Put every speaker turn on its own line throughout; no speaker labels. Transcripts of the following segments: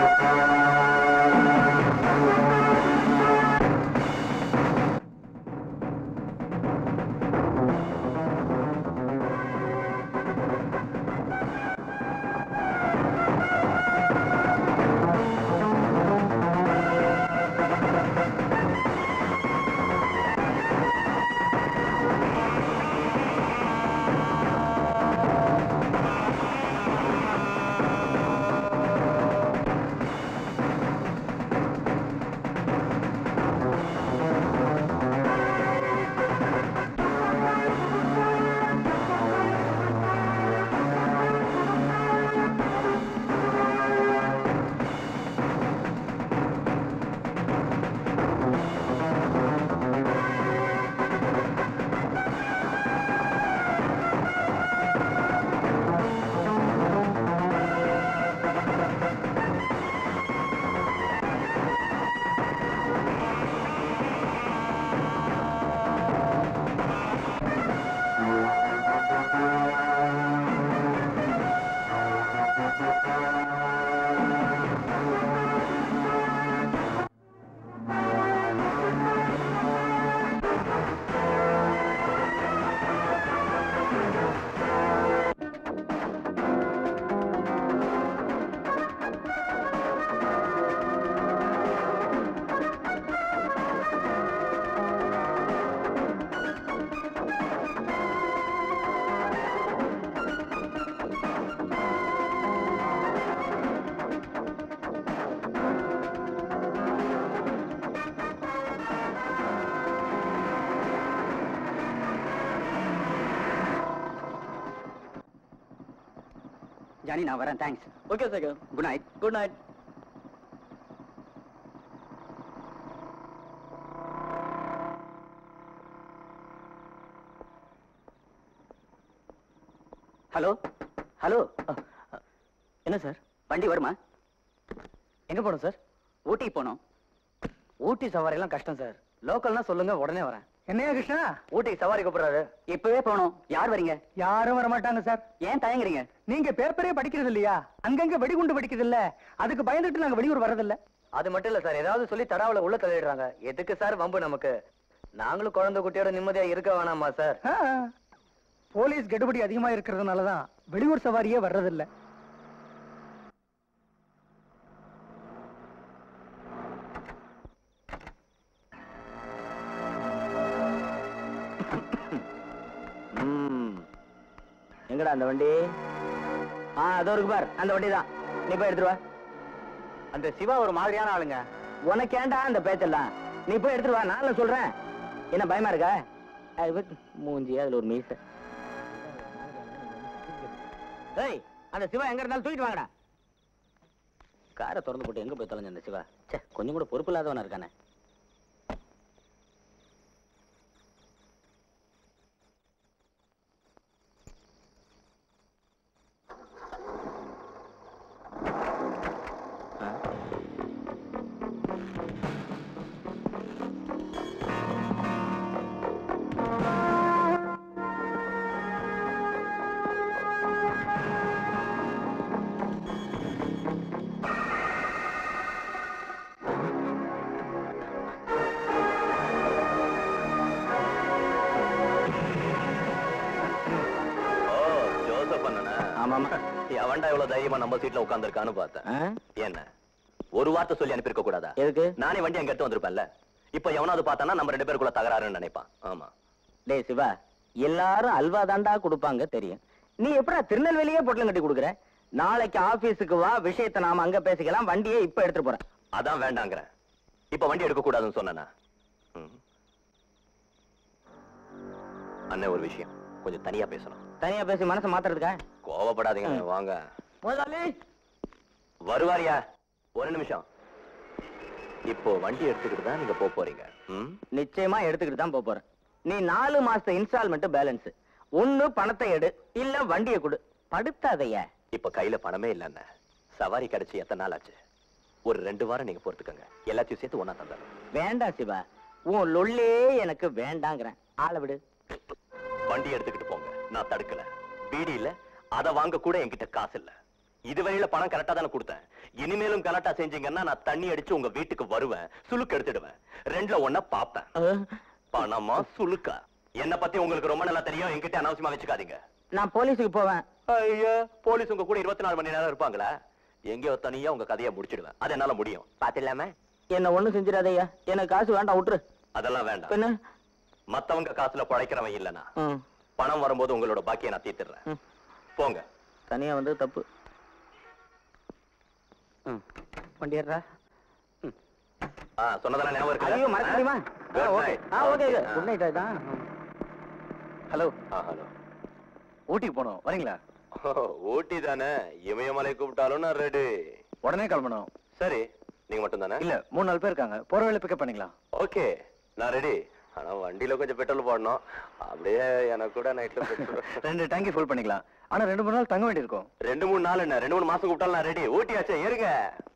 Johnny நான் வரேன் thanks
okay sir
good night
good night
hello hello
என்ன sir
வண்டி வருமா
எங்க போகணும் சார்
ஊட்டி போனோம்
ஊட்டி சவாரி எல்லாம் கஷ்டம் சார் லோக்கல்னா சொல்லுங்க உடனே வரேன்
என்னையா கிருஷ்ணா
ஊட்டிக்கு சவாரி கூப்பிடுறாரு
இப்பவே போனோம் யார் வரீங்க
யாரும் வர மாட்டாங்க சார்
ஏன் தயங்குறீங்க
நீங்க பேப்பரே படிக்கிறது இல்லையா அங்கங்க வெடிகுண்டு வெடிக்குது இல்ல அதுக்கு பயந்துட்டு நாங்க வெளியூர் வர்றதில்ல
அது மட்டும் இல்ல சார் ஏதாவது சொல்லி தடாவுல உள்ள தள்ளிடுறாங்க எதுக்கு சார் வம்பு நமக்கு நாங்களும் குழந்தை குட்டியோட நிம்மதியா இருக்க வேணாமா சார்
ஆ, போலீஸ் கெடுபடி அதிகமா இருக்கிறதுனாலதான் வெளியூர் சவாரியே வர்றதில்ல
ம். எங்கடா அந்த வண்டி ஆ அதோ இருக்கு பார் அந்த வண்டி தான் நீ போய் எடுத்துட்டு வா அந்த சிவா ஒரு மாதிரியான ஆளுங்க உனக்கு ஏன்டா அந்த பேச்செல்லாம் நீ போய் எடுத்துட்டு வா நான் சொல்றேன் என்ன பயமா இருக்கா அது வி- மூஞ்சி அதுல ஒரு மீச ஏய் அந்த சிவா எங்க இருந்தாலும் தூக்கிட்டு வாங்கடா காரை திறந்து போட்டு எங்க போய் தொலைஞ்ச அந்த சிவா ச்சே கொஞ்சம் கூட பொறுப்பு இல்லாதவனா இருக்கானே ஆ?
ஓ ஜோசப் அண்ணனா
ஆமாமா
எவன்டா இவ்வளவு தைரியமா நம்ம சீட்ல உட்கார்ந்திருக்கான்னு பார்த்தேன்
ஆ?
என்ன ஒரு வார்த்தை சொல்லி அனுப்பியிருக்க கூடாதா
எதுக்கு
நானே வண்டி அங்க எடுத்து வந்திருப்பேன்ல இப்ப எவனாவது பார்த்தானா நம்ம ரெண்டு பேருக்குள்ள தகராறுன்னு நினைப்பான் ஆமா
டேய் சிவா எல்லாரும் அல்வா தாண்டா கொடுப்பாங்க தெரியும் நீ எப்படா திருநெல்வேலியே பொட்டலம் கட்டி கொடுக்குற நாளைக்கு ஆபீஸுக்கு வா விஷயத்தை நாம அங்க பேசிக்கலாம் வண்டியை இப்ப எடுத்துட்டு போறேன்
அதான் வேண்டாங்கிறேன் இப்ப வண்டி எடுக்க கூடாதுன்னு சொன்னனா அண்ணன் ஒரு விஷயம் கொஞ்சம் தனியா பேசணும்
தனியா பேசி மனசை மாத்துறதுக்கா
கோவப்படாதீங்க
ம்.
வாங்க
முதலாளி
வருவாரியா ஒரு நிமிஷம் இப்போ வண்டி எடுத்துக்கிட்டு தான் நீங்க போக போறீங்க ம்?
நிச்சயமா எடுத்துக்கிட்டு தான் போப் போறேன் நீ நாலு மாச இன்ஸ்டால்மெண்ட் பேலன்ஸ் ஒண்ணு பணத்தை எடு இல்ல வண்டியை கொடு படுத்தாதைய
இப்ப கையில பணமே இல்ல அண்ணன் சவாரி கிடைச்சு எத்தனை நாள் ஆச்சு ஒரு ரெண்டு வாரம் நீங்க பொறுத்துக்கங்க எல்லாத்தையும் சேர்த்து ஒண்ணா தந்துடுறேன்
வேண்டாம் சிவா உன் லொல்லே எனக்கு வேண்டாங்கிறேன் ஆளை விடு
வண்டி எடுத்துக்கிட்டு போங்க நான் தடுக்கல பீடி இல்ல அத வாங்க கூட என்கிட்ட காசு இல்ல இது வரையில பணம் கரெக்டா தானே கொடுத்தேன் இனிமேலும் கரெக்டா செஞ்சீங்கன்னா நான் தண்ணி அடிச்சு உங்க வீட்டுக்கு வருவேன் சுளுக்கு எடுத்துடுவேன் ரெண்டுல ஒண்ண பாப்பேன் பணமா சுளுக்கா என்ன பத்தி உங்களுக்கு ரொம்ப நல்லா தெரியும் என்கிட்ட அனாவசியமா வச்சுக்காதீங்க
நான் போலீஸுக்கு போவேன்
ஐயா போலீஸ் உங்க கூட இருபத்தி நாலு மணி நேரம் இருப்பாங்களா எங்கேயோ தனியா உங்க கதையை முடிச்சிடுவேன் அது என்னால முடியும் பாத்திடலாமே
என்ன ஒண்ணும் செஞ்சிடாதய்யா எனக்கு காசு வேண்டாம் விட்டுரு
அதெல்லாம் வேண்டாம்
பின்ன
மத்தவங்க காசுல பழைக்கிறவன் இல்லனா
ம்,
பணம் வரும்போது உங்களோட பாக்கியை நான் தீர்த்துறேன்
ம்.
போங்க
தனியா வந்து தப்பு ம், வண்டியேறா
ஆ, சொன்னதெல்லாம் ஞாபகம் இருக்குல்ல?
ஐயோ மறக்க முடியுமா
Good
ஆ, ஓகே
night.
ஆ ஓகே
Okay.
குட் நைட் தான்
ஹலோ
ஆ, hello.
ஊட்டிக்கு போனோம் வரீங்களா
ஓ, ஊட்டி தானே இமயமலை கூப்பிட்டாலும் நான் ரெடி
உடனே கிளம்பணும்
சரி நீங்க மட்டும் தானே
இல்ல மூணு நாலு பேர் இருக்காங்க போற வேலை பிக்கப் பண்ணிக்கலாம்
ஓகே நான் ரெடி ஆனா வண்டியில கொஞ்சம் பெட்ரோல் போடணும் அப்படியே எனக்கு கூட நைட்ல பெட்ரோல்
ரெண்டு டேங்கி ஃபுல் பண்ணிக்கலாம் ஆனா ரெண்டு மூணு நாள் தங்க வேண்டியிருக்கும்
ரெண்டு மூணு நாள் என்ன ரெண்டு மூணு மாசம் கூப்பிட்டாலும் நான் ரெடி ஊட்டியாச்சே ஏறுங்க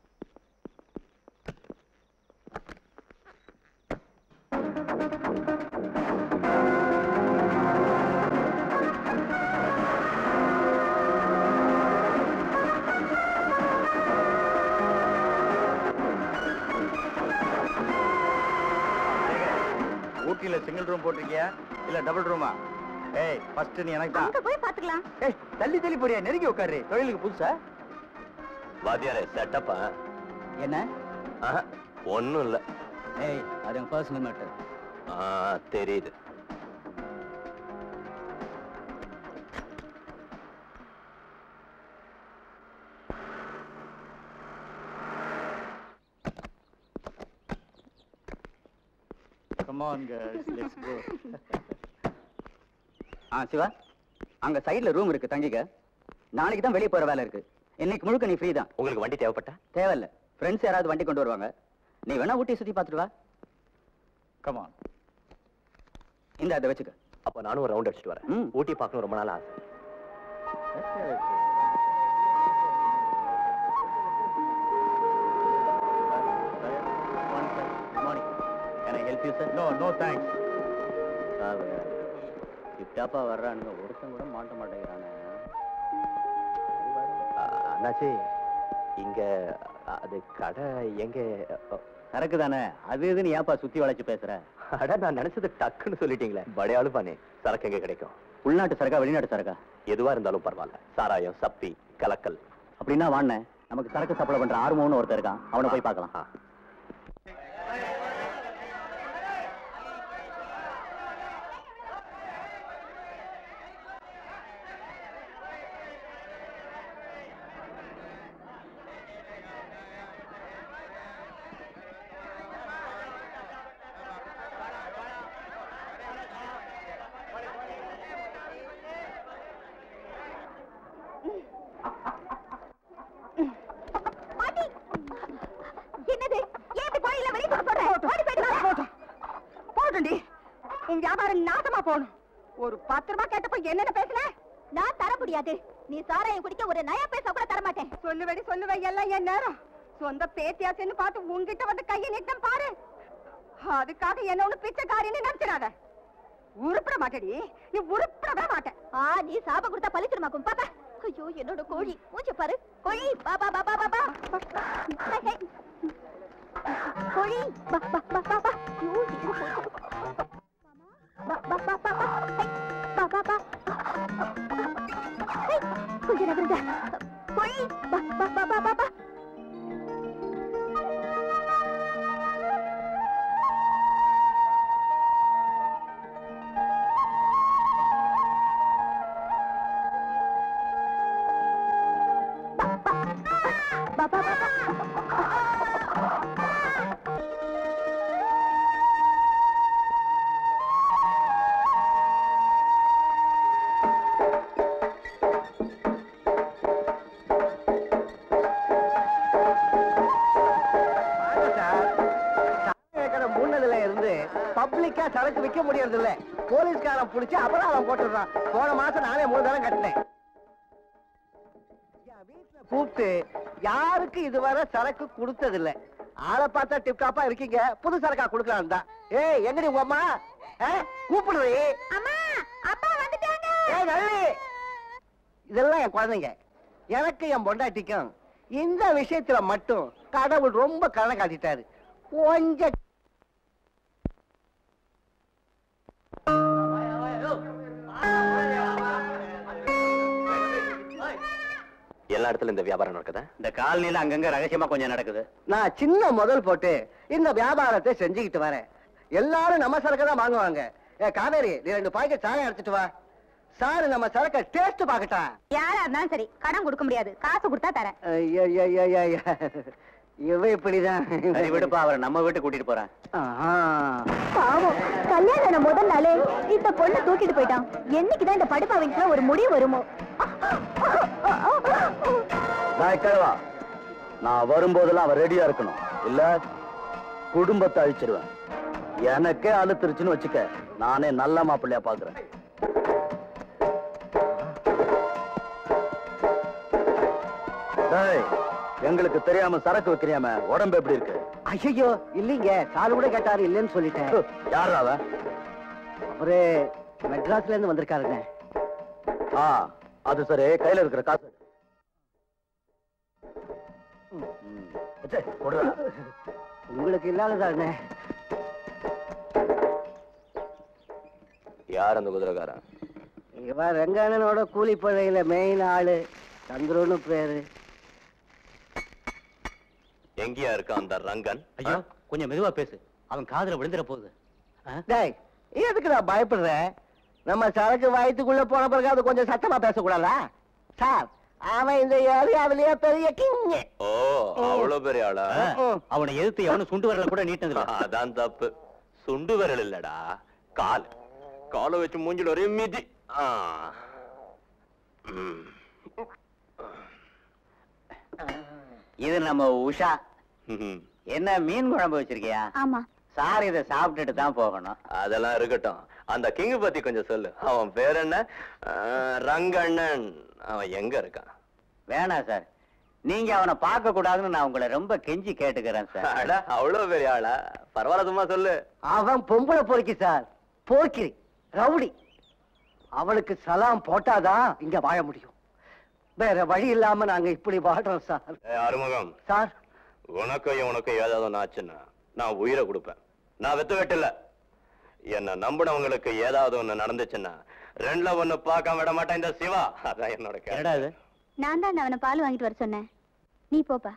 ஊட்டியில சிங்கிள் ரூம் போட்டிருக்கியா இல்ல டபுள் ரூமா ஏய் ஃபர்ஸ்ட் நீ எனக்கு தான்
அங்க போய் பாத்துக்கலாம்
ஏய் தள்ளி தள்ளி போறியா நெருங்கி உட்காரு தொழிலுக்கு புதுசா
வாத்தியாரே செட்டப்பா
என்ன
ஒண்ணும் இல்ல
ஏய் அது என் பர்சனல் மேட்டர்
ஆ, தெரியுது
come on guys let's go
ஆ சிவா அங்க சைடுல ரூம் இருக்கு தங்கிக்க நாளைக்கு தான் வெளியே போற வேலை இருக்கு இன்னைக்கு முழுக்க நீ ஃப்ரீ தான்
உங்களுக்கு வண்டி தேவைப்பட்டா
தேவையில்ல ஃப்ரெண்ட்ஸ் யாராவது வண்டி கொண்டு வருவாங்க நீ வேணா ஊட்டி சுத்தி பார்த்துட்டு வா
கம் ஆன்
இந்த அதை வச்சுக்க
அப்ப நானும் ஒரு ரவுண்ட் அடிச்சிட்டு வரேன்
ம்.
ஊட்டி பார்க்கணும் ரொம்ப நாள் ஆசை
morning can I help you sir
no no thanks
sir டிப்டாப்பா வர்றானுங்க ஒருத்தன் கூட மாட்ட மாட்டேங்கிறானே
ஆ, அண்ணாச்சி இங்க அது கடை எங்க
சரக்கு தானே அது இதுன்னு ஏன்பா சுத்தி வளைச்சு பேசுற
அட நான் நினைச்சது டக்குன்னு சொல்லிட்டீங்களே படையாளு பானே சரக்கு எங்க கிடைக்கும்
உள்நாட்டு சரக்கா வெளிநாட்டு சரக்கா
எதுவா இருந்தாலும் பரவாயில்ல சாராயம் சப்பி கலக்கல்
அப்படின்னா வாண்ணே நமக்கு சரக்கு சப்ளை பண்ற ஆர்மோன்னு ஒருத்தர் இருக்கான் அவனை போய் பார்க்கலாம்
ஆ.
பாட்டி என்னது ஏன் இப்படி கோயில வெளிய போக சொல்ற ஓடி போயிட்டு போடுண்டி உன் வியாபாரம் நாசமா போகணும் ஒரு பத்து ரூபாய் கேட்டப்ப என்னென்ன பேசுன நான் தர முடியாது நீ சாராயம் குடிக்க ஒரு நயா பேச கூட தர மாட்டேன் சொல்லுவேடி சொல்லுவே எல்லாம் என் நேரம் சொந்த பேத்தியாச்சுன்னு பார்த்து உன்கிட்ட வந்து கையை நீட்டம் பாரு அதுக்காக என்ன ஒண்ணு பிச்சைக்காரின்னு நினைச்சிடாத உருப்பிட மாட்டேடி நீ உருப்பிடவே மாட்டேன் ஆ நீ சாப கொடுத்தா பழிச்சிருமாக்கும் பாப்பா ஐயோ என்னோட கோழி மூச்சு பாரு கோழி பா பா பா பா பா பா ஹே, ஹே. கோழி பா பா பா பா பா ஐயோ, எங்க போச்சு? பா பா பா பா பா ஹே, பா பா பா ஹே, கொஞ்சம் நகருங்க கோழி பா பா பா பா பா பா பா பா பா பா
முன்னதுல இருந்து பப்ளிக்கா சரக்கு விற்க முடியறது இல்ல போலீஸ்காரன் புடிச்சு அபராதம் போட்டுடுறான் போன மாசம் நானே மூணு தரம் கட்டினேன் என் வீட்டுல கூப்பிட்டு யாருக்கு இதுவரை சரக்கு கொடுத்தது இல்ல ஆளை பார்த்தா டிப்டாப்பா இருக்கீங்க புது சரக்கா கொடுக்கலாம் தான் ஏய் எங்கடி உங்க அம்மா ஆ? கூப்பிடுறீ
அம்மா அப்பா வந்துட்டாங்க
ஏய் நல்லி இதெல்லாம் என் குழந்தைங்க
எனக்கு என் பொண்டாட்டிக்கும் இந்த விஷயத்துல மட்டும் கடவுள் ரொம்ப கணக்கு காட்டிட்டாரு கொஞ்சம்
எல்லா இடத்துல இந்த வியாபாரம் நடக்குதா
இந்த காலனில அங்கங்க ரகசியமா கொஞ்சம் நடக்குது
நான் சின்ன முதல் போட்டு இந்த வியாபாரத்தை செஞ்சுக்கிட்டு வரேன் எல்லாரும் நம்ம சரக்கு தான் வாங்குவாங்க ஏ காவேரி நீ ரெண்டு பாக்கெட் சாயம் எடுத்துட்டு வா சாரு நம்ம சரக்க டேஸ்ட் பாக்கட்டா
யாரா இருந்தாலும் சரி கடன் கொடுக்க முடியாது காசு கொடுத்தா தரேன்
இவ இப்படிதான்
சரி விடுப்பா அவரை நம்ம வீட்டுக்கு கூட்டிட்டு போறேன்
ஆஹா.
பாவம் கல்யாணம் முதல் நாளே இந்த பொண்ணை தூக்கிட்டு போயிட்டான் என்னைக்குதான் இந்த படிப்பாவிக்கு ஒரு முடிவு வருமோ
நான் கிழவா நான் வரும்போதெல்லாம் அவன் ரெடியா இருக்கணும் இல்ல குடும்பத்தை அழிச்சிருவேன் எனக்கே அழுத்துருச்சுன்னு வச்சுக்க நானே நல்ல மாப்பிள்ளையா பாக்குறேன் டேய், எங்களுக்கு தெரியாம சரக்கு வைக்கிறியாம உடம்பு எப்படி இருக்கு
ஐயோ இல்லீங்க சாரு கூட கேட்டாரு இல்லைன்னு சொல்லிட்டேன்
யாரா அவன்
அவரு மெட்ராஸ்ல இருந்து வந்திருக்காருங்க
ஆ அது சரி கையில இருக்கிற காசு எடு. ம், வச்சே, கொடுடா.
உங்களுக்கு இல்லாததாங்க
யார் அந்த குதிரைக்காரன்
இவன் ரங்கண்ணனோட கூலிப்படையில மெயின் ஆளு சந்துருன்னு பேரு
எங்கேயா இருக்கான் அந்த ரங்கன்
ஐயோ கொஞ்சம் மெதுவா பேசு அவன் காதுல விழுந்துற போகுது ஆ?
டேய் எதுக்கு நான் பயப்படுறேன் நம்ம சரக்கு வயிற்றுக்குள்ள போன பிறகு அது கொஞ்சம் சத்தமா பேசக்கூடாதா சார் அவன் இந்த ஏரியாவிலேயே பெரிய கிங்
ஓ அவ்வளவு பெரிய ஆளா
ஆ, அவனை எதிர்த்து எவனும் சுண்டு வரல கூட நீட்டதில்ல
அதான் தப்பு சுண்டு விரல் இல்லடா கால் காலை வச்சு மூஞ்சில ஒரே மிதி ஆ. ம்.
இது நம்ம உஷா
ம்ஹும்.
என்ன மீன் குழம்பு வச்சிருக்கியா
ஆமா
சார் இதை சாப்பிட்டுட்டு தான் போகணும்
அதெல்லாம் இருக்கட்டும் அந்த கிங் பத்தி கொஞ்சம் சொல்லு அவன் பேர் என்ன ஆ, ரங்கண்ணன் அவன் எங்க இருக்கான்
வேணாம் சார் நீங்க அவனை பார்க்க கூடாதுன்னு நான் உங்களை ரொம்ப கெஞ்சி கேட்டுக்கிறேன் சார்
அட அவ்வளவு பெரிய ஆளா பரவாயில்ல சும்மா சொல்லு
அவன் பொம்பளை பொறுக்கி சார் போக்கிரி ரவுடி அவளுக்கு சலாம் போட்டாதான் இங்க வாழ முடியும் வேற வழி இல்லாம நாங்க இப்படி வாழ்றோம் சார்
ஏய், ஆறுமுகம்
சார்
உனக்கும் உனக்கும் ஏதாவது ஒண்ணு ஆச்சுன்னா நான் உயிரை கொடுப்பேன் நான் வெத்து வெட்டல என்ன நம்பினவங்களுக்கு ஏதாவது ஒண்ணு நடந்துச்சுன்னா ரெண்டுல ஒண்ணு பார்க்காம விட மாட்டேன் இந்த சிவா அதான் என்னோட
என்னடா இது
நான் தான் அவனை பால் வாங்கிட்டு வர சொன்னேன் நீ போப்பா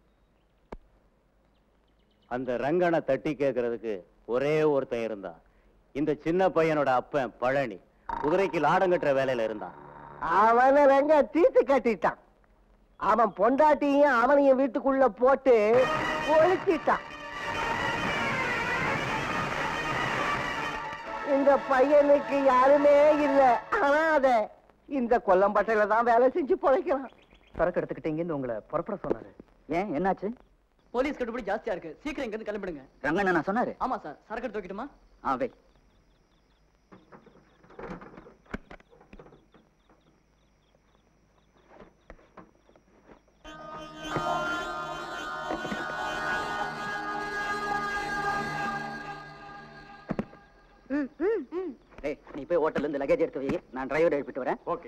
அந்த ரங்கனை தட்டி கேட்கறதுக்கு ஒரே ஒருத்தன் இருந்தான் இந்த சின்ன பையனோட அப்பன் பழனி குதிரைக்கு லாடம் கட்டுற வேலையில இருந்தான்
அவனை ரெங்க தீத்து கட்டிட்டான் அவன் பொண்டாட்டியும் அவனையும் வீட்டுக்குள்ள போட்டு ஒழிச்சிட்டான் இந்த பையனுக்கு யாருமே இல்ல அனாத இந்த கொல்லம்பட்டையில தான் வேலை செஞ்சு பொழைக்கிறான்
சரக்கு எடுத்துக்கிட்டு இங்கிருந்து உங்களை புறப்பட சொன்னாரு ஏன் என்னாச்சு
போலீஸ் கட்டுப்படி ஜாஸ்தியா இருக்கு சீக்கிரம் இங்க இருந்து கிளம்பிடுங்க
ரங்கண்ணா நான் சொன்னாரு
ஆமா சார் சரக்கு எடுத்து வைக்கட்டுமா
ஆ வை
ம் ம் ம்
ஏய் நீ போய் ஹோட்டல்ல இருந்து லக்கேஜ் எடுத்து வை நான் டிரைவர் எழுப்பிட்டு வரேன்
ஓகே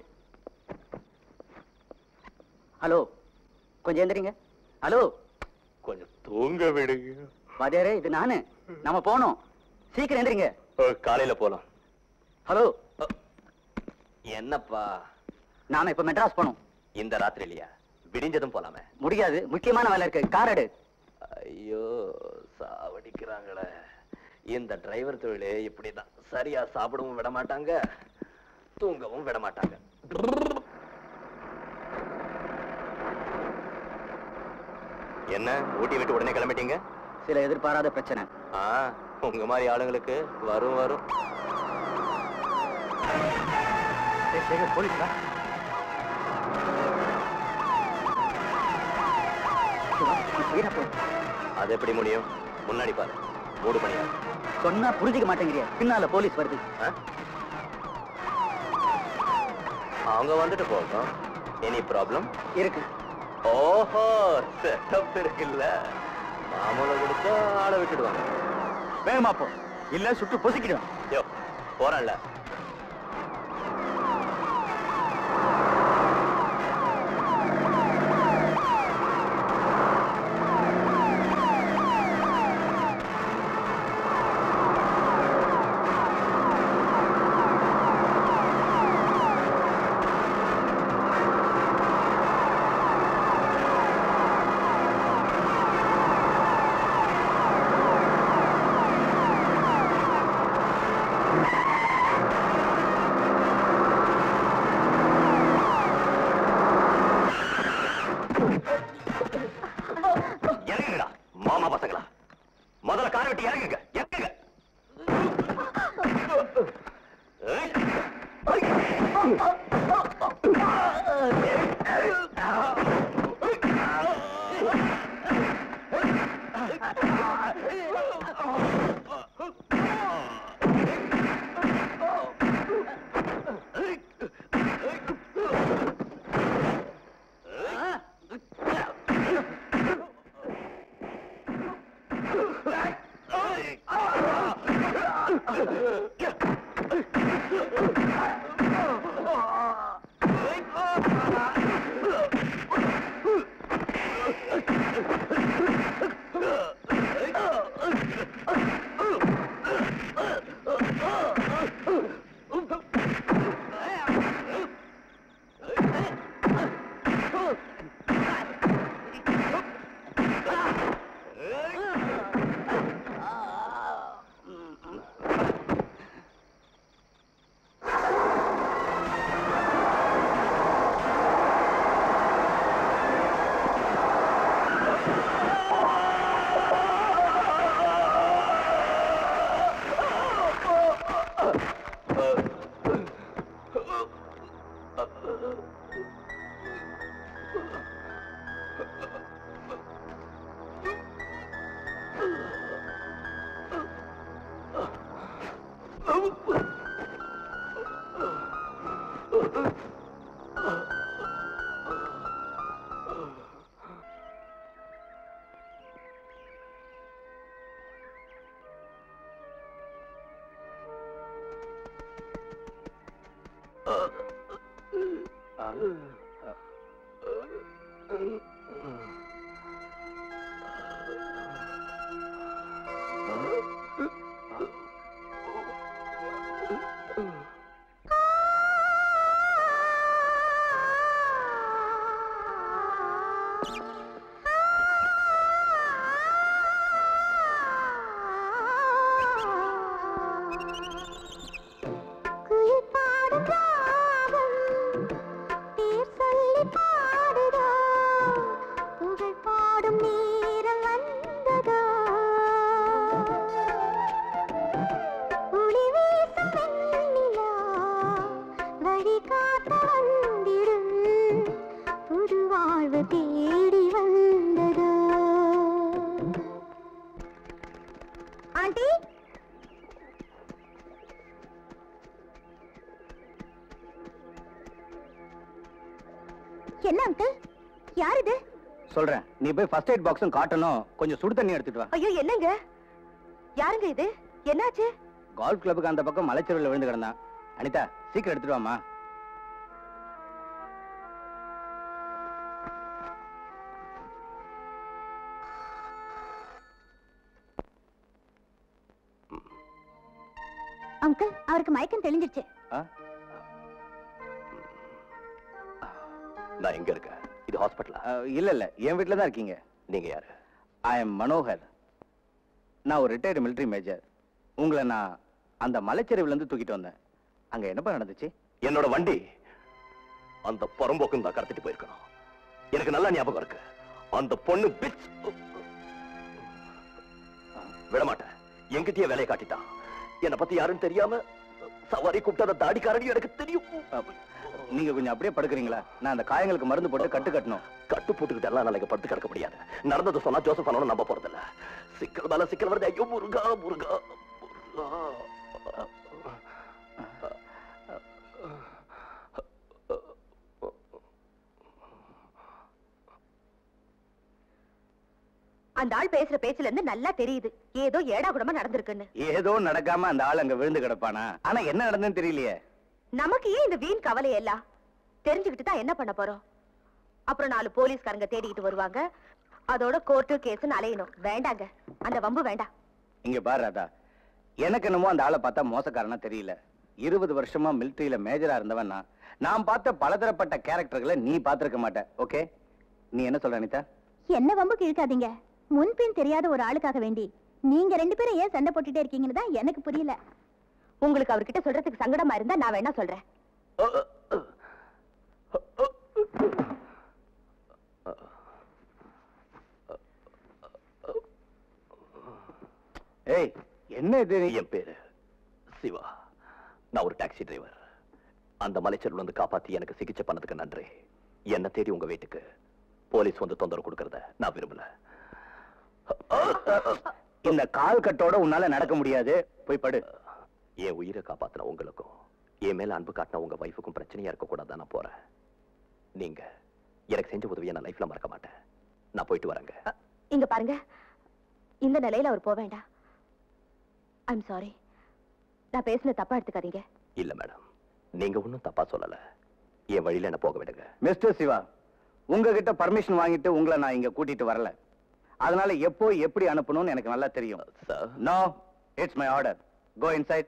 ஹலோ கொஞ்சம் எந்திரிங்க ஹலோ
கொஞ்சம் தூங்க விடுங்க
வாத்தியாரே இது நானு நம்ம போனோம் சீக்கிரம் எந்திரிங்க
ஓ, காலையில போலாம்
ஹலோ
என்னப்பா
நாம இப்ப மெட்ராஸ் போனோம்
இந்த ராத்திரிலையா விடிஞ்சதும் போலாமே
முடியாது முக்கியமான வேலை இருக்கு கார் எடு
ஐயோ சாவடிக்கிறாங்களே இந்த டிரைவர் தொழிலே இப்படிதான் சரியா சாப்பிடவும் விட மாட்டாங்க தூங்கவும் விட மாட்டாங்க என்ன ஊட்டி விட்டு உடனே கிளம்பிட்டீங்க
சில எதிர்பாராத பிரச்சனை
ஆ உங்க மாதிரி ஆளுங்களுக்கு வரும் வரும்
போலீஸ்டா
அது எப்படி முடியும் முன்னாடி பாரு மூடு பண்ணியா
சொன்னா புரிஞ்சுக்க மாட்டேங்கிறிய பின்னால போலீஸ் வருது
அவங்க வந்துட்டு போகட்டும் எனி ப்ராப்ளம்
இருக்கு
ஓஹோ செட்டப் இருக்குல்ல மாமூல கொடுத்தா ஆளை விட்டுடுவாங்க
வேகமா போ இல்ல சுட்டு பொசுக்கிடுவேன்
யோ போறேன்ல மாமா பசங்களா முதல்ல காரை விட்டு இறங்குங்க இறங்குங்க ஏய்.
குயில் பாடும் ராகம், பேர் சொல்லி பாடுதோ, புகழ் பாடும் நேரம் வந்ததோ. ஒளி வீசும் வெண்ணிலா, வழிகாட்ட வந்திடும், புது வாழ்வு தேடி வந்ததோ ஆண்டி என்ன அங்கிள் யார் இது
சொல்றேன் நீ போய் ஃபர்ஸ்ட் எய்ட் பாக்ஸும் காட்டணும் கொஞ்சம் சுடு தண்ணி எடுத்துட்டு வா
ஐயோ என்னங்க யாருங்க இது என்னாச்சு
கால்ஃப் கிளப்புக்கு அந்த பக்கம் மலைச்சரிவில் விழுந்து கிடந்தான் அனிதா சீக்கிரம் எடுத்துட்டு வாமா
அங்கிள் அவருக்கு மயக்கம் தெளிஞ்சிருச்சு
ஆ?
நான் எங்க இருக்கேன் இது ஹாஸ்பிட்டலா
அஹ், இல்ல இல்ல என் வீட்ல தான் இருக்கீங்க
நீங்க யாரு
ஐ எம் மனோகர் நான் ஒரு ரிட்டையர்டு military மேஜர் உங்களை நான் அந்த மலைச்சரிவுல இருந்து தூக்கிட்டு வந்தேன் அங்க என்னப்பா நடந்துச்சு
என்னோட வண்டி அந்த புறம்போக்கும் தான் கடத்திட்டு போயிருக்கணும் எனக்கு நல்லா ஞாபகம் இருக்கு அந்த பொண்ணு பிச் விடமாட்டேன் எங்கிட்டயே வேலையை காட்டிட்டான் என்னை பத்தி யாரும் தெரியாம சவாரி கூப்பிட்ட அந்த தாடிக்காரனையும் எனக்கு தெரியும்
அஹ், நீங்க கொஞ்சம் அப்படியே படுக்கிறீங்களா நான் அந்த காயங்களுக்கு மருந்து போட்டு கட்டு கட்டணும்
கட்டு போட்டுக்கிட்டு எல்லாம் நாளைக்கு படுத்து கிடக்க முடியாது நடந்தது சொன்னா ஜோசப் அண்ணனும் நம்ப போறதில்ல சிக்கல் மேல சிக்கல் வருது ஐயோ முருகா முருகா முருகா
அந்த ஆள் பேசுற பேச்சுல இருந்து நல்லா தெரியுது ஏதோ ஏடா கூடமா நடந்திருக்குன்னு
ஏதோ நடக்காம அந்த ஆள் அங்க விழுந்து கிடப்பானா ஆனா என்ன நடந்ததுன்னு தெரியலையே
நமக்கு ஏன் இந்த வீண் கவலை எல்லாம் தெரிஞ்சுக்கிட்டு தான் என்ன பண்ண போறோம் அப்புறம் நாலு போலீஸ்காரங்க தேடிக்கிட்டு வருவாங்க அதோட கோர்ட்டு கேஸ்னு அலையணும் வேண்டாங்க அந்த வம்பு வேண்டாம்
இங்க பாரு ராதா எனக்கு என்னமோ அந்த ஆளை பார்த்தா மோசக்காரனா தெரியல இருபது வருஷமா மிலிட்டரியில மேஜரா இருந்தவன் நான் நான் பார்த்த பலதரப்பட்ட கேரக்டர்களை நீ பார்த்திருக்க மாட்ட ஓகே நீ என்ன சொல்ற அனிதா
என்ன வம்புக்கு இழுக்காதீங்க முன்பின் தெரியாத ஒரு ஆளுக்காக வேண்டி நீங்க ரெண்டு பேரும் ஏன் சண்டை போட்டுட்டே இருக்கீங்கன்னு தான் எனக்கு புரியல உங்களுக்கு அவர்கிட்ட சொல்றதுக்கு சங்கடமா இருந்தா நான் வேணா சொல்றேன்
ஏய் என்ன இது
என் பேரு சிவா நான் ஒரு டாக்ஸி டிரைவர் அந்த மலைச்சல் வந்து காப்பாத்தி எனக்கு சிகிச்சை பண்ணதுக்கு நன்றி என்ன தேடி உங்க வீட்டுக்கு போலீஸ் வந்து தொந்தரவு கொடுக்கறத நான் விரும்பல
இந்த கால் கட்டோட உன்னால நடக்க முடியாது போய் படு
என் உயிரை காப்பாத்தின உங்களுக்கும் என் மேல அன்பு காட்டின உங்க வைஃபுக்கும் பிரச்சனையா இருக்க கூடாது நான் போறேன் நீங்க எனக்கு செஞ்ச உதவியை நான் லைஃப்ல மறக்க மாட்டேன் நான் போயிட்டு வரேங்க
இங்க பாருங்க இந்த நிலையில அவர் போக வேண்டாம் ஐம் சாரி நான் பேசுன தப்பா எடுத்துக்காதீங்க
இல்ல மேடம் நீங்க ஒண்ணும் தப்பா சொல்லல என் வழியில என்ன போக விடுங்க
மிஸ்டர் சிவா உங்ககிட்ட பர்மிஷன் வாங்கிட்டு உங்களை நான் இங்க கூட்டிட்டு வரல அதனால எப்போ எப்படி அனுப்பணும்னு எனக்கு நல்லா தெரியும்
sir
no it's my order go inside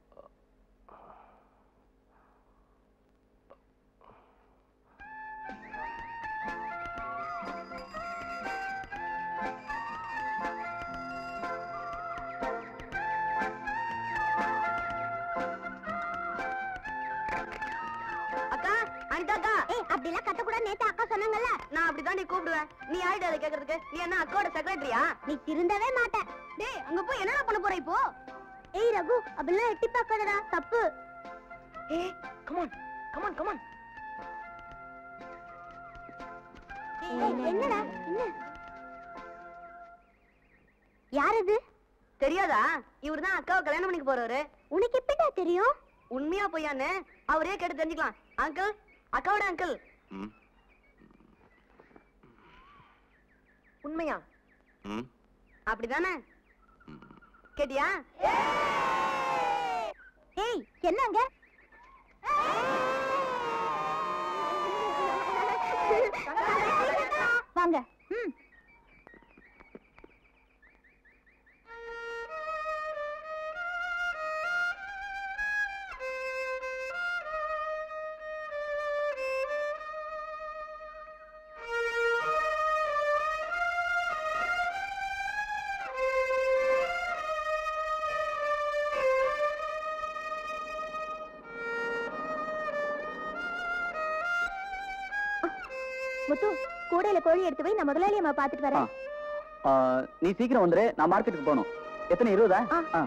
அக்கா அனிதா அக்கா ஏய் அப்படிலாம் கத்த கூட நேத்து அக்கா சொன்னாங்கல்ல நான் அப்படிதான் நீ கூப்பிடுவேன் நீ ஆயிட்டு அதை கேக்குறதுக்கு நீ என்ன அக்காவோட செக்ரட்டரியா நீ திருந்தவே மாட்ட டேய் அங்க போய் என்னடா பண்ண போற இப்போ ஏய் ரகு அப்படிலாம் எட்டி பார்க்காதடா தப்பு ஏய் கமான் கமான் கமான் என்னடா என்ன யார் இது தெரியாதா இவர்தான் அக்காவை கல்யாணம் பண்ணிக்க போறவரு உனக்கு எப்படிடா தெரியும் உண்மையா பொய்யான்னு அவரே கேட்டு தெரிஞ்சுக்கலாம் அங்கிள் அக்காவோட அங்கிள்
ம்
உண்மையா
ம்
அப்படிதானே கேட்டியா ஏய் என்னங்க வாங்க ம் முத்து கூடையில கோழி எடுத்து போய் நான் முதலாளி அம்மா பாத்துட்டு வரேன்
நீ சீக்கிரம் வந்துரு நான் மார்க்கெட்டுக்கு போகணும் எத்தனை இருபதா
ஆ.
ஆ.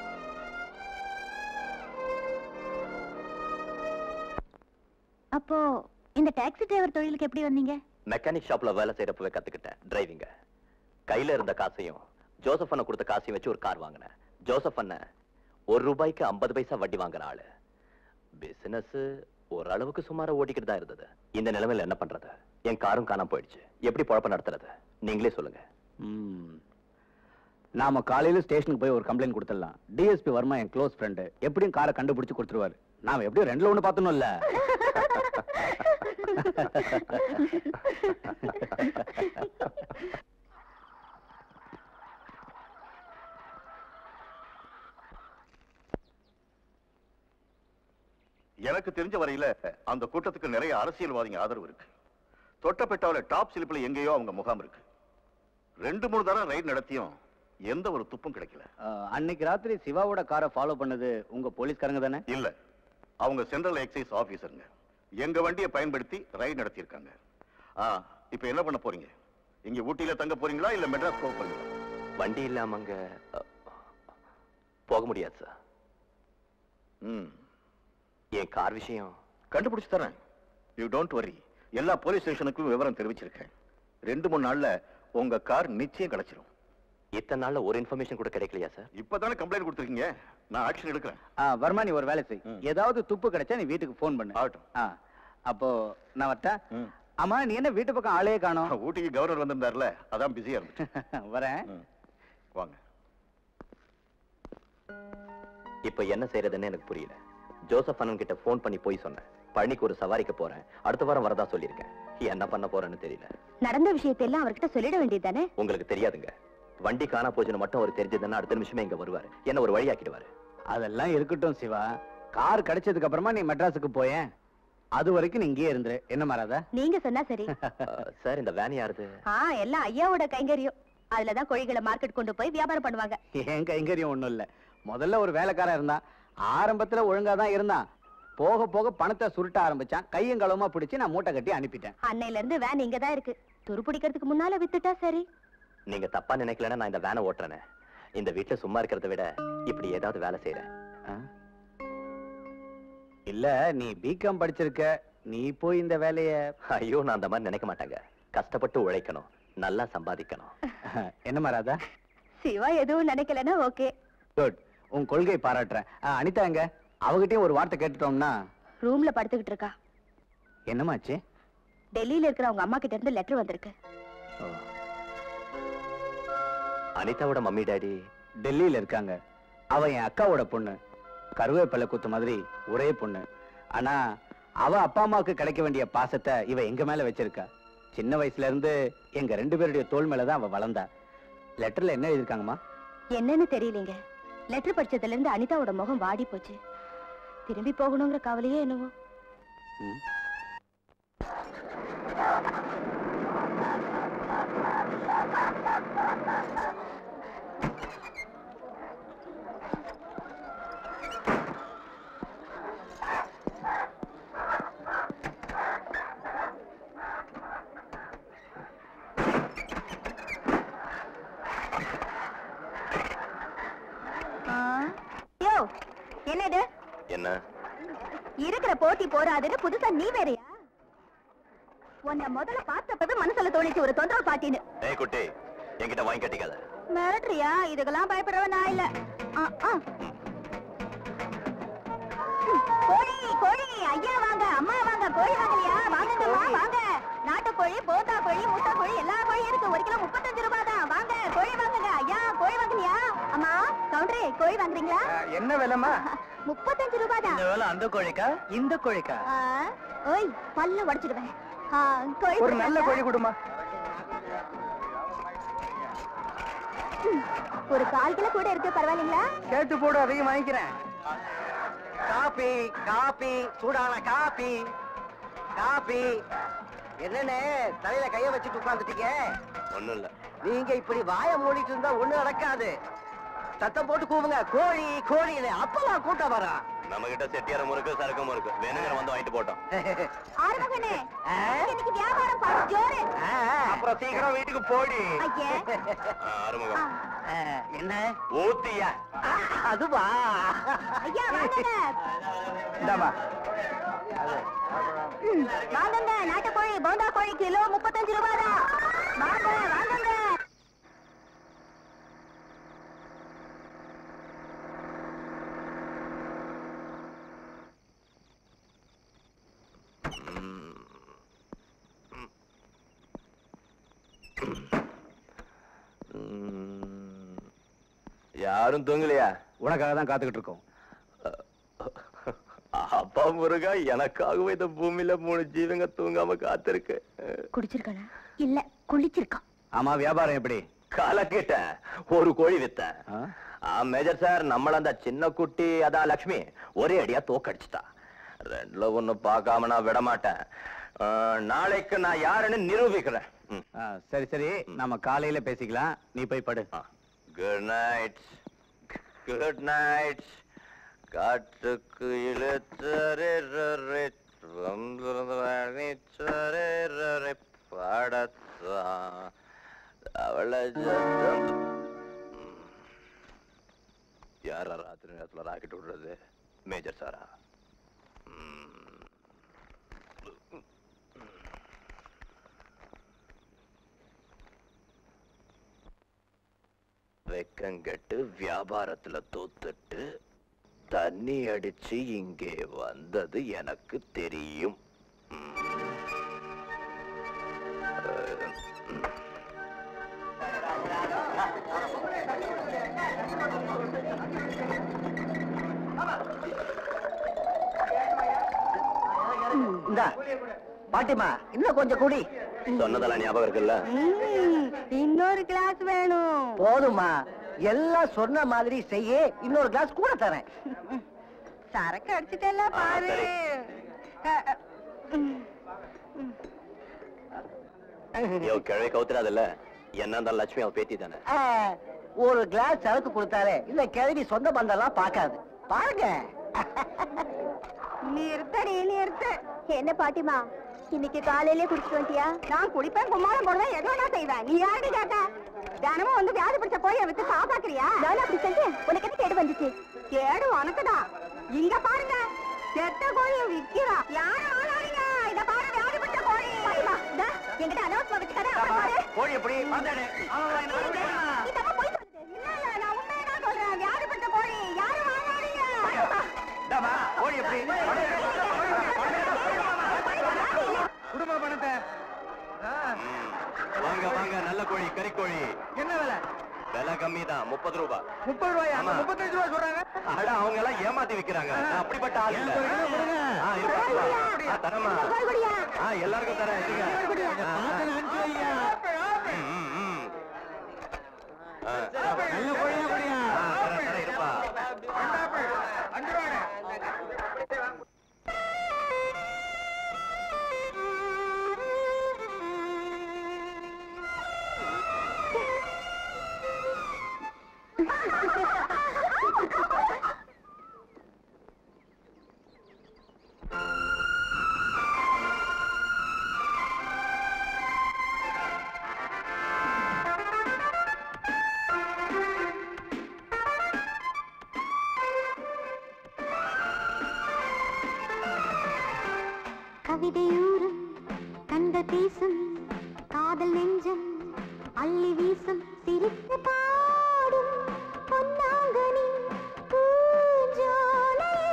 அப்போ இந்த டாக்ஸி டிரைவர் தொழிலுக்கு எப்படி வந்தீங்க
மெக்கானிக் ஷாப்ல வேலை செய்யறப்பவே கத்துக்கிட்டேன் டிரைவிங்க கையில இருந்த காசையும் ஜோசப் அண்ணன் கொடுத்த காசையும் வச்சு ஒரு கார் வாங்கினேன் ஜோசப் அண்ணன் ஒரு ரூபாய்க்கு ஐம்பது பைசா வட்டி வாங்குற ஆளு பிசினஸ் ஓரளவுக்கு சுமாரா ஓடிக்கிட்டு தான் இருந்தது இந்த நிலைமையில என்ன பண்றது என் காரும் காணாம போயிடுச்சு எப்படி பொழப்ப நடத்துறது நீங்களே சொல்லுங்க
ம். நாம காலையில ஸ்டேஷனுக்கு போய் ஒரு கம்ப்ளைண்ட் கொடுத்துடலாம் டிஎஸ்பி வர்மா என் க்ளோஸ் ஃப்ரெண்டு எப்படியும் காரை கண்டுபிடிச்சு கொடுத்துருவாரு நாம எப்படியும் ரெண்டுல ஒண்ணு பார்த்தோம்ல
எனக்கு தெரிஞ்ச வரையில அந்த கூட்டத்துக்கு நிறைய அரசியல்வாதிங்க ஆதரவு இருக்கு தொட்டப்பெட்டாவில டாப் ஸ்லிப்ல எங்கேயோ அவங்க முகாம் இருக்கு ரெண்டு மூணு தடவை ரைட் நடத்தியும் எந்த ஒரு துப்பும் கிடைக்கல
அஹ், அன்னைக்கு ராத்திரி சிவாவோட காரை ஃபாலோ பண்ணது உங்க போலீஸ்காரங்க தானே
இல்ல அவங்க சென்ட்ரல் எக்ஸைஸ் ஆபீசருங்க எங்க வண்டியை பயன்படுத்தி ரைட் நடத்தியிருக்காங்க ஆ, இப்ப என்ன பண்ண போறீங்க இங்க ஊட்டியில தங்க போறீங்களா இல்ல மெட்ராஸ் போக போறீங்களா
வண்டி இல்லாம அங்க அ, போக முடியாது சார்
ம்
என் கார் விஷயம்
கண்டுபிடிச்சு தரேன் யூ டோன்ட் வரி எல்லா போலீஸ் ஸ்டேஷனுக்கும் விவரம் தெரிவிச்சிருக்கேன் ரெண்டு மூணு நாள்ல உங்க கார் நிச்சயம் கிடைச்சிரும்
இத்தனை நாள்ல ஒரு இன்ஃபர்மேஷன் கூட கிடைக்கலையா சார்
இப்பதானே கம்ப்ளைண்ட் கொடுத்துருக்கீங்க நான் ஆக்ஷன் எடுக்கிறேன்
ஆ, வர்மா நீ ஒரு வேலை செய்
ம்.
ஏதாவது துப்பு கிடைச்சா நீ வீட்டுக்கு ஃபோன் பண்ணு
ஆகட்டும்.
ஆ, அப்போ நான் வரட்டா
ம்.
ஆமா நீ என்ன வீட்டு பக்கம் ஆளே காணோம்
ஊட்டிக்கு கவர்னர் வந்திருந்தார்ல அதான் பிஸியா இருந்துச்சு
வரேன்
ம். வாங்க
இப்ப என்ன செய்யறதுன்னு எனக்கு புரியல ஜோசப் அண்ணன் கிட்ட ஃபோன் பண்ணி போய் சொன்னேன் பழனிக்கு ஒரு சவாரிக்கு போறேன் அடுத்த வாரம் வரதா சொல்லியிருக்கேன் என்ன பண்ண போறேன்னு தெரியல
நடந்த விஷயத்தை எல்லாம் அவர்கிட்ட சொல்லிட வேண்டியது தானே
உங்களுக்கு தெரியாதுங்க வண்டி காணா போச்சுன்னு மட்டும் அவர் தெரிஞ்சதுன்னா அடுத்த நிமிஷமே இங்க வருவாரு என்ன ஒரு வழியாக்கிடுவாரு
அதெல்லாம் இருக்கட்டும் சிவா கார் கிடைச்சதுக்கு அப்புறமா நீ மெட்ராஸுக்கு போயேன் அது வரைக்கும் நீ இங்கேயே இருந்துரு என்ன மாறாதா
நீங்க சொன்னா சரி
அஹ், சார் இந்த வேன் யாருது
ஆ எல்லாம் ஐயாவோட கைங்கரியம் அதுலதான் கோழிகளை மார்க்கெட் கொண்டு போய் வியாபாரம் பண்ணுவாங்க
என் கைங்கரியம் ஒண்ணும் இல்ல முதல்ல ஒரு வேலைக்காரன் இருந்தான் ஆரம்பத்துல ஒழுங்கா தான் இருந்தான் போக போக பணத்தை சுருட்ட ஆரம்பிச்சான் கையும் களவுமா பிடிச்சு நான் மூட்டை கட்டி அனுப்பிட்டேன்
அன்னையில இருந்து வேன் இங்கதான் இருக்கு துரு பிடிக்கிறதுக்கு முன்னால வித்துட்டா சரி
நீங்க தப்பா நினைக்கலன்னா நான் இந்த வேனை ஓட்டுறேனே இந்த வீட்டுல சும்மா இருக்கிறத விட இப்படி ஏதாவது வேலை செய்யறேன்
ஆ? இல்ல நீ பிகாம் படிச்சிருக்க நீ போய் இந்த வேலைய
ஐயோ நான் அந்த மாதிரி நினைக்க மாட்டாங்க கஷ்டப்பட்டு உழைக்கணும் நல்லா சம்பாதிக்கணும்
என்னம்மா ராதா
சிவா எதுவும் நினைக்கலன்னா ஓகே
குட் உன் கொள்கை பாராட்டுறேன் ஆ, அனிதா எங்க அவகிட்டயும் ஒரு வார்த்தை கேட்டுட்டோம்னா
ரூம்ல படுத்துக்கிட்டு இருக்கா
என்னமாச்சு
டெல்லியில இருக்கிற அவங்க அம்மா கிட்ட இருந்து லெட்டர் வந்திருக்கு
ஓ,
அனிதாவோட மம்மி டாடி
டெல்லியில இருக்காங்க அவ என் அக்காவோட பொண்ணு கருவேப்பிலை குத்து மாதிரி ஒரே பொண்ணு ஆனா அவ அப்பா அம்மாவுக்கு கிடைக்க வேண்டிய பாசத்தை இவ எங்க மேல வச்சிருக்கா சின்ன வயசுல இருந்து எங்க ரெண்டு பேருடைய தோள் மேலதான் அவ வளர்ந்தா லெட்டர்ல என்ன எழுதிருக்காங்கம்மா
என்னன்னு தெரியலீங்க லெட்டர் படிச்சதுல இருந்து அனிதாவோட முகம் வாடி போச்சு திரும்பி போகணுங்கிற கவலையே என்னவோ
ம்.
யோ என்னது
என்ன
இருக்கிற போட்டி போராதுன்னு புதுசா நீ வேறயா உன்னை முதல்ல பார்த்தப்பவே மனசுல தோணிச்சு ஒரு தொந்தரவு பாட்டின்னு
ஏய் குட்டி என்கிட்ட வாங்கி கட்டிக்காத
மிரட்டுறியா இதுக்கெல்லாம் பயப்படுறவ நான் இல்ல ஆ, ஆ. ம், கோழி கோழி ஐயா வாங்க அம்மா வாங்க கோழி வாங்கலையா வாங்கங்கம்மா வாங்க நாட்டுக்கோழி போத்தா கோழி முட்டை கோழி எல்லா கோழியும் இருக்கு ஒரு கிலோ முப்பத்தஞ்சு ரூபாய் தான் வாங்க கோழி வாங்குங்க ஐயா கோழி வாங்கலையா அம்மா கவுண்டரே கோழி வாங்குறீங்களா
என்ன விலைமா
முப்பத்தஞ்சு ரூபாய் தான்
வேலை அந்த கோழிக்கா இந்த கோழிக்கா
ஆ, ஓய் பல்ல உடைச்சிடுவேன் ஆ, கோழி கொடுங்க.
கொடுமா
ம், ஒரு கால் கிலோ கூட இருக்கு பரவாயில்லைங்களா
கேட்டு போடு அதையும் வாங்கிக்கிறேன் காபி காபி சூடான காபி காபி என்னண்ணே தலையில கைய வச்சுட்டு உட்காந்துட்டீங்க
ஒண்ணும் இல்ல
நீங்க இப்படி வாய மூடிட்டு இருந்தா ஒண்ணு நடக்காது சத்தம் போட்டு கூவுங்க கோழி கோழி அப்பதான் கூட்டம் வரா
நம்ம கிட்ட செட்டியாரம் இருக்கு சரக்கும் இருக்கு வேணுங்கிற வந்து வாங்கிட்டு போட்டோம்
ஆறுமுகனே
ஆ?
இன்னைக்கு வியாபாரம் பாரு ஜோரு
அப்புறம் சீக்கிரம் வீட்டுக்கு போடி
ஐயே
ஆ, ஆறுமுகம்
ஆ, என்ன
ஊத்தியா
ஆ, அதுவா
ஐயா வாங்குங்க
இந்தாமா
ம், வாங்குங்க நாட்டுக்கோழி போண்டா கோழி கிலோ முப்பத்தஞ்சு ரூபாய் தான் வாங்க வாங்குங்க
ம். யாரும் தூங்கலையா
உனக்காக தான் காத்துக்கிட்டு இருக்கோம்
அப்பா முருகா எனக்காகவே இந்த பூமியில மூணு ஜீவங்க தூங்காம காத்திருக்கு
குடிச்சிருக்கானா இல்ல குளிச்சிருக்கான்
ஆமா வியாபாரம் எப்படி
காலக்கிட்ட ஒரு கோழி வித்தேன்
ஆ?
ஆ, மேஜர் சார் நம்மள அந்த சின்ன குட்டி அதான் லக்ஷ்மி ஒரே அடியா தோக்கடிச்சிட்டா ரெண்டுல ஒண்ணு பார்க்காம நான் விட மாட்டேன் ஆ, நாளைக்கு நான் யாருன்னு நிரூபிக்கிறேன் ம்.
ஆ, சரி சரி நாம காலையில பேசிக்கலாம் நீ போய் படு
குட் நைட் குட் நைட் காட்டுக்கு இழுத்தரே பாடத்தான் அவளை ஜத்தம் யாரா ராத்திரி நேரத்துல ராக்கெட் விடுறது மேஜர் சாரா ம். வெக்கங்கெட்டு வியாபாரத்துல தோத்துட்டு தண்ணி அடிச்சு இங்கே வந்தது எனக்கு தெரியும் ம். அஹ், ம்.
இந்தா பாட்டிமா இன்னும் கொஞ்சம் குடி
சொன்னதெல்லாம் ஞாபகம் இருக்குல்ல
ம், இன்னொரு கிளாஸ் வேணும்
போதுமா எல்லாம் சொன்ன மாதிரி செய்ய இன்னொரு கிளாஸ் கூட தரேன்
சரக்கு அடிச்சுட்டல
ஆ,
பாரு
சரி.
அ, அ, ம்.
ஐயோ கிழவை கவுத்துறாதுல்ல என்ன இருந்தாலும் லட்சுமி அவ பேத்தி தானே
ஆ, ஒரு கிளாஸ் சரக்கு கொடுத்தாலே இந்த கிழவி சொந்த பந்தம்லாம் பார்க்காது பாருங்க
நிறுத்தடி நிறுத்து என்ன பாட்டிமா இன்னைக்கு காலையிலே குடிச்சிட்டு வந்துட்டியா நான் குடிப்பேன் கும்மாளம் போடுவேன் எதோ நான் செய்வேன் நீ யாரு கேட்ட தினமும் வந்து வியாதி பிடிச்ச கோழியை வித்து காப்பாக்குறியா நான் அப்படி செஞ்சேன் உனக்கு என்ன கேடு வந்துச்சு கேடு உனக்குதான் இங்க பாருங்க செத்த கோழியை விக்கிறா யாரும் ஆளாதீங்க இத பாரு வியாதி பிடிச்ச கோழி பாருமா இத என்கிட்ட அனௌன்ஸ் வச்சுக்கறேன் அப்புறம் பாரு
கோழி எப்படி பார்த்தாடு
இதெல்லாம் போய் சொல்லுது இல்ல இல்ல நான் உண்மையை தான் சொல்றேன் வியாதி பிடிச்ச கோழி யாரும் ஆளாதீங்க பாருமா
கோழி எப்படி
குடும்ப பணத்தை
வாங்க வாங்க நல்ல கோழி கறி கோழி
என்ன விலை
விலை கம்மி தான் முப்பது ரூபாய்
முப்பது ரூபாயா
ஆமா.
முப்பத்தஞ்சு ரூபாய் சொல்றாங்க
அட அவங்க எல்லாம் ஏமாத்தி விக்கிறாங்க நான் அப்படிப்பட்ட ஆள் இல்ல ஆ, இருபது ரூபா. ஆ, தரேம்மா.
கோழியா
ஆ, எல்லாருக்கும் தரேன் இருங்க. ஆ, ஆ. ம், ம், ம். ஆ, ஆ, தரேன், தரேன், இருப்பா.
அஞ்சு ரூபாய்
கவிதையூரும் கண்கள் பேசும் காதல் நெஞ்சம் அள்ளி வீசும் சிரித்து பாடும் பொன்னாங்கனி பூஞ்சோலையே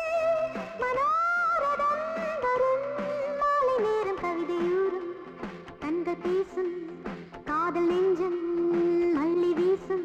மனோரதம் வரும் மாலை நேரம் கவிதையூரும் கண்கள் பேசும் காதல் நெஞ்சம் அள்ளி வீசும்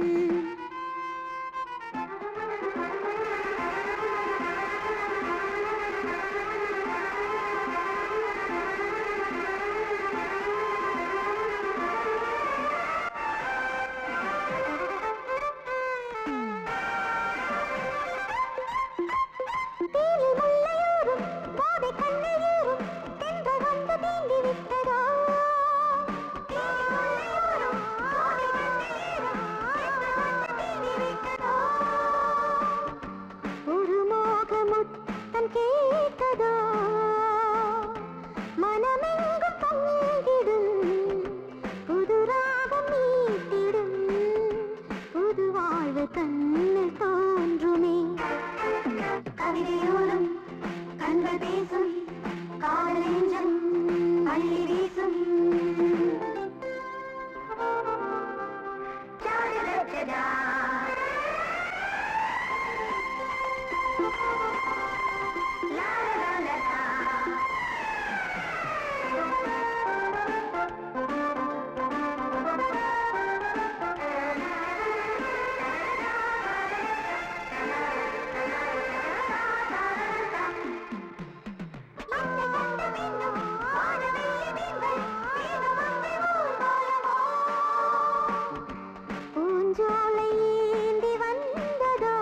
தீனி முல்லையூரும் போதை கண்ணையூரும் தென்றல் வந்து தீண்டி விட்டதோ தீனி முல்லையூரும் போதை கண்ணையூரும் தென்றல் வந்து தீண்டி விட்டதோ ஒரு மோகமுத்தம் கேட்டதோ மனமெங்கும் பங்கிடும் புது ராகம் மீட்டிடும் புது வாழ்வு கண்ணில் தோன்றுமே கவிதையோரம் கண்கள் பேசும் காதல் நெஞ்சம் அள்ளி வீசும் பூஞ்சோலை ஏந்தி வந்ததோ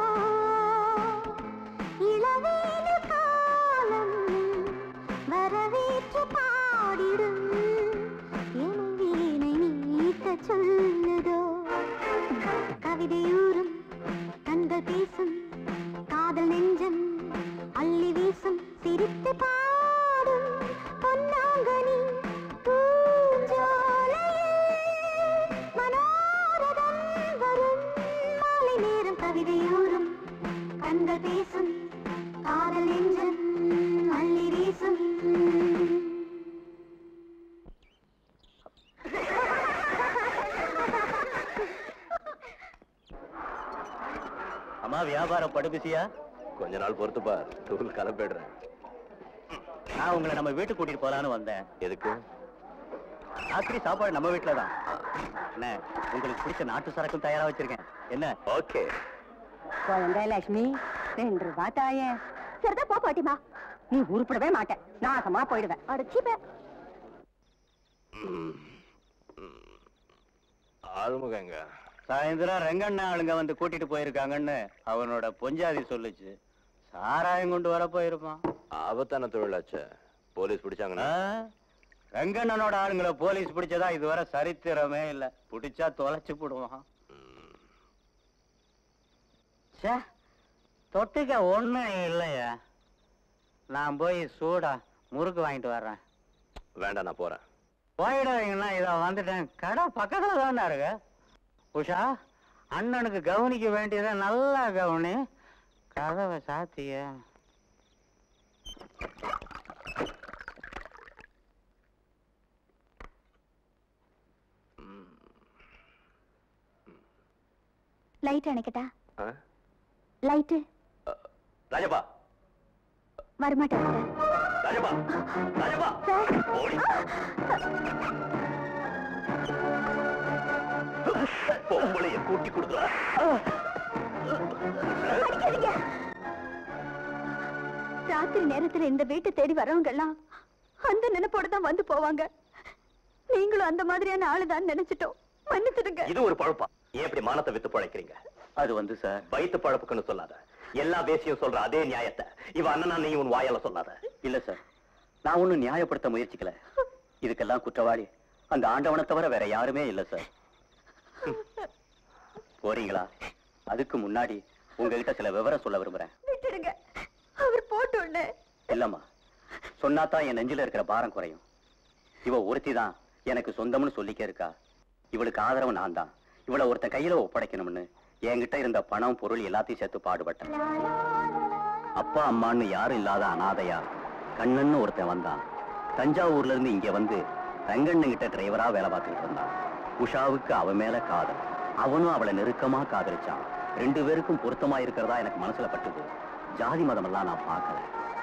இளவேலு காலம் வரவேற்று பாடிடும் என் வீணை நீட்ட சொல்லுதோ கவிதையூரும் கண்கள் பேசும் காதல் நெஞ்சம் அள்ளி வீசும் சிரித்து பாடும் பொன்னாங்கனி பூஞ்சோலையே மனோரதம் வரும் மாலை நேரம் கவிதையூரும் கண்கள் பேசும் காதல் நெஞ்சம் அள்ளி வீசும்
அம்மா வியாபாரம் படுபிசியா
கொஞ்ச நாள் பொறுத்துப்பா தூள் கலப்பிடுறேன்
நான் உங்களை நம்ம வீட்டுக்கு கூட்டிட்டு போலான்னு வந்தேன்
எதுக்கு
ராத்திரி சாப்பாடு நம்ம வீட்டுல தான் என்ன உங்களுக்கு பிடிச்ச நாட்டு சரக்கும் தயாரா வச்சிருக்கேன் என்ன
ஓகே
குழந்தை லட்சுமி ரெண்டு ரூபா தாயே சரிதான் போ பாட்டிமா நீ உருப்படவே மாட்டேன் நாசமா போயிடுவேன் அடிச்சுப்ப
ஆறுமுகங்க
சாயந்தரம் ரெங்கண்ணா ஆளுங்க வந்து கூட்டிட்டு போயிருக்காங்கன்னு அவனோட பொஞ்சாதி சொல்லுச்சு சாராயம் கொண்டு வர போயிருப்பான்
ஆபத்தான தொழிலாச்சே போலீஸ்
ஆ?
பிடிச்சாங்கன்னா
ரெங்கண்ணனோட ஆளுங்களை போலீஸ் பிடிச்சதா இதுவரை சரித்திரமே இல்ல பிடிச்சா தொலைச்சு போடுவான் ச்சே தொட்டுக்க ஒண்ணும் இல்லையா நான் போய் சூடா முறுக்கு வாங்கிட்டு வர்றேன்
வேண்டாம் நான் போறேன்
போயிடாதீங்கண்ணா இதை வந்துட்டேன் கடை பக்கத்துல தானே இருக்கு உஷா அண்ணனுக்கு கவனிக்க வேண்டியதை நல்லா கவனி கதவை சாத்திய
லைட் அணைக்கட்டா
ஆ?
லைட்டு
ராஜப்பா
வரமாட்டேன்
ராஜப்பா ராஜப்பா
சார்
ஓடி பொம்பளைய கூட்டி கொடுக்குறா
அடிக்காதீங்க. ராத்திரி நேரத்துல இந்த வீட்டை தேடி வரவங்க எல்லாம் அந்த நினைப்போட தான் வந்து போவாங்க நீங்களும் அந்த மாதிரியான ஆளுதான் நினைச்சிட்டோம் மன்னிச்சிடுங்க
இது ஒரு பழப்பா ஏன் இப்படி மானத்தை வித்து பழைக்கிறீங்க
அது வந்து சார்
வயித்து பழப்புக்குன்னு சொல்லாத எல்லா பேசியும் சொல்ற அதே நியாயத்தை இவ அண்ணனா நீ உன் வாயால சொல்லாத
இல்ல சார் நான் ஒண்ணும் நியாயப்படுத்த முயற்சிக்கல இதுக்கெல்லாம் குற்றவாளி அந்த ஆண்டவனை தவிர வேற யாருமே இல்ல சார் போறீங்களா அதுக்கு முன்னாடி உங்ககிட்ட சில விவரம் சொல்ல விரும்புறேன்
விட்டுடுங்க அவர் போட்டு உடனே
இல்லம்மா சொன்னாதான் என் நெஞ்சில இருக்கிற பாரம் குறையும் இவ ஒருத்தி தான் எனக்கு சொந்தம்னு சொல்லிக்க இருக்கா இவளுக்கு ஆதரவு நான் தான் இவளை ஒருத்தன் கையில ஒப்படைக்கணும்னு என்கிட்ட இருந்த பணம் பொருள் எல்லாத்தையும் சேர்த்து பாடுபட்டேன் அப்பா அம்மான்னு யாரும் இல்லாத அனாதையா கண்ணன்னு ஒருத்தன் வந்தான் தஞ்சாவூர்ல இருந்து இங்க வந்து ரங்கண்ணன் கிட்ட டிரைவரா வேலை பார்த்துக்கிட்டு இருந்தான் உஷாவுக்கு அவ மேல காதல் அவனும் அவளை நெருக்கமா காதலிச்சான் ரெண்டு பேருக்கும் பொருத்தமா இருக்கிறதா எனக்கு மனசுல பட்டுது ஜாதி மதம் எல்லாம் நான் பார்க்கல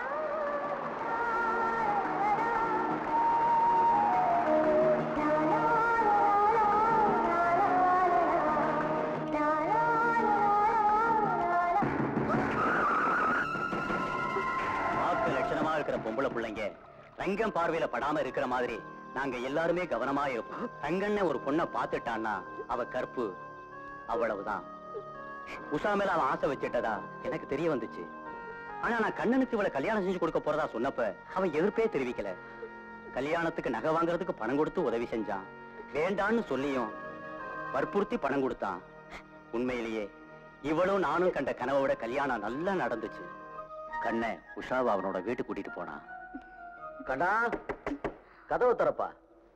பார்க்க லட்சணமா இருக்கிற பொம்பளை பிள்ளைங்க ரங்கம் பார்வையில படாம இருக்கிற மாதிரி நாங்க எல்லாருமே கவனமா இருப்போம் ரங்கண்ண ஒரு பொண்ணை பார்த்துட்டான்னா அவ கற்பு அவ்வளவுதான் உஷா மேல அவன் ஆசை வச்சிட்டதா எனக்கு தெரிய வந்துச்சு ஆனா நான் கண்ணனுக்கு இவளை கல்யாணம் செஞ்சு கொடுக்க போறதா சொன்னப்ப அவன் எதிர்ப்பே தெரிவிக்கல கல்யாணத்துக்கு நகை வாங்குறதுக்கு பணம் கொடுத்து உதவி செஞ்சான் வேண்டான்னு சொல்லியும் வற்புறுத்தி பணம் கொடுத்தான் உண்மையிலேயே இவளும் நானும் கண்ட கனவோட கல்யாணம் நல்லா நடந்துச்சு கண்ண உஷாவை அவனோட வீட்டுக்கு கூட்டிட்டு போனான்
கண்ணா கதவு திறப்பா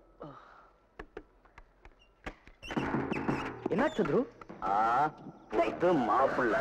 என்ன சந்துரு
ஆ புது மாப்பிள்ள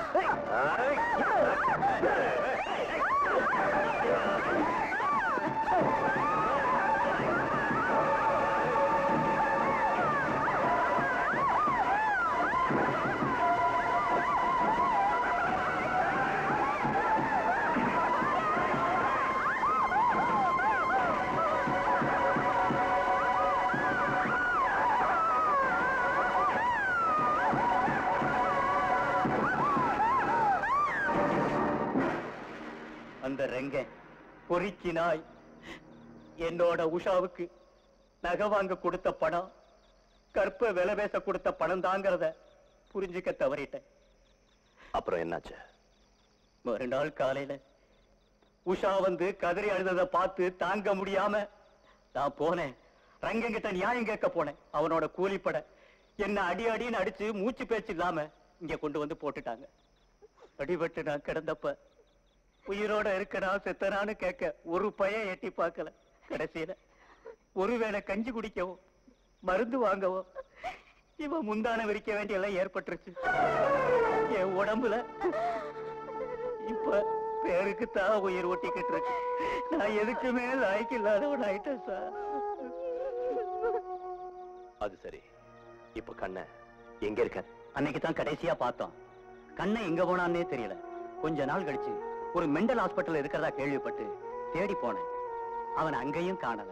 அந்த ரெங்கன் பொறுக்கி நாய் என்னோட உஷாவுக்கு நகை வாங்க கொடுத்த பணம் கற்ப விலை பேச கொடுத்த பணம் தாங்கிறத புரிஞ்சுக்க தவறிட்டேன்
அப்புறம் என்னாச்சு
மறுநாள் காலையில உஷா வந்து கதறி அழுததை பார்த்து தாங்க முடியாம நான் போனேன் ரங்கங்கிட்ட நியாயம் கேட்க போனேன் அவனோட கூலிப்பட என்ன அடி அடின்னு அடிச்சு மூச்சு பேச்சு இல்லாம இங்க கொண்டு வந்து போட்டுட்டாங்க அடிபட்டு நான் கிடந்தப்ப உயிரோட இருக்கனா செத்தனான்னு கேட்க ஒரு பையன் எட்டி பார்க்கல கடைசியில ஒருவேளை கஞ்சி குடிக்கவோ மருந்து வாங்கவோ இவன் முந்தான விரிக்க வேண்டிய எல்லாம் ஏற்பட்டுருச்சு என் உடம்புல இப்ப பேருக்கு தான் உயிர் ஒட்டிக்கிட்டு இருக்கு நான் எதுக்குமே லாய்க்கு இல்லாதவன் ஆயிட்டேன் சார்
அது சரி இப்ப கண்ண எங்க இருக்க
அன்னைக்கு தான் கடைசியா பார்த்தோம் கண்ணை எங்க போனான்னே தெரியல கொஞ்ச நாள் கழிச்சு ஒரு மெண்டல் ஹாஸ்பிட்டல் இருக்கிறதா கேள்விப்பட்டு தேடி போனேன் அவன் அங்கேயும் காணல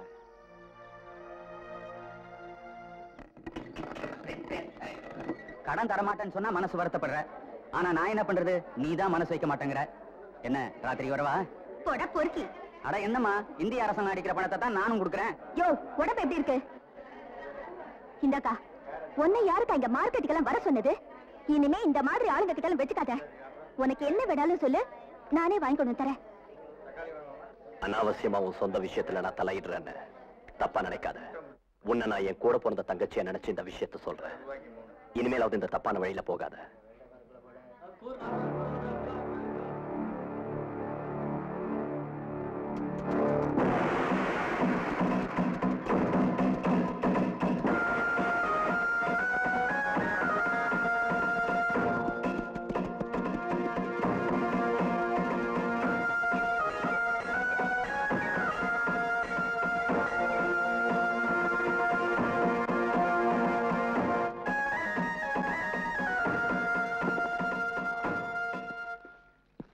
கடன் தரமாட்டேன்னு சொன்னா மனசு வருத்தப்படுற ஆனா நான் என்ன பண்றது நீ தான் மனசு வைக்க மாட்டேங்கிற என்ன ராத்திரி வரவா
போட பொறுக்கி
அட என்னம்மா இந்திய அரசாங்கம் அடிக்கிற பணத்தை தான் நானும் கொடுக்குறேன்
யோ உடம்பு எப்படி இருக்கு இந்தாக்கா உன்னை யாருக்கா இங்க மார்க்கெட்டுக்கெல்லாம் வர சொன்னது இனிமே இந்த மாதிரி ஆளுங்க கிட்ட எல்லாம் வச்சுக்காத உனக்கு என்ன வேணாலும் சொல்லு நானே வாங்கி கொண்டு வந்து தரேன்
அனாவசியமா உன் சொந்த விஷயத்துல நான் தலையிடுறேன்னு தப்பா நினைக்காத உன்னை நான் என் கூட பிறந்த தங்கச்சியை நினைச்சு இந்த விஷயத்த சொல்றேன் இனிமேலாவது இந்த தப்பான வழியில போகாத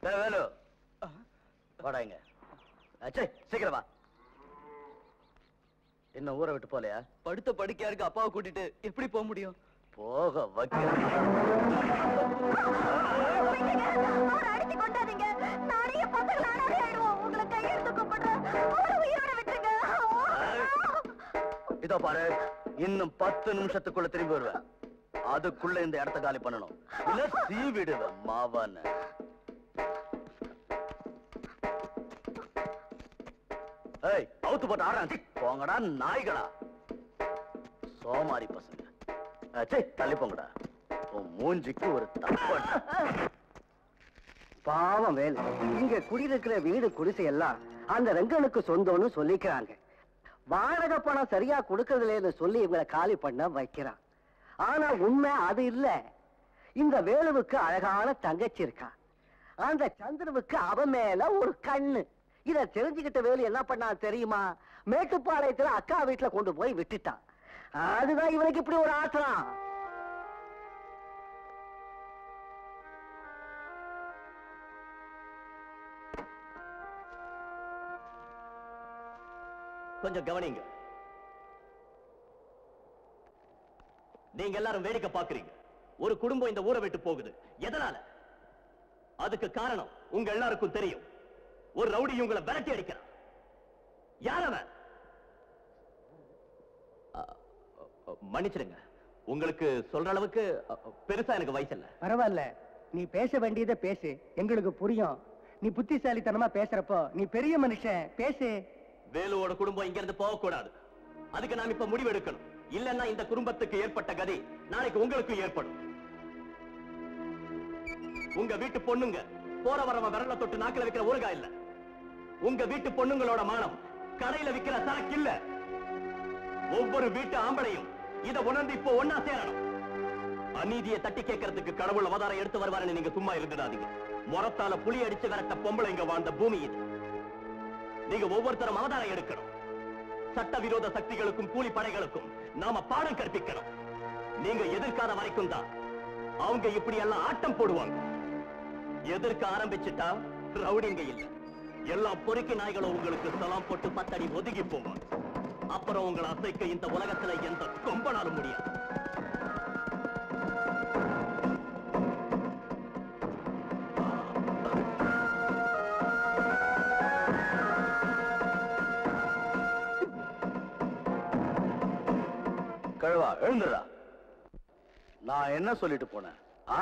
டேய் வேலு வாடா இங்க அச்சே சீக்கிரம் வா என்ன ஊரை விட்டு போலையா
படுத்த படுக்கையா இருக்கு அப்பாவை கூட்டிட்டு எப்படி போக முடியும்
போக வைக்க
அவரை அடிச்சு கொண்டாதீங்க நானே பசங்களை அனாதை ஆயிடுவோம் உங்களை கையெழுத்து கூப்பிடுறேன் அவரை உயிரோட விட்டுருங்க
இதோ பாரு இன்னும் பத்து நிமிஷத்துக்குள்ள திரும்பி வருவேன் அதுக்குள்ள இந்த இடத்த காலி பண்ணணும் இல்ல சீ விடுவேன் மாவான்னு ஏய் அவுத்து போட்டு ஆடுறான் போங்கடா நாய்களா சோமாரி பசங்க அச்சே தள்ளி போங்கடா உன் மூஞ்சிக்கு ஒரு தப்பா
பாவம் வேலு இங்க குடியிருக்கிற வீடு குடிசை எல்லாம் அந்த ரங்கனுக்கு சொந்தம்னு சொல்லிக்கிறாங்க வாடகை பணம் சரியா கொடுக்கறதுலன்னு சொல்லி இவங்களை காலி பண்ண வைக்கிறான் ஆனா உண்மை அது இல்ல இந்த வேலுவுக்கு அழகான தங்கச்சி இருக்கா அந்த சந்திரவுக்கு அவ மேல ஒரு கண்ணு இத தெரிஞ்சுக்கிட்ட வேலு என்ன பண்ணா தெரியுமா மேட்டுப்பாளையத்துல அக்கா வீட்டுல கொண்டு போய் விட்டுட்டான் அதுதான் இவனுக்கு இப்படி ஒரு ஆத்திரம்
கொஞ்சம் கவனிங்க நீங்க எல்லாரும் வேடிக்கை பாக்குறீங்க ஒரு குடும்பம் இந்த ஊரை விட்டு போகுது எதனால அதுக்கு காரணம் உங்க எல்லாருக்கும் தெரியும் ஒரு ரவுடி உங்களை விரட்டி அடிக்கிறான் யார் அவன் அ, அ, மன்னிச்சிடுங்க உங்களுக்கு சொல்ற அளவுக்கு அ, பெருசா எனக்கு வயசு இல்ல
பரவாயில்ல நீ பேச வேண்டியதை பேசு எங்களுக்கு புரியும் நீ புத்திசாலித்தனமா பேசுறப்போ நீ பெரிய மனுஷன் பேசு
வேலுவோட குடும்பம் இங்க இருந்து போக கூடாது அதுக்கு நாம் இப்ப முடிவு எடுக்கணும் இல்லன்னா இந்த குடும்பத்துக்கு ஏற்பட்ட கதி நாளைக்கு உங்களுக்கும் ஏற்படும் உங்க வீட்டு பொண்ணுங்க போற வரவன் விரல தொட்டு நாக்கில வைக்கிற ஊறுகாய் இல்ல உங்க வீட்டு பொண்ணுங்களோட மானம் கடையில விக்கிற சரக்கு இல்ல ஒவ்வொரு வீட்டு ஆம்பளையும் இத உணர்ந்து இப்போ ஒன்னா சேரணும் அநீதியை தட்டி கேட்கறதுக்கு கடவுள் அவதாரம் எடுத்து வருவாருன்னு நீங்க சும்மா இருந்துடாதீங்க முறத்தால புலி அடிச்சு விரட்ட பொம்பளைங்க வாழ்ந்த பூமி இது நீங்க ஒவ்வொருத்தரும் அவதாரம் எடுக்கணும் சட்டவிரோத சக்திகளுக்கும் கூலி படைகளுக்கும் நாம பாடம் கற்பிக்கணும் நீங்க எதிர்க்காத வரைக்கும் தான் அவங்க இப்படி எல்லாம் ஆட்டம் போடுவாங்க எதிர்க்க ஆரம்பிச்சுட்டா ரவுடிங்க இல்ல எல்லா பொறுக்கி நாய்களும் உங்களுக்கு சலாம் போட்டு பத்தடி ஒதுங்கி போவாங்க அப்புறம் உங்களை அசைக்க இந்த உலகத்துல எந்த கொம்பனாலும் முடியாது
கழுவா எழுந்துடா நான் என்ன சொல்லிட்டு போனேன் ஆ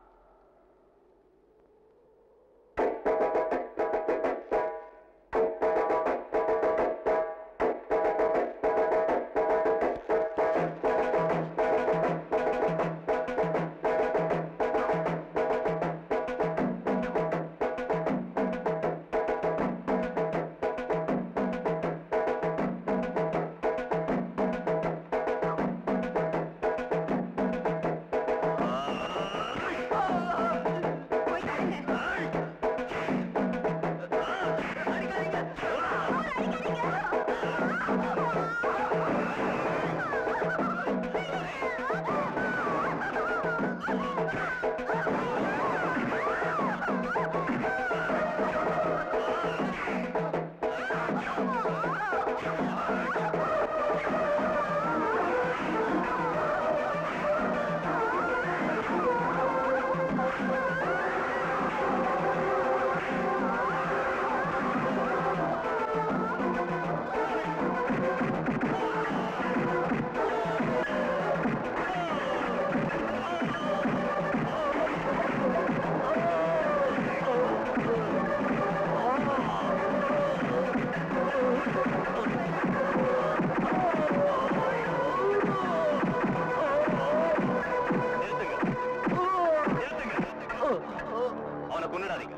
அவனை கொண்டுடாதீங்க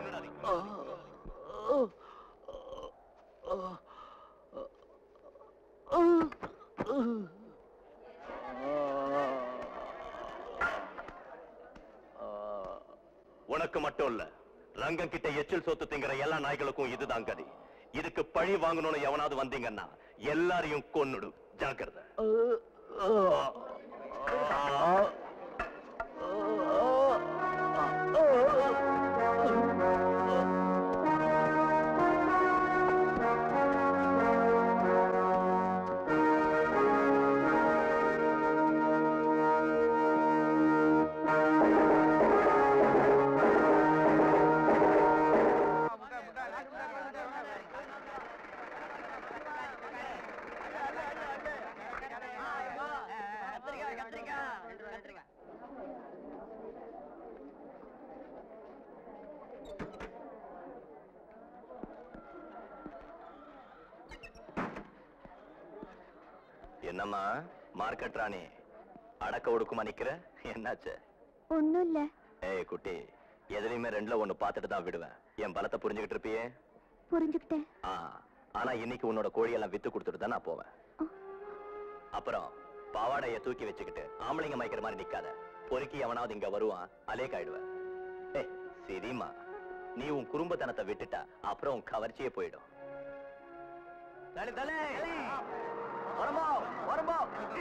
உனக்கு மட்டும் இல்ல ரங்கம் கிட்ட எச்சில் சொத்து திங்கிற எல்லா நாய்களுக்கும் இதுதான் கதி இதுக்கு பழி வாங்கணும்னு எவனாவது வந்தீங்கன்னா எல்லாரையும் கொன்னுடு ஜாக்கிரதை
ஆ
என்னம்மா மார்க்கெட் ராணி அடக்க ஒடுக்குமா நிக்கிற என்னாச்சு
ஒண்ணும் இல்ல
ஏய் குட்டி எதுலயுமே ரெண்டுல ஒண்ணு பார்த்துட்டு தான் விடுவேன் என் பலத்தை புரிஞ்சுக்கிட்டு இருப்பியே
புரிஞ்சுக்கிட்டேன்
ஆ ஆனா இன்னைக்கு உன்னோட கோழியெல்லாம் வித்து கொடுத்துட்டு தான் நான் போவேன் அப்புறம் பாவாடைய தூக்கி வச்சுக்கிட்டு ஆம்பளைங்க மயக்கிற மாதிரி நிக்காத பொறுக்கி எவனாவது இங்க வருவான் அலேக் ஆயிடுவேன் ஏய் சரிம்மா நீ உன் குறும்பத்தனத்தை விட்டுட்டா அப்புறம் உன் கவர்ச்சியே போயிடும் தலை தலை வரம்போ வரம்போ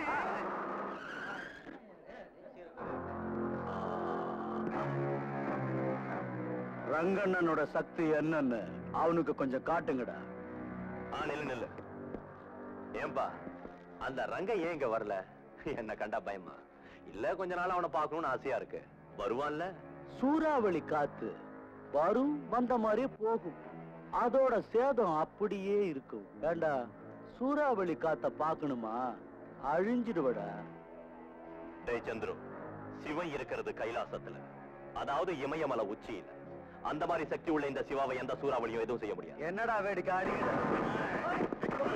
ரங்கண்ணனோட சக்தி என்னன்னு அவனுக்கு கொஞ்சம் காட்டுங்கடா
ஆ நில்லு நில்லு ஏன்பா அந்த ரங்க ஏன் இங்க வரல என்ன கண்டா பயமா இல்ல கொஞ்ச நாள் அவனை பார்க்கணும்னு ஆசையா இருக்கு வருவான்ல
சூறாவளி காத்து வரும் வந்த மாதிரியே போகும் அதோட சேதம் அப்படியே இருக்கும் ஏண்டா சூறாவளி காத்த பார்க்கணுமா அழிஞ்சிடுவடா
டேய் சந்துரு சிவன் இருக்கிறது கைலாசத்துல அதாவது இமயமலை உச்சியில அந்த மாதிரி சக்தி உள்ள இந்த சிவாவை எந்த சூறாவளியும் எதுவும் செய்ய முடியாது
என்னடா வேடிக்கை அடிக்கிற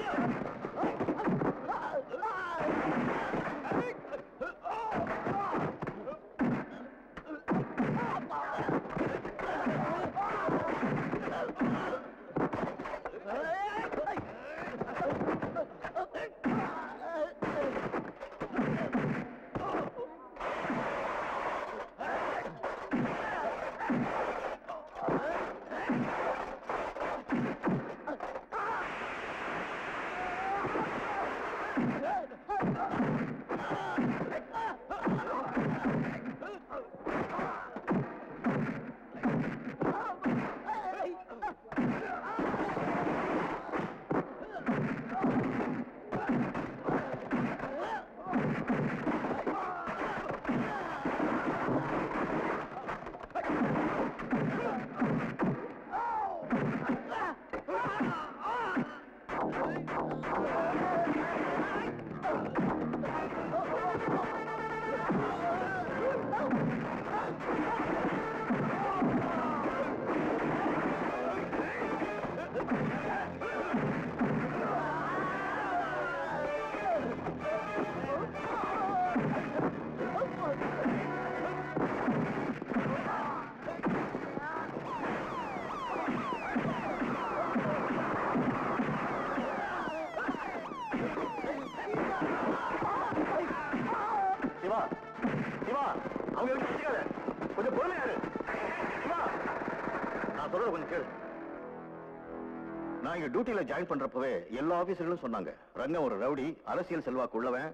சிவா சிவா அவங்க எப்படி வச்சுக்காத கொஞ்சம் பொறுமையாரு சிவா நான் சொல்றத கொஞ்சம் கேளு நான் இங்க டியூட்டில ஜாயின் பண்றப்பவே எல்லா ஆபீசர்களும் சொன்னாங்க ரங்கம் ஒரு ரவுடி அரசியல் செல்வாக்கு உள்ளவன்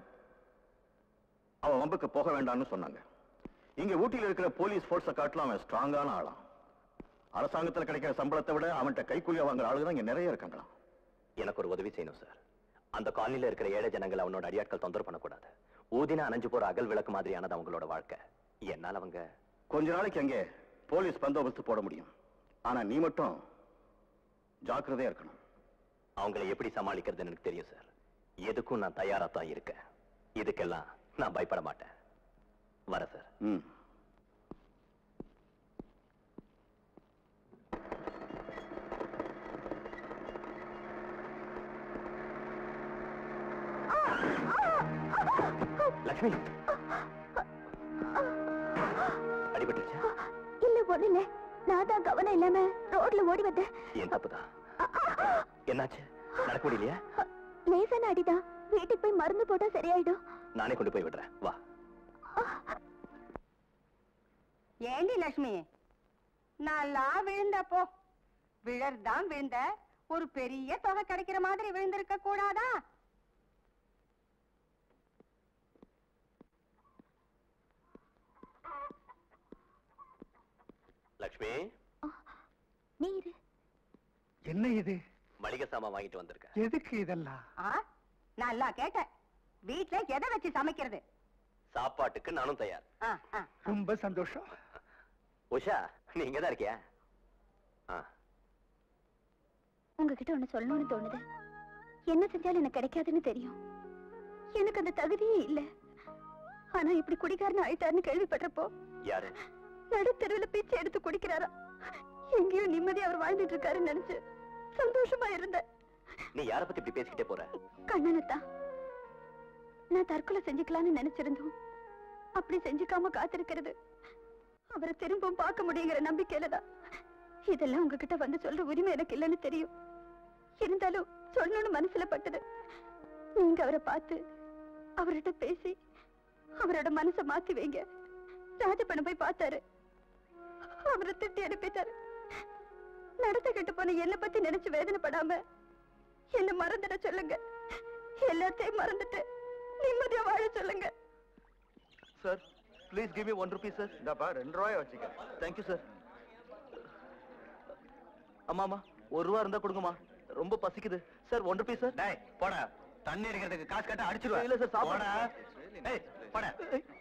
அவன் வம்புக்கு போக வேண்டாம்னு சொன்னாங்க இங்க ஊட்டியில இருக்கிற போலீஸ் ஃபோர்ஸை காட்டிலும் அவன் ஸ்ட்ராங்கான ஆளாம் அரசாங்கத்துல கிடைக்கிற சம்பளத்தை விட அவன்கிட்ட கைக்கூலியா வாங்குற ஆளுங்க தான் இங்க நிறைய இருக்காங்களாம்
எனக்கு ஒரு உதவி செய்யணும் சார் அந்த காலனில இருக்கிற ஏழை ஜனங்களை அவனோட அடியாட்கள் தொந்தரவு பண்ணக்கூடாது ஊதினா அணைஞ்சு போற அகல் விளக்கு மாதிரியானது அவங்களோட வாழ்க்கை என்னால அவங்க
கொஞ்ச நாளைக்கு அங்கே போலீஸ் பந்தோபஸ்து போட முடியும் ஆனா நீ மட்டும் ஜாக்கிரதையா இருக்கணும்
அவங்களை எப்படி சமாளிக்கிறதுன்னு எனக்கு தெரியும் சார் எதுக்கும் நான் தயாரா தான் இருக்கேன் இதுக்கெல்லாம் நான் பயப்பட மாட்டேன் வர சார்
ம்
லக்ஷ்மி அடிபட்டுருச்சா
இல்ல ஒண்ணு இல்ல நான் தான் கவனம் இல்லாம ரோட்ல ஓடி வந்தேன்
என் தப்புதான் என்னாச்சு நடக்க முடியலையா
லேசான அடிதான் வீட்டுக்கு போய் மருந்து போட்டா சரியாயிடும்
நானே கொண்டு போய் விடுறேன் வா
ஏண்டி லட்சுமி நல்லா விழுந்தப்போ விழர்தான் விழுந்த ஒரு பெரிய தொகை கிடைக்கிற மாதிரி விழுந்திருக்க கூடாதா
லக்ஷ்மி
நீரு
என்ன இது
மளிகை சாமான் வாங்கிட்டு வந்திருக்கேன்
எதுக்கு இதெல்லாம்
ஆ நல்லா கேட்டேன் வீட்ல எதை வச்சு சமைக்கிறது
சாப்பாட்டுக்கு நானும் தயார்
ஆ, ஆ.
ரொம்ப சந்தோஷம்
உஷா நீ இங்கதான் இருக்கியா ஆ
உங்ககிட்ட ஒண்ணு சொல்லணும்னு தோணுது என்ன செஞ்சாலும் எனக்கு கிடைக்காதுன்னு தெரியும் எனக்கு அந்த தகுதியே இல்ல ஆனா இப்படி குடிகாரன் ஆயிட்டாருன்னு கேள்விப்பட்டப்போ
யாரு
நடுத்தெருவுல பிச்சை எடுத்து குடிக்கிறாரா எங்கேயோ நிம்மதியா அவர் வாழ்ந்துட்டு இருக்காருன்னு நினைச்சு சந்தோஷமா இருந்தேன்
நீ யார பத்தி இப்படி பேசிக்கிட்டே போற
கண்ணனத்தான் நான் தற்கொலை செஞ்சுக்கலாம்னு நினைச்சிருந்தோம் அப்படி செஞ்சுக்காம காத்திருக்கிறது அவரை திரும்பவும் பார்க்க முடியுங்கிற நம்பிக்கையில தான் இதெல்லாம் உங்ககிட்ட வந்து சொல்ற உரிமை எனக்கு இல்லைன்னு தெரியும் இருந்தாலும் சொல்லணும்னு மனசுல பட்டது நீங்க அவரை பார்த்து அவர்கிட்ட பேசி அவரோட மனசை மாத்தி வைங்க ராஜப்பண்ண போய் பார்த்தாரு அவரை திட்டி அனுப்பிட்டாரு நடத்த கெட்டு போன என்ன பத்தி நினைச்சு வேதனைப்படாம என்ன மறந்துட சொல்லுங்க எல்லாத்தையும் மறந்துட்டு நிம்மதியா வாழ சொல்லுங்க
sir please give me one rupees sir
இந்தாப்பா ரெண்டு ரூபாய் வச்சுக்க
தேங்க்யூ சார் அம்மாமா ஒரு ரூபா இருந்தா கொடுங்கம்மா ரொம்ப பசிக்குது சார் ஒன் ருபீஸ் சார்
டேய் போடா தண்ணி அடிக்கிறதுக்கு காசு கட்ட அடிச்சிருவேன்
இல்ல சார், சாப்பாடு.
போடா. ஏய் போடா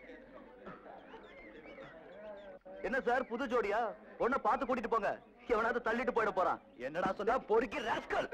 என்ன சார் புது ஜோடியா ஒன்ன பார்த்து கூட்டிட்டு போங்க எவனாவது தள்ளிட்டு போயிட போறான் என்னடா சொல்ல பொறுக்கி ராஸ்கல்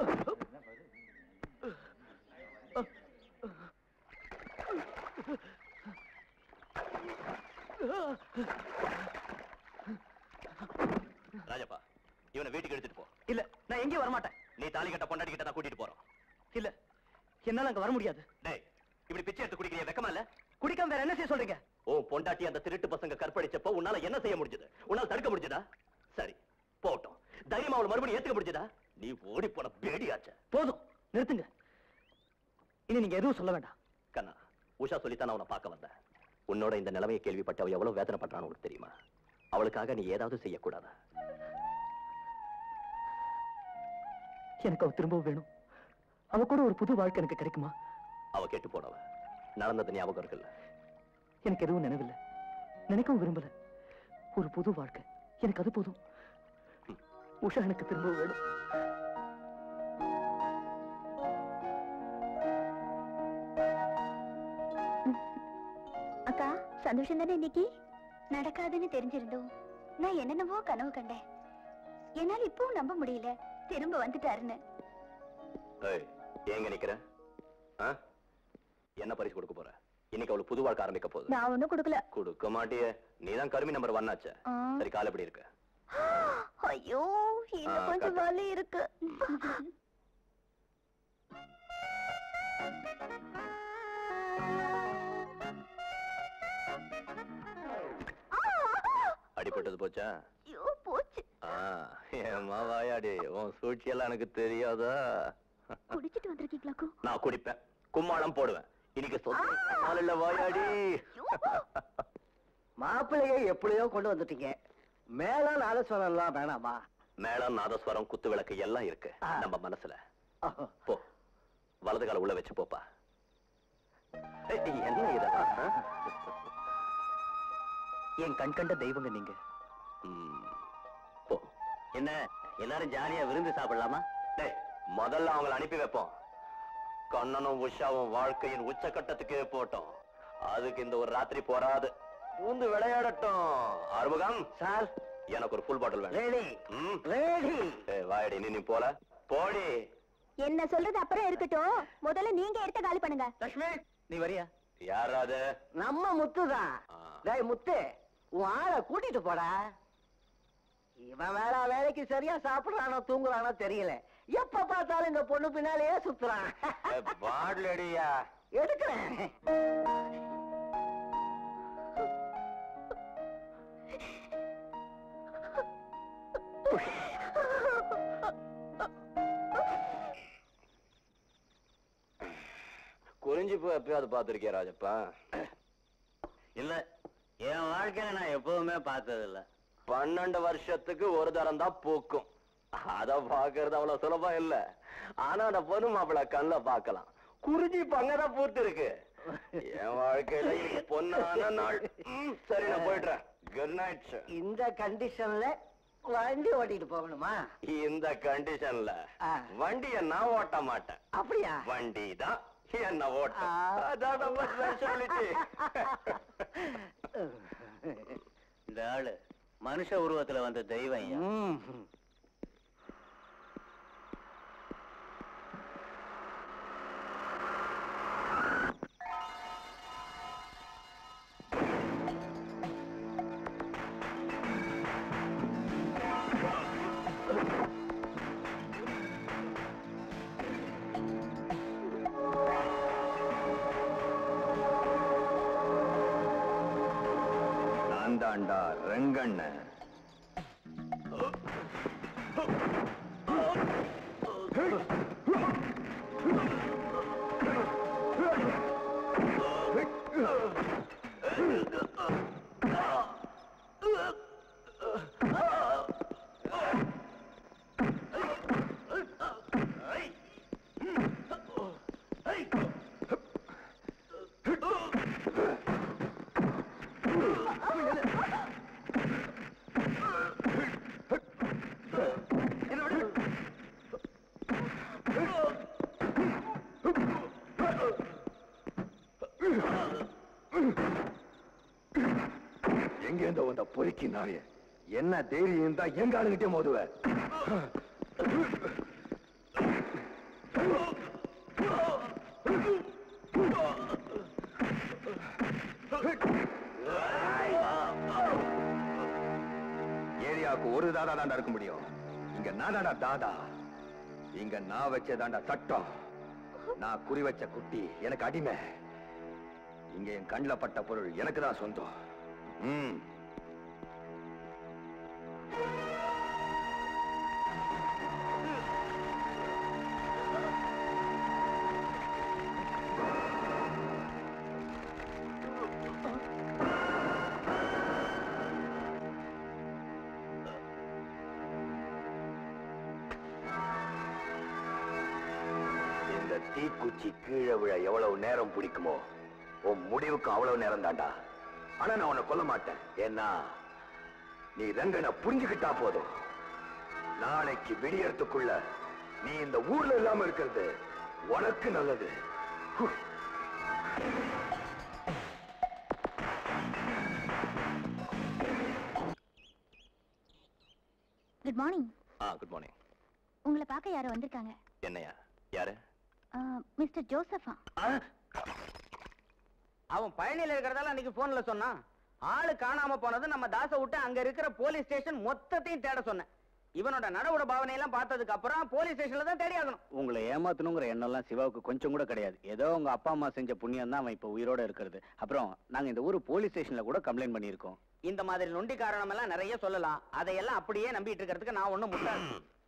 ராஜப்பா இவனை வீட்டுக்கு எடுத்துட்டு போ
இல்ல நான் எங்கேயும் வரமாட்டேன்
நீ தாலி கட்ட பொண்டாட்டி கிட்ட நான் கூட்டிட்டு போறோம்
இல்ல என்னால அங்க வர முடியாது
டேய் இப்படி பிச்சை எடுத்து குடிக்கிறிய வெக்கமா இல்ல
குடிக்காம வேற என்ன செய்ய சொல்றீங்க
ஓ பொண்டாட்டி அந்த திருட்டு பசங்க கற்பழிச்சப்போ உன்னால என்ன செய்ய முடிஞ்சது உன்னால தடுக்க முடிஞ்சதா சரி போட்டோம் தைரியமா அவளை மறுபடியும் ஏத்துக்க முடிஞ்சதா நீ ஓடி போன பேடியாச்ச
போதும் நிறுத்துங்க இனி நீங்க எதுவும் சொல்ல வேண்டாம்
கண்ணா உஷா சொல்லித்தான் நான் உன்னை பார்க்க வந்தேன் உன்னோட இந்த நிலைமையை கேள்விப்பட்டு அவ எவ்வளவு வேதனை பண்றான்னு உனக்கு தெரியுமா அவளுக்காக நீ ஏதாவது செய்யக்கூடாதா
எனக்கு அவ திரும்பவும் வேணும் அவ கூட ஒரு புது வாழ்க்கை எனக்கு கிடைக்குமா
அவ கெட்டு போனவ நடந்தது ஞாபகம் இருக்குல்ல
எனக்கு எதுவும் நினைவில்லை நினைக்கவும் விரும்பல ஒரு புது வாழ்க்கை எனக்கு அது போதும் உஷா எனக்கு திரும்பவும் வேணும்
அக்கா சந்தோஷம் தானே இன்னைக்கு நடக்காதுன்னு தெரிஞ்சிருந்தோம் நான் என்னென்னவோ கனவு கண்டேன் என்னால இப்பவும் நம்ப முடியல திரும்ப வந்துட்டாருன்னு
ஏய் ஏங்க நிக்கிற ஆ? என்ன பரிசு கொடுக்க போற இன்னைக்கு அவளுக்கு புது வாழ்க்கை ஆரம்பிக்க போகுது
நான் ஒண்ணும் கொடுக்கல
கொடுக்க மாட்டியே நீதான் கருமி நம்பர் ஒன் ஆச்சே
ஆ.
சரி கால் எப்படி இருக்கு
ஐயோ இன்னும்
ஆ,
கொஞ்சம்
காட்டு.
வலி இருக்கு
அடிபட்டது போச்சா
ஐயோ போச்சு
ஆ, ஏம்மா வாயாடி உன் சூழ்ச்சியெல்லாம் எனக்கு தெரியாதா
குடிச்சிட்டு வந்திருக்கீங்களாக்கோ
நான் குடிப்பேன் கும்மாளம் போடுவேன் இன்னைக்கு சொத்து நாளில்ல வாயாடி
மாப்பிள்ளையை எப்படியோ கொண்டு வந்துட்டீங்க மேல நாதஸ்வரம் எல்லாம் வேணாமா
மேளம் நாதஸ்வரம் குத்து விளக்கு எல்லாம் இருக்கு
ஆ.
நம்ம மனசுல போ வலது கால உள்ள வச்சு போப்பா ஏய், என்ன இதெல்லாம் ஆ?
என் கண் கண்ட தெய்வங்க நீங்க
ம், போ
என்ன எல்லாரும் ஜாலியா விருந்து சாப்பிடலாமா
டேய் முதல்ல அவங்கள அனுப்பி வைப்போம் கண்ணனும் உஷாவும் வாழ்க்கையின் உச்சக்கட்டத்துக்கு போட்டோம் அதுக்கு இந்த ஒரு ராத்திரி போராது பூந்து விளையாடட்டும் ஆறுமுகம்
சார்
எனக்கு ஒரு ஃபுல் பாட்டில் வேணும்
ரெடி
ம்.
ரெடி
ஏய், வாயடி நீ நீ போல போடி
என்ன சொல்றது அப்புறம் இருக்கட்டும் முதல்ல நீங்க எடுத்த காலி பண்ணுங்க
லட்சுமி நீ வரியா
யாராது
நம்ம முத்துதான்
ஆ.
டேய் முத்து உன் ஆளை கூட்டிட்டு போடா இவன் வேலை வேலைக்கு சரியா சாப்பிடுறானோ தூங்குறானோ தெரியல எப்ப பார்த்தாலும் இந்த பொண்ணு பின்னாலேயே சுத்துறான்
பாட்டில் அடியா
எடுக்கிறேன்
குறிஞ்சி பூ எப்பயாவது பார்த்திருக்கியா ராஜப்பா
இல்ல என் வாழ்க்கையில நான் எப்பவுமே பார்த்தது இல்ல
பன்னெண்டு வருஷத்துக்கு ஒரு தரம் தான் பூக்கும் அத பாக்குறது அவ்வளவு சுலபம் இல்ல ஆனா அந்த பொண்ணு மாப்பிள கண்ணுல பார்க்கலாம் குறிஞ்சி பங்கதான் பூத்து இருக்கு என் வாழ்க்கையில இது பொண்ணான நாள் ம், சரி நான் போயிடுறேன் குட் நைட்
இந்த கண்டிஷன்ல வண்டி ஓட்டிட்டு போகணுமா
இந்த கண்டிஷன்ல
ஆ.
வண்டிய நான் ஓட்ட மாட்டேன்
அப்படியா
வண்டி தான் என்ன ஓட்டம்
ஆ.
அதான் நம்ம speciality.
இந்த ஆளு மனுஷ உருவத்துல வந்த தெய்வம் ஐயா.
ம்.
நான் தாண்டா ரங்கண்ணன் எங்கேந்த வந்த பொறுக்கி நாய என்ன தைரியம் தான் எங்க ஆளுகிட்டே மோதுவ ஏரியாவுக்கு ஒரு தாதா தாண்டா இருக்க முடியும் இங்க நானாடா தாதா இங்க நான் வச்சதாண்டா சட்டம் நான் குறி வச்ச குட்டி எனக்கு அடிமை இங்க என் கண்ணில் பட்ட பொருள் எனக்கு தான் சொந்தம் ம் இந்த தீக்குச்சி கீழே விழ எவ்வளவு நேரம் பிடிக்குமோ உன் முடிவுக்கு அவ்வளவு நேரம் தாண்டா ஆனா நான் உன்னை கொல்ல மாட்டேன் ஏன்னா நீ ரங்கனை புரிஞ்சுக்கிட்டா போதும் நாளைக்கு விடியறதுக்குள்ள நீ இந்த ஊர்ல இல்லாம இருக்கிறது உனக்கு நல்லது ஹு.
குட் மார்னிங்
ஆ குட் மார்னிங்
உங்களை பார்க்க யாரோ வந்திருக்காங்க
என்னையா யாரு
மிஸ்டர் ஜோசஃபா
அவன் பழனியில இருக்கிறதால அன்னைக்கு போன்ல சொன்னான் ஆளு காணாம போனது நம்ம தாச விட்டு அங்க இருக்கிற போலீஸ் ஸ்டேஷன் மொத்தத்தையும் தேட சொன்னேன் இவனோட நடவுட பாவனை எல்லாம் பார்த்ததுக்கு அப்புறம் போலீஸ் ஸ்டேஷன்ல தான் தேடி ஆகணும்
உங்களை ஏமாத்தணுங்கிற எண்ணம்லாம் சிவாவுக்கு கொஞ்சம் கூட கிடையாது ஏதோ உங்க அப்பா அம்மா செஞ்ச புண்ணியம் தான் அவன் இப்ப உயிரோட இருக்கிறது அப்புறம் நாங்க இந்த ஊர் போலீஸ் ஸ்டேஷன்ல கூட கம்ப்ளைண்ட் பண்ணியிருக்கோம்
இந்த மாதிரி நொண்டி காரணம் எல்லாம் நிறைய சொல்லலாம் அதையெல்லாம் அப்படியே நம்பிட்டு இருக்கிறதுக்கு நான் ஒண்ணும் முட்டாள்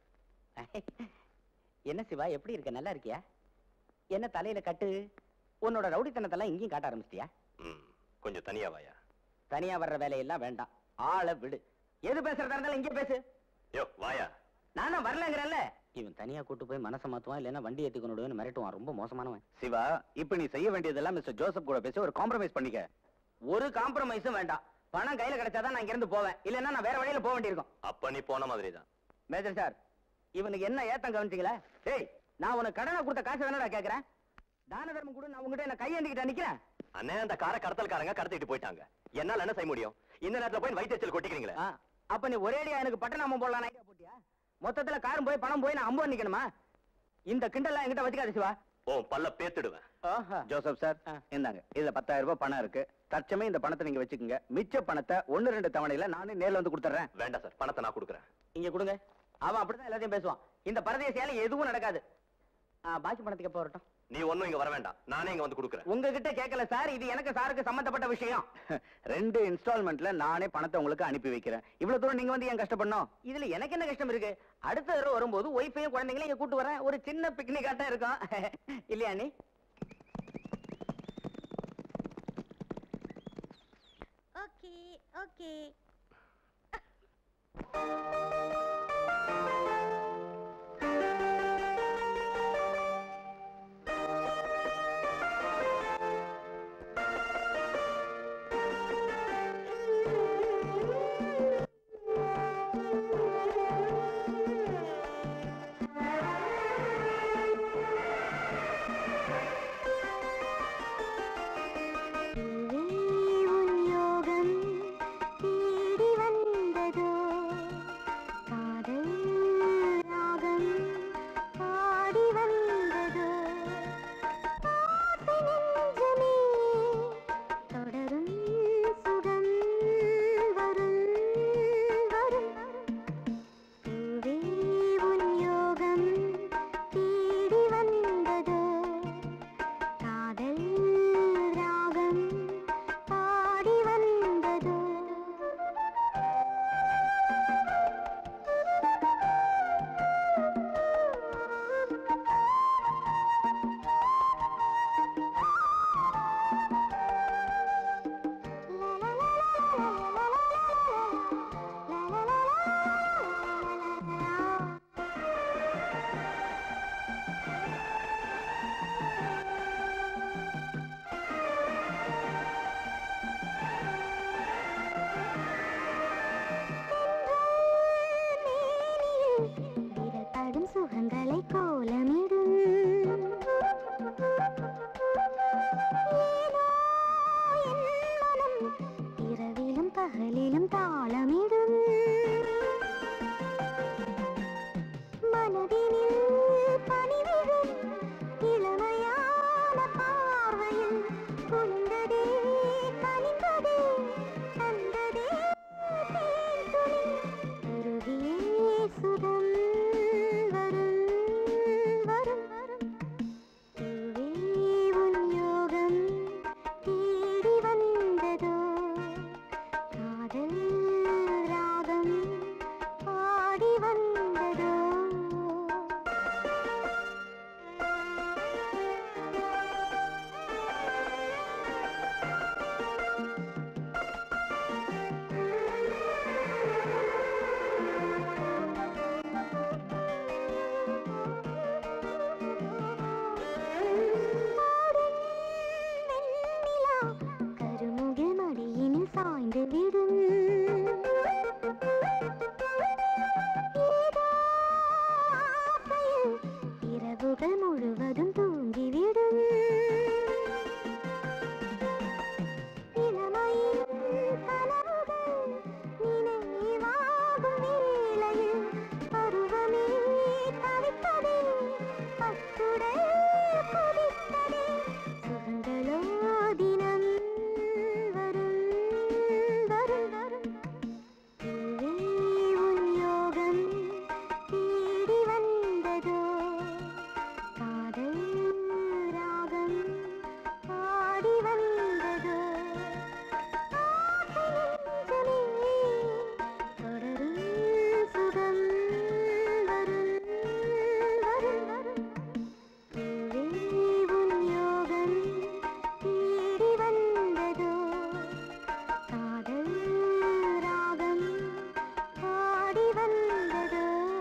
என்ன சிவா எப்படி இருக்க நல்லா இருக்கியா என்ன தலையில கட்டு உன்னோட ரவுடித்தனத்தெல்லாம் இங்கேயும் காட்ட ஆரம்பிச்சிட்டியா
ம் கொஞ்சம் தனியா வாயா
தனியா வர்ற வேலையெல்லாம் வேண்டாம் ஆளை விடு எது பேசுறதா இருந்தாலும் இங்கே பேசு
யோ வாயா
நானும் வரலங்கிறல்ல இவன் தனியா கூட்டு போய் மனசை மாத்துவான் இல்லைன்னா வண்டி ஏத்திக்கணும் மிரட்டுவான் ரொம்ப மோசமானவன்
சிவா இப்ப நீ செய்ய வேண்டியதெல்லாம் மிஸ்டர் ஜோசப் கூட பேசி ஒரு காம்ப்ரமைஸ் பண்ணிக்க
ஒரு காம்ப்ரமைஸும் வேண்டாம் பணம் கையில கிடைச்சாதான் நான் இங்கிருந்து போவேன் இல்லைன்னா நான் வேற வழியில போக வேண்டியிருக்கும்
அப்ப நீ போன மாதிரி தான்
மேஜர் சார் இவனுக்கு என்ன ஏத்தம் கவனிச்சீங்களா டேய் நான் உனக்கு கடனை கொடுத்த காசு வேணடா கேக்குறேன் தான தர்மம் கூட நான் உங்ககிட்ட என்ன கையேந்திக்கிட்ட நிக்கிறேன்
அண்ணே அந்த காரை கடத்தல்காரங்க கடத்திட்டு போயிட்டாங்க என்னால என்ன செய்ய முடியும் இந்த நேரத்துல போய் வயிற்றுச்சல் கொட்டிக்கிறீங்களே
ஆ, அப்ப நீ ஒரேடியா எனக்கு பட்டநாமம் போடலாம் ஐடியா போட்டியா மொத்தத்துல காரும் போய் பணம் போய் நான் அம்பு நிக்கணுமா இந்த கிண்டல்லாம் என்கிட்ட வச்சுக்காத சிவா
ஓ பல்ல பேத்துடுவேன்
ஆஹா.
ஜோசப் சார்
ஆ.
இந்தாங்க இதுல பத்தாயிரம் ரூபாய் பணம் இருக்கு தற்சமே இந்த பணத்தை நீங்க வச்சுக்கோங்க மிச்ச பணத்தை ஒன்னு ரெண்டு தவணையில நானே நேர்ல வந்து கொடுத்துறேன்
வேண்டாம் சார் பணத்தை நான் கொடுக்குறேன்
இங்க கொடுங்க அவன் அப்படிதான் எல்லாத்தையும் பேசுவான் இந்த பரதேசியால எதுவும் நடக்காது ஆ, பாக்கி பணத்துக்கு எப்போ வரட்டும்
நீ ஒண்ணும் இங்க வர வேண்டாம் நானே இங்க வந்து கொடுக்குறேன்
உங்ககிட்ட கேட்கல சார் இது எனக்கு சாருக்கு சம்பந்தப்பட்ட விஷயம்
ரெண்டு இன்ஸ்டால்மெண்ட்ல நானே பணத்தை உங்களுக்கு அனுப்பி வைக்கிறேன் இவ்வளவு தூரம் நீங்க வந்து ஏன் கஷ்டப்படணும்
இதுல எனக்கு என்ன கஷ்டம் இருக்கு அடுத்த தடவை வரும்போது ஒய்ஃபையும் குழந்தைங்களையும் இங்க கூட்டு வரேன் ஒரு சின்ன பிக்னிக் ஆட்டம் இருக்கும் இல்லையா நீ
ஓகே ஓகே யோகம் ராகம் பாடி வந்ததோ வெண்ணிலா கருமுகில் மடியினில் சாய்ந்து விடும் ஏதோ ஆசையில் இரவுகள் முழுவதும் தூங்கிவிடும் இளமையின் கனவுகள் நினைவாகும் வேளையில் பருவமே தவித்ததே அத்துடன் கொதித்ததே சுகங்களோ தினம் வரும் வரும் வரும் பூவே உன் யோகம் தேடி வந்ததோ காதல் ராகம் பாடி வந்ததோ ஆசை நெஞ்சமே தொடரும் சுகம் வரும் வரும் வரும் பூவே உன் யோகம் தேடி வந்ததோ காதல் ராகம் பாடி வந்ததோ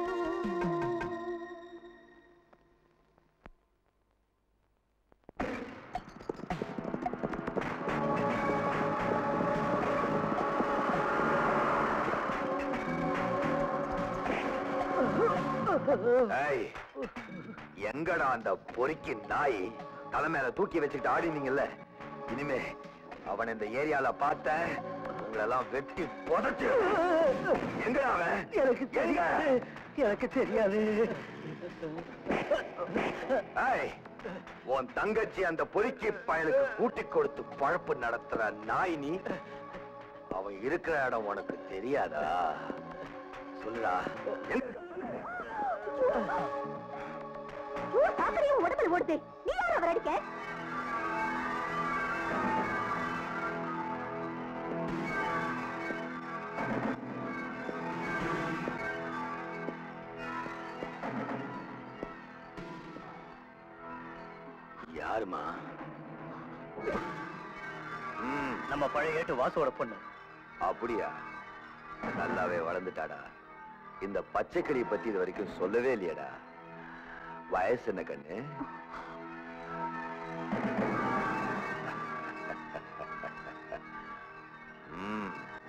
ஏய், எங்கடா அந்த பொறுக்கி நாய் தலை மேல தூக்கி வச்சுக்கிட்டு ஆடினீங்கல்ல இனிமே அவன் இந்த ஏரியால பார்த்த உங்களெல்லாம் வெட்டி புதைச்சு எங்கடா அவன்
எனக்கு தெரியாது எனக்கு தெரியாது
ஏய், உன் தங்கச்சி அந்த பொறுக்கி பயலுக்கு கூட்டி கொடுத்து பழப்பு நடத்துற நாய் நீ அவன் இருக்கிற இடம் உனக்கு தெரியாதா சொல்லுடா எங்க-
ஐயோ, சாக்கடையும் உடம்புல ஓடுது நீ யார் அவர் அடிக்க
யாருமா ம்,
நம்ம பழைய ஏட்டு வாசுவோட பொண்ணு
அப்படியா நல்லாவே வளர்ந்துட்டாடா இந்த பச்சைக்கிளியை பத்தி இது வரைக்கும் சொல்லவே இல்லையடா வயசு என்ன கண்ணு ம்.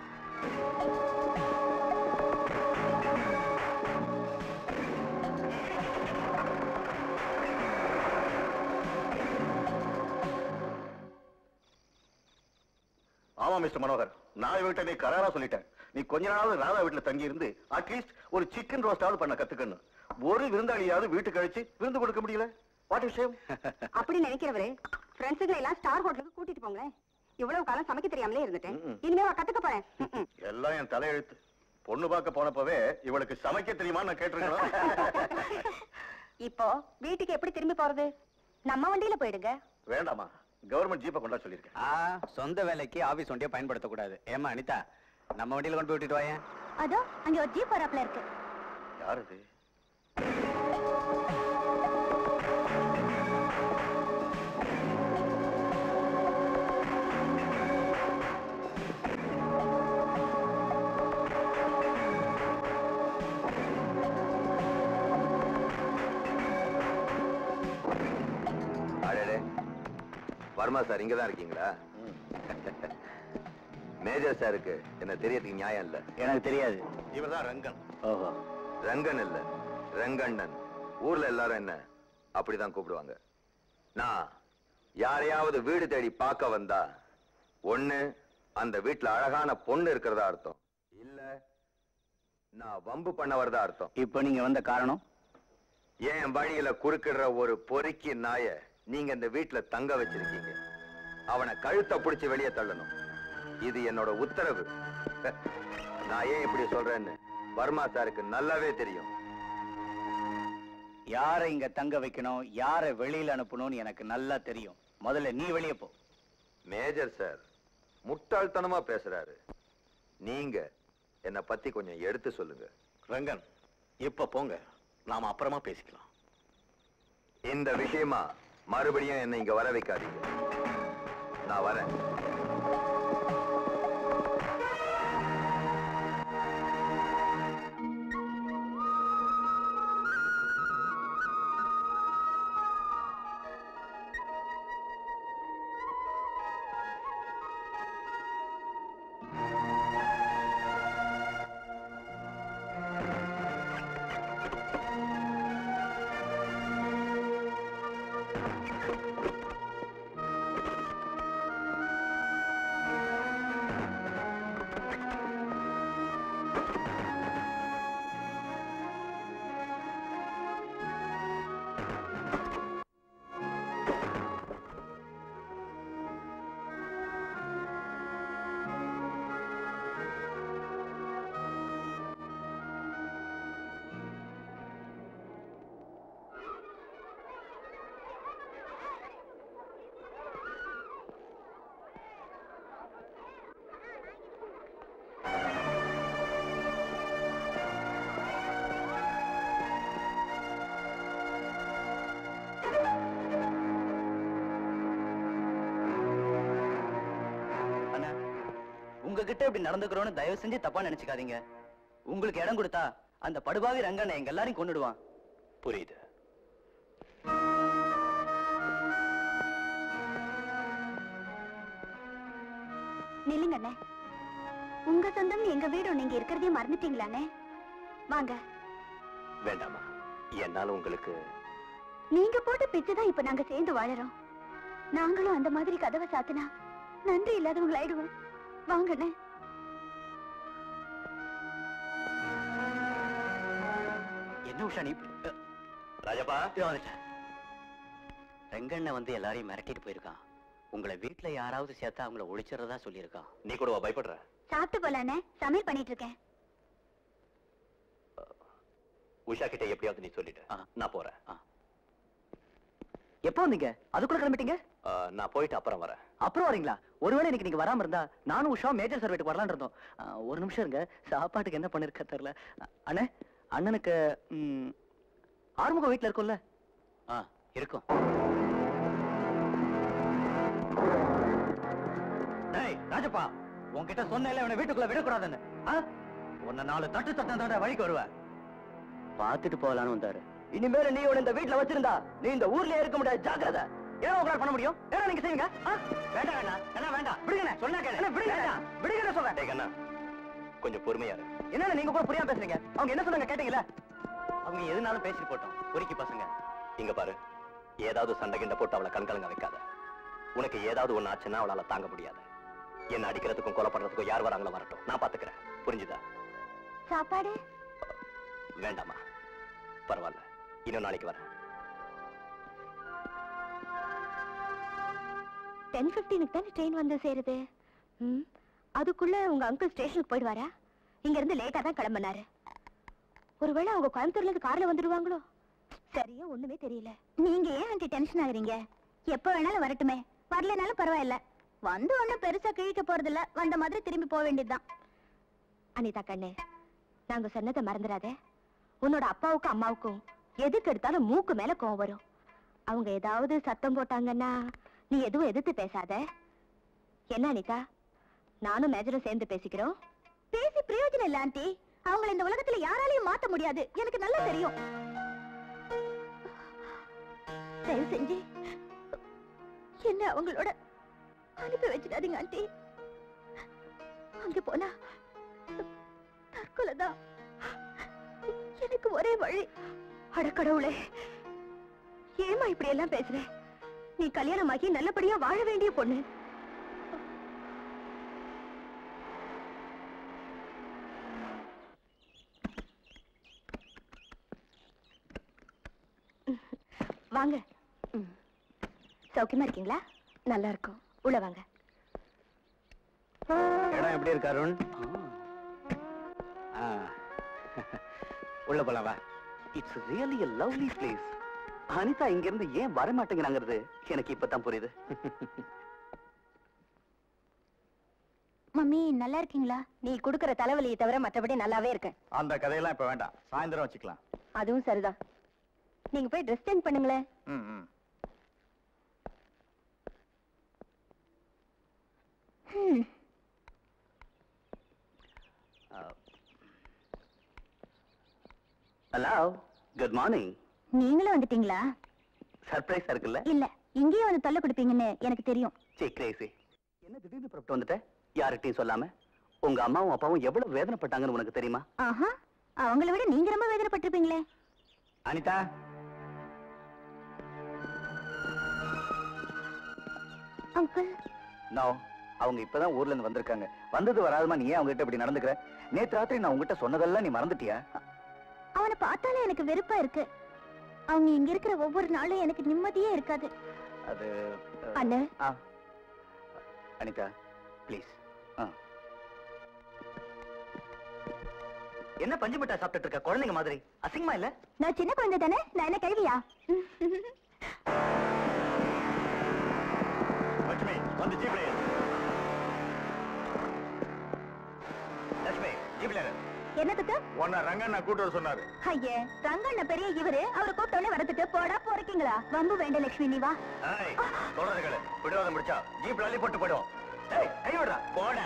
ஆமா மிஸ்டர் மனோகர் நான் வீட்டை நீ கராரா சொல்லிட்டேன் நீ கொஞ்ச நாளாவது ராதா வீட்டுல தங்கி இருந்து அட்லீஸ்ட் ஒரு சிக்கன் ரோஸ்டாவது பண்ண கத்துக்கணும் ஒரு விருந்தாளியாவது வீட்டுக்கு அழைச்சு விருந்து கொடுக்க முடியல வாட் விஷயம்
அப்படி நினைக்கிறவரு ஃப்ரெண்ட்ஸுங்களை எல்லாம் ஸ்டார் ஹோட்டலுக்கு கூட்டிட்டு போங்களேன் இவ்வளவு காலம் சமைக்க தெரியாமலே இருந்துட்டேன்
ம்ம்.
இனிமே அவ கத்துக்க போறேன் ம்ம்.
எல்லாம் என் தலையெழுத்து பொண்ணு பார்க்க போனப்பவே இவளுக்கு சமைக்க தெரியுமான்னு நான் கேட்டிருக்கணும்
இப்போ வீட்டுக்கு எப்படி திரும்பி போறது நம்ம வண்டியில போயிடுங்க
வேண்டாமா கவர்மெண்ட் ஜீப்பை கொண்டா சொல்லியிருக்கேன்
ஆ சொந்த வேலைக்கு ஆபீஸ் வண்டியை பயன்படுத்தக்கூடாது ஏமா அனிதா நம்ம வண்டியில கொண்டு போய் விட்டுட்டு வாயேன்
அதோ அங்க ஒரு ஜீப் வராப்ல இருக்கு
யார் இது
அடடே வர்மா சார் இங்க தான் இருக்கீங்களா மேஜர் சாருக்கு என்ன தெரியறதுக்கு நியாயம் இல்ல
எனக்கு தெரியாது
இவர்தான் ரங்கன்
ஓஹோ
ரங்கன் இல்ல ரங்கண்ணன் ஊர்ல எல்லாரும் என்ன அப்படிதான் கூப்பிடுவாங்க நான் யாரையாவது வீடு தேடி பார்க்க வந்தா ஒண்ணு அந்த வீட்டுல அழகான பொண்ணு இருக்கிறதா அர்த்தம் இல்ல நான் வம்பு பண்ண வரதா அர்த்தம்
இப்போ நீங்க வந்த காரணம்
என் வழியில குறுக்கிடுற ஒரு பொறுக்கி நாய நீங்க இந்த வீட்டுல தங்க வச்சிருக்கீங்க அவனை கழுத்தை பிடிச்சு வெளியே தள்ளணும் இது என்னோட உத்தரவு நான் ஏன் இப்படி சொல்றேன்னு வர்மா சாருக்கு நல்லாவே தெரியும்
யாரை இங்க தங்க வைக்கணும் யாரை வெளியில அனுப்பணும்னு எனக்கு நல்லா தெரியும் முதல்ல நீ வெளியே போ
மேஜர் சார் முட்டாள்தனமா பேசுறாரு நீங்க
என்னை பத்தி கொஞ்சம் எடுத்து சொல்லுங்க
ரங்கன் இப்ப போங்க நாம அப்புறமா பேசிக்கலாம்
இந்த விஷயமா மறுபடியும் என்னை இங்க வர வைக்காதீங்க நான் வரேன்
அண்ணா உங்ககிட்ட இப்படி நடந்துக்கிறோன்னு தயவு செஞ்சு தப்பா நினைச்சுக்காதீங்க உங்களுக்கு இடம் கொடுத்தா அந்த படுபாவி ரங்கண்ண எங்க எல்லாரையும் கொன்னுடுவான்
புரியுது
நில்லுங்க அண்ணே உங்க சொந்தம் எங்க வீடும் நீங்க இருக்கிறதே மறந்துட்டீங்களாண்ணே வாங்க
வேண்டாமா என்னால உங்களுக்கு
நீங்க போட்ட பிச்சை தான் இப்ப நாங்க சேர்ந்து வாழறோம் நாங்களும் அந்த மாதிரி கதவை சாத்தினா நன்றி இல்லாதவங்க ஆயிடுவோம் வாங்கண்ணே
என்ன உஷா நீ இப்படி- அ,
ராஜப்பா
இதோ வந்துட்டேன். ரங்கண்ண வந்து எல்லாரையும் மிரட்டிட்டு போயிருக்கான் உங்களை வீட்டுல யாராவது சேர்த்தா அவங்கள ஒழிச்சிடறதா சொல்லியிருக்கான்
நீ கூடவா பயப்படுற
சாப்பிட்டு போலாண்ணே சமையல் பண்ணிட்டு இருக்கேன்
உஷா கிட்ட எப்படியாவது நீ சொல்லிட்டு
ஆ.
நான் போறேன்
எப்போ வந்தீங்க அதுக்குள்ள கிளம்பிட்டீங்க
ஆ, நான் போயிட்டு அப்புறம் வரேன்
அப்புறம் வரீங்களா ஒருவேளை இன்னைக்கு நீங்க வராம இருந்தா நானும் உஷா மேஜர் சார் வீட்டுக்கு வரலாம்னு இருந்தோம் ஆ, ஒரு நிமிஷம் இருங்க சாப்பாட்டுக்கு என்ன பண்ணிருக்க தெரியல அ, அண்ணே அண்ணனுக்கு ம், ஆறுமுகம் வீட்டுல இருக்கும்ல
ஆ இருக்கும் டேய் ராஜப்பா உன்கிட்ட சொன்னேன்ல இவனை வீட்டுக்குள்ள விடக்கூடாதுன்னு ஆ? உன்னை நாலு தட்டு தட்டம் தட்ட வழிக்கு வருவ பாத்துட்டு போகலான்னு வந்தாரு
இனிமேல நீ உன்னை இந்த வீட்டுல வச்சிருந்தா நீ இந்த ஊர்லயே இருக்க முடியாது ஜாக்கிரதை ஏன்னா உங்களால பண்ண முடியும் ஏன்னா நீங்க செய்வீங்க ஆ?
வேண்டாம் வேண்டாம் வேண்டாம் வேண்டாம்
விடுங்கண்ணே
சொன்னா கேளு.
அண்ணே, விடுங்கண்ணே விடுங்கண்ணே சொல்றேன்
டேய் கண்ணா கொஞ்சம் பொறுமையா இரு
என்னண்ணே நீங்க கூட புரியாம பேசுறீங்க அவங்க என்ன சொன்னாங்க கேட்டீங்களா
அவங்க எதுனாலும் பேசிட்டு போட்டோம் பொறுக்கி பசங்க
இங்க பாரு ஏதாவது சண்டை கிண்ட போட்டு அவளை கண்கலங்க வைக்காத உனக்கு ஏதாவது ஒண்ணு ஆச்சுன்னா அவளால தாங்க முடியாது என்ன அடிக்கிறதுக்கும் கொலை பண்றதுக்கும் யார் வராங்களோ வரட்டும் நான் பாத்துக்கிறேன் புரிஞ்சுதா
சாப்பாடு
வேண்டாமா பரவாயில்ல இன்னும் நாளைக்கு வரேன்
டென் ஃபிஃப்டீனுக்கு தானே ட்ரெயின் வந்து சேருது ம் அதுக்குள்ள உங்க அங்கிள் ஸ்டேஷனுக்கு போயிடுவாரா இங்க இருந்து லேட்டா தான் கிளம்பினாரு ஒருவேளை அவங்க கோயம்புத்தூர்ல இருந்து கார்ல வந்துடுவாங்களோ சரியா ஒண்ணுமே தெரியல நீங்க ஏன் ஆண்டி டென்ஷன் ஆகுறீங்க எப்ப வேணாலும் வரட்டுமே வரலனாலும் பரவாயில்ல வந்து ஒண்ணும் பெருசா கிழிக்க போறது இல்ல வந்த மாதிரி திரும்பி போக வேண்டியதுதான் அனிதா கண்ணு நாங்க சொன்னதை மறந்துடாதே உன்னோட அப்பாவுக்கும் அம்மாவுக்கும் எதுக்கு எடுத்தாலும் மூக்கு மேல கோவம் வரும் அவங்க ஏதாவது சத்தம் போட்டாங்கன்னா நீ எதுவும் எதிர்த்து பேசாத என்ன அனிதா நானும் மேஜரும் சேர்ந்து பேசிக்கிறோம் பேசி பிரயோஜனம் இல்ல ஆண்டி அவங்கள இந்த உலகத்துல யாராலையும் மாத்த முடியாது எனக்கு நல்லா தெரியும் தயவு செஞ்சு என்ன அவங்களோட அனுப்பி வச்சிடாதீங்க ஆண்டி அங்க போனா தற்கொலைதான் எனக்கு ஒரே வழி அடக்கடவுளே ஏமா இப்படி எல்லாம் பேசுற நீ கல்யாணமாகி நல்லபடியா வாழ வேண்டிய பொண்ணு வாங்க சௌக்கியமா இருக்கீங்களா நல்லா இருக்கும் உள்ள வாங்க
இடம் எப்படி இருக்கு அருண் ஆ. உள்ள போலாம் வா it's really a lovely place Anitha இங்க இருந்து ஏன் வர மாட்டேங்கிறாங்கிறது எனக்கு இப்பதான் புரியுது
மாமி நல்லா இருக்கீங்களா நீ குடுக்கற தலைவலியை தவிர மற்றபடி நல்லாவே இருக்கேன்
அந்த கதையெல்லாம் இப்ப வேண்டாம் சாயந்தரம் வச்சுக்கலாம்
அதுவும் சரிதான் நீங்க போய் ட்ரெஸ் சேஞ்ச் பண்ணுங்களேன்
ம் ம்
ஹம்.
ஹலோ குட் மார்னிங்
நீங்களும் வந்துட்டீங்களா
சர்ப்ரைஸா இருக்குல்ல
இல்ல இங்கேயே வந்து தொல்லை கொடுப்பீங்கன்னு எனக்கு தெரியும்
சே கிரேசி என்ன திடீர்னு புறப்பட்டு வந்துட்ட யார்கிட்டயும் சொல்லாம உங்க அம்மாவும் அப்பாவும் எவ்வளவு வேதனைப்பட்டாங்கன்னு உனக்கு தெரியுமா
ஆஹா அவங்கள விட நீங்க ரொம்ப வேதனைப்பட்டிருப்பீங்களே
அனிதா
அங்கிள்
நோ அவங்க இப்பதான் ஊர்ல இருந்து வந்திருக்காங்க வந்தது வராதமா நீ ஏன் அவங்க கிட்ட இப்படி நடந்துக்கிற நேத்து ராத்திரி நான் உங்ககிட்ட சொன்னதெல்லாம் நீ மறந்துட்டியா
அவனை பார்த்தாலே எனக்கு வெறுப்பா இருக்கு அவங்க இங்க இருக்கிற ஒவ்வொரு நாளும் எனக்கு நிம்மதியே இருக்காது
அது அஹ்,
அண்ணே
ஆ. அனிதா ப்ளீஸ்
என்ன பஞ்சு மிட்டாய் சாப்பிட்டுட்டு இருக்க குழந்தைங்க மாதிரி அசிங்கமா இல்ல
நான் சின்ன குழந்தை தானே நான் என்ன கழுவியா
லட்சுமி வந்து ஜீப்ல ஏறு. லட்சுமி ஜீப்ல ஏறு.
என்னத்துக்கு
உன்னை ரங்கண்ணா கூட்டு வர சொன்னாரு
ஐயே ரங்கண்ண பெரிய இவரு அவரை கூப்பிட்ட உடனே வரத்துட்டு போடா போறீங்களா வம்பு வேண்டாம் லட்சுமி நீ வா
ஏய், சொல்றது கேளு பிடிவாதம் முடிச்சா ஜீப்ல அள்ளி போட்டு போயிடும் ஏய் கை விடுறா போட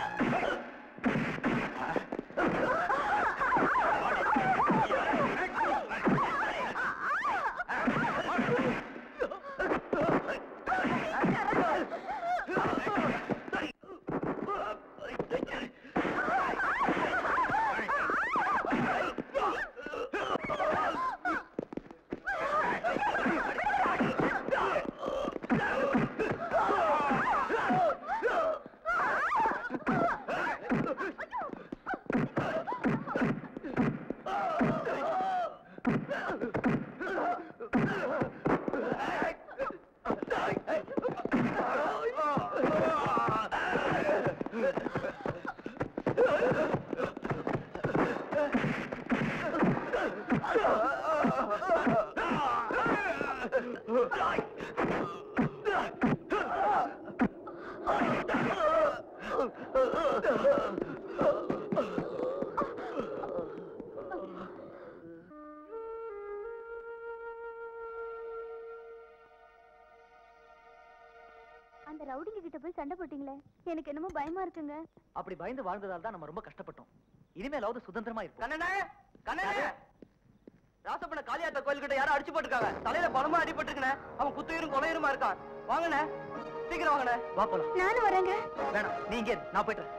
அந்த ரவுடிங்க கிட்ட போய் சண்டை போட்டீங்களே எனக்கு என்னமோ பயமா இருக்குங்க
அப்படி பயந்து வாழ்ந்ததால தான் நம்ம ரொம்ப கஷ்டப்பட்டோம் இனிமேலாவது சுதந்திரமா இருப்போம்
கண்ணனே கண்ணனே ராசப்பன காளியாத்த கோயில் கிட்ட யாரும் அடிச்சு போட்டுருக்காங்க தலையில பலமா அடிபட்டுருக்கனே அவன் குத்துயிரும் கொலையுருமா இருக்கான் வாங்கண்ணே சீக்கிரம் வாங்கண்ணே
வா போலாம்
நானும் வரேங்க
வேணாம் நீ இங்கே இரு, நான் போயிட்டு வரேன்.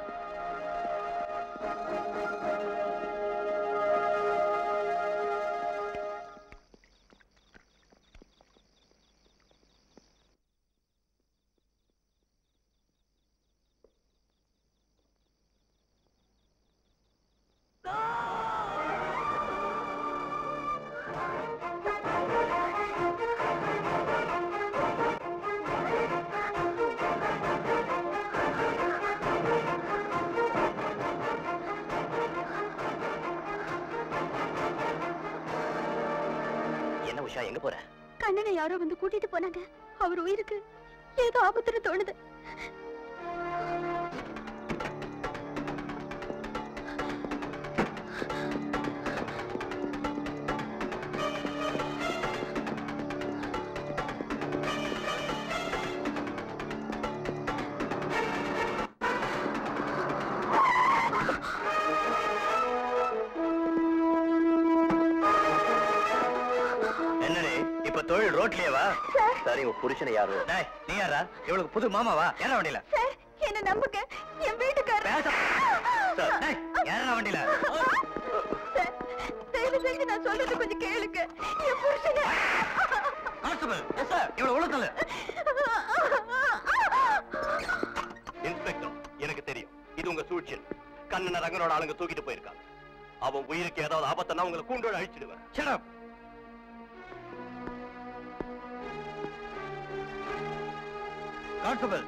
என்ன உஷா எங்க போற
கண்ணனை யாரோ வந்து கூட்டிட்டு போனாங்க அவர் உயிருக்கு ஏதோ ஆபத்துன்னு தோணுது
என்னடே இப்ப தொழில் ரோட்லயேவா சரி உன் புருஷனை யாரு
டேய், நீ யாரா இவளுக்கு புது மாமாவா ஏற வண்டியில
சார் என்ன நம்புங்க என் வீட்டுக்காரர்
பேச
சார்,
டேய், ஏற வண்டியில
சார், தயவு செஞ்சு நான் சொல்றது கொஞ்சம் கேளுங்க என் புருஷனை
கான்ஸ்டபிள் எஸ் சார் இவள உள்ள தள்ளு
இன்ஸ்பெக்டர் எனக்கு தெரியும் இது உங்க சூழ்ச்சி கண்ணன ரங்கனோட ஆளுங்க தூக்கிட்டு போயிருக்காங்க அவன் உயிருக்கு ஏதாவது ஆபத்துனா உங்களை கூண்டோட அழிச்சிடுவேன்
Shut up. கான்ஸ்டபிள்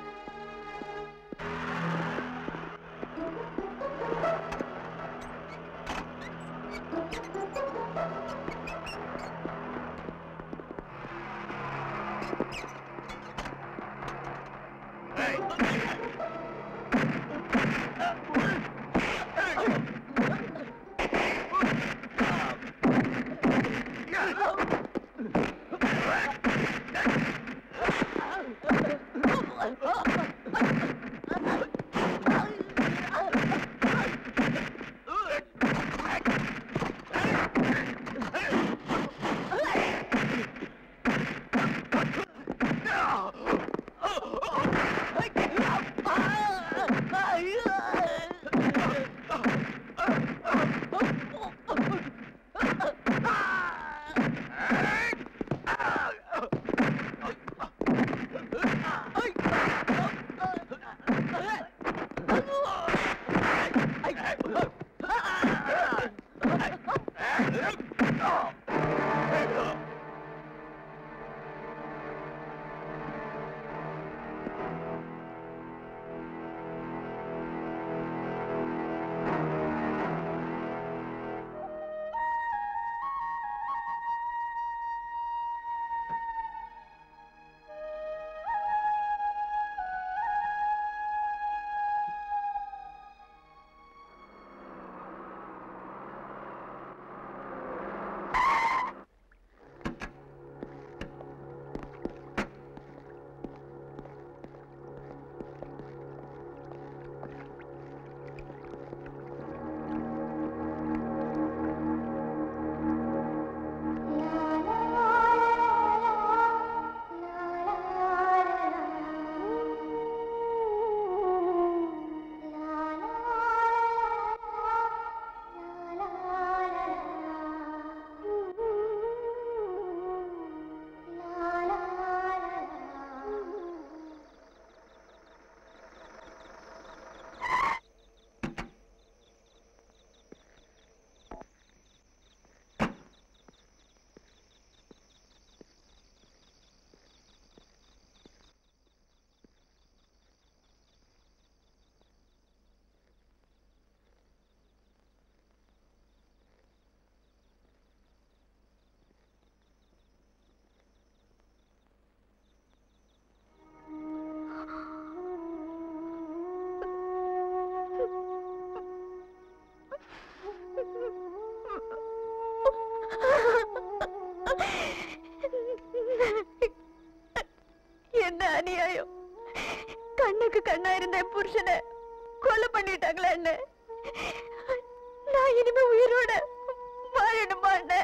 கண்ணா இருந்த என் புருஷனை கொலை பண்ணிட்டாங்களே என்ன நான் இனிமே உயிரோட வாழணுமா அண்ணே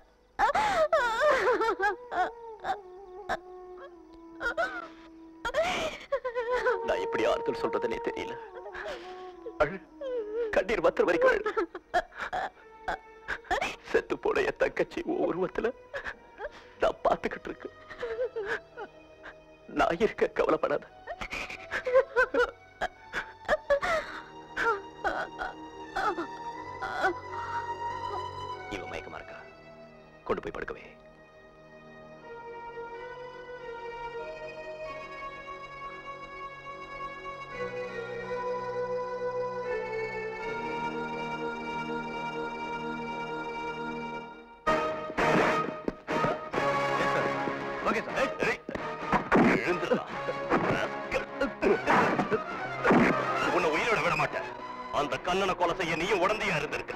நான் எப்படி ஆறுதல் சொல்றதுன்னே தெரியல அழு. கண்ணீர் மற்ற வரைக்கும் அழு. செத்து போன என் தங்கச்சி உருவத்துல நான் பார்த்துக்கிட்டு இருக்கு நான் இருக்க கவலைப்படாத இவன் மயக்கமா இருக்கா கொண்டு போய் படுக்கவே
ஓகே சார்
எழுந்துடா. உன்னை உயிரோட விட மாட்டேன் அந்த கண்ணனை கொலை செய்ய நீயும் உடந்தையா இருந்திருக்க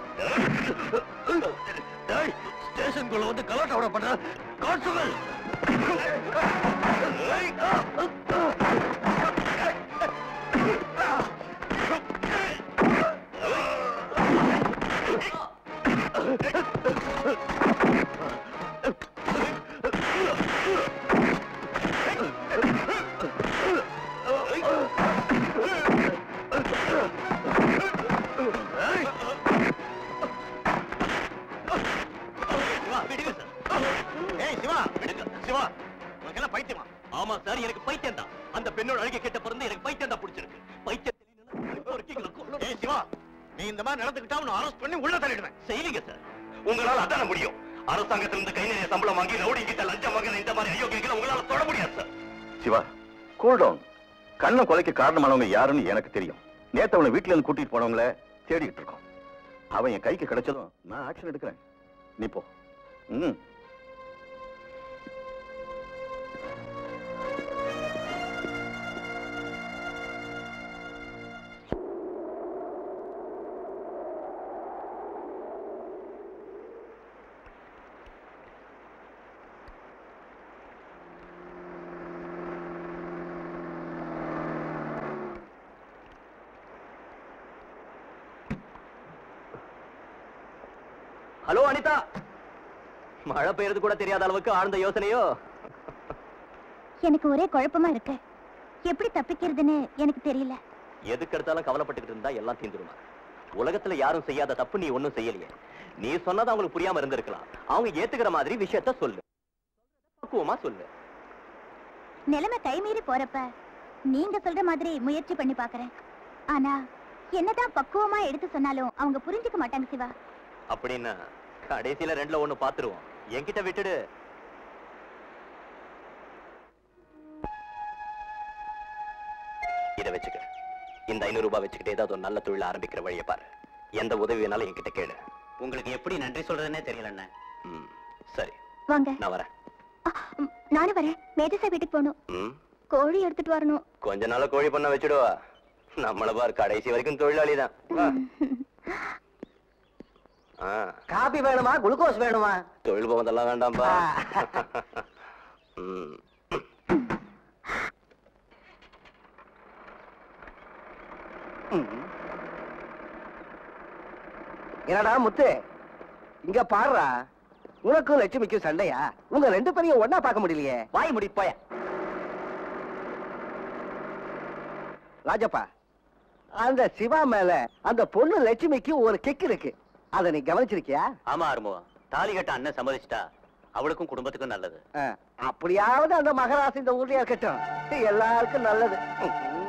ஸ்டேஷனுக்குள்ள வந்து கலாட்டாவோட பண்ற கான்ஸ்டபிள்
ஏய் சிவா விடுங்க சிவா உனக்கு எல்லாம் பைத்தியமா
ஆமா சார் எனக்கு பைத்தியம் தான் அந்த பெண்ணோட அழுகை கேட்ட பிறந்து எனக்கு பைத்தியம் தான் பிடிச்சிருக்கு பைத்தியம்
ஏய் சிவா நீ இந்த மாதிரி நடந்துக்கிட்டா உன்னை அரெஸ்ட் பண்ணி உள்ள தள்ளிடுவேன்
செய்வீங்க சார் உங்களால அதான முடியும் அரசாங்கத்திலிருந்து கை நிறைய சம்பளம் வாங்கி ரவுடி கிட்ட லஞ்சம் வாங்கின இந்த மாதிரி அயோக்கியங்களை உங்களால தொட முடியாது சார்
சிவா கூல் டவுன் கண்ணை கொலைக்கு காரணமானவங்க யாருன்னு எனக்கு தெரியும் நேத்து அவனை வீட்டுல இருந்து கூட்டிட்டு போனவங்கள தேடிக்கிட்டு இருக்கோம் அவன் என் கைக்கு கிடைச்சதும் நான் ஆக்ஷன் எடுக்கிறேன் நீ போ ம்
ஹலோ அனிதா மழை பெய்யறது கூட தெரியாத அளவுக்கு ஆழ்ந்த யோசனையோ
எனக்கு ஒரே குழப்பமா இருக்கு எப்படி தப்பிக்கிறதுன்னு எனக்கு தெரியல
எதுக்கு எடுத்தாலும் கவலைப்பட்டுக்கிட்டு இருந்தா எல்லாம் தீந்துருமா உலகத்துல யாரும் செய்யாத தப்பு நீ ஒண்ணும் செய்யலையே நீ சொன்னது அவங்களுக்கு புரியாம இருந்திருக்கலாம் அவங்க ஏத்துக்கிற மாதிரி விஷயத்த சொல்லு பக்குவமா சொல்லு
நிலைமை கைமீறி போறப்ப நீங்க சொல்ற மாதிரி முயற்சி பண்ணி பாக்குறேன் ஆனா என்னதான் பக்குவமா எடுத்து சொன்னாலும் அவங்க புரிஞ்சுக்க மாட்டாங்க சிவா
அப்படின்னா கடைசியில ரெண்டுல ஒண்ணு பாத்துருவோம் என்கிட்ட விட்டுடு இத வச்சுக்க இந்த ஐநூறு ரூபாய் வச்சுக்கிட்டு ஏதாவது ஒரு நல்ல தொழில் ஆரம்பிக்கிற வழியை பாரு எந்த உதவி வேணாலும் என்கிட்ட கேளு
உங்களுக்கு எப்படி நன்றி சொல்றதுன்னே தெரியல அண்ணே
ம், சரி
வாங்க
நான் வரேன்
ஆ, ம், நானும் வரேன் மேஜசா வீட்டுக்கு போகணும்
ம்,
கோழி எடுத்துட்டு வரணும்
கொஞ்ச நாள கோழி பண்ண வச்சுடுவா நம்மள பாரு கடைசி வரைக்கும் தொழிலாளி தான்
காபி வேணுமா குளுக்கோஸ் வேணுமா
தொழில் போவதெல்லாம் வேண்டாம்பா
ஆ.
ம்.
என்னடா முத்து இங்க பாருடா உனக்கும் லட்சுமிக்கும் சண்டையா உங்க ரெண்டு பேரையும் ஒண்ணா பார்க்க முடியலையே
வாய் முடி போய
ராஜப்பா அந்த சிவா மேல அந்த பொண்ணு லட்சுமிக்கு ஒரு கிக் இருக்கு அத நீ கவனிச்சிருக்கியா
ஆமா ஆறுமுகம் தாலி கட்ட அண்ணன் சம்மதிச்சிட்டா அவளுக்கும் குடும்பத்துக்கும் நல்லது
ஆ, அப்படியாவது அந்த மகராசி இந்த ஊர்லயே இருக்கட்டும் எல்லாருக்கும் நல்லது ம்.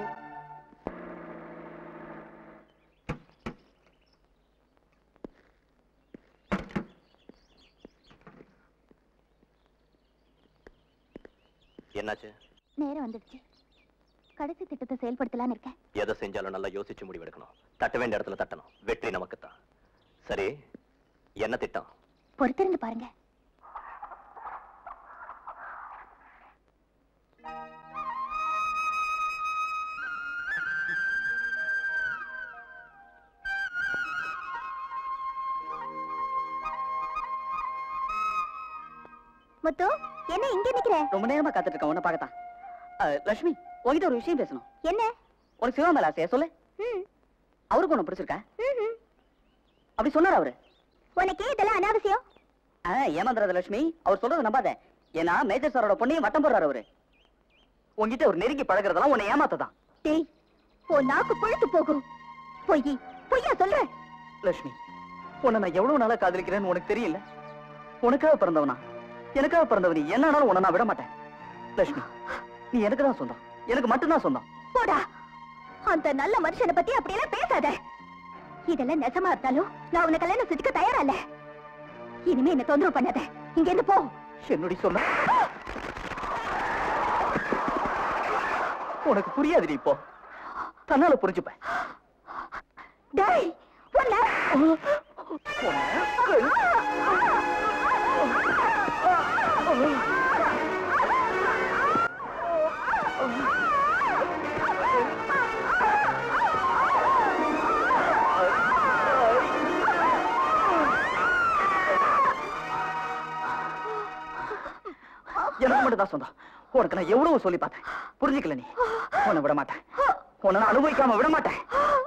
என்னாச்சு
நேரம் வந்துடுச்சு கடைசி திட்டத்தை செயல்படுத்தலாம்னு இருக்கேன்
எதை செஞ்சாலும் நல்லா யோசிச்சு முடிவெடுக்கணும் தட்ட வேண்டிய இடத்துல தட்டணும் வெற்றி நமக்குத்தான் சரி என்ன திட்டம்
பொறுத்திருந்து பாருங்க முத்து என்ன இங்க நிக்கிற
ரொம்ப நேரமா காத்துட்டு இருக்கேன் உன்ன பார்க்கத்தான் அஹ், லட்சுமி உங்ககிட்ட ஒரு விஷயம் பேசணும்
என்ன
உனக்கு சிவா மேல ஆசையா சொல்லு
ம்,
அவருக்கு ஒண்ணு பிடிச்சிருக்கா
ம்ஹும்.
அப்படி சொன்னார் அவரு
உனக்கே இதெல்லாம் அனாவசியம்
ஆ, ஏமாந்துறாத லட்சுமி அவர் சொல்றத நம்பாத ஏன்னா மேஜர் சாரோட பொண்ணையும் வட்டம் போடுறாரு அவரு உன்கிட்ட ஒரு நெருங்கி பழகுறதெல்லாம் உன்னை ஏமாத்ததான்
டேய் உன் நாக்கு புழுத்து போகும் பொய் பொய்யா சொல்ற
லட்சுமி உன்னை நான் எவ்வளவு நாளா காதலிக்கிறேன்னு உனக்கு தெரியல உனக்காக பிறந்தவனா எனக்காக பிறந்தவனி என்ன ஆனாலும் உன்னை நான் விட மாட்டேன் லட்சுமி நீ எனக்கு தான் சொந்தம் எனக்கு மட்டும்தான் சொந்தம்
போடா அந்த நல்ல மனுஷனை பத்தி அப்படியெல்லாம் பேசாத இதெல்லாம் நெசமா இருந்தாலும் நான் உன்னை கல்யாணம் செஞ்சுக்க தயாரா இல்ல இனிமே என்ன தொந்தரவு பண்ணாத இங்க இருந்து போ
என்னடி சொல்ல உனக்கு புரியாதுடி இப்போ தன்னால புரிஞ்சுப்பேன்
டேய் உன்னை
எனக்கு மட்டும் தான் சொந்தம் உனக்கு நான் எவ்வளவு சொல்லி பார்த்தேன் புரிஞ்சுக்கல நீ உன்னை விட மாட்டேன் உன்னை நான் அனுபவிக்காம விட மாட்டேன்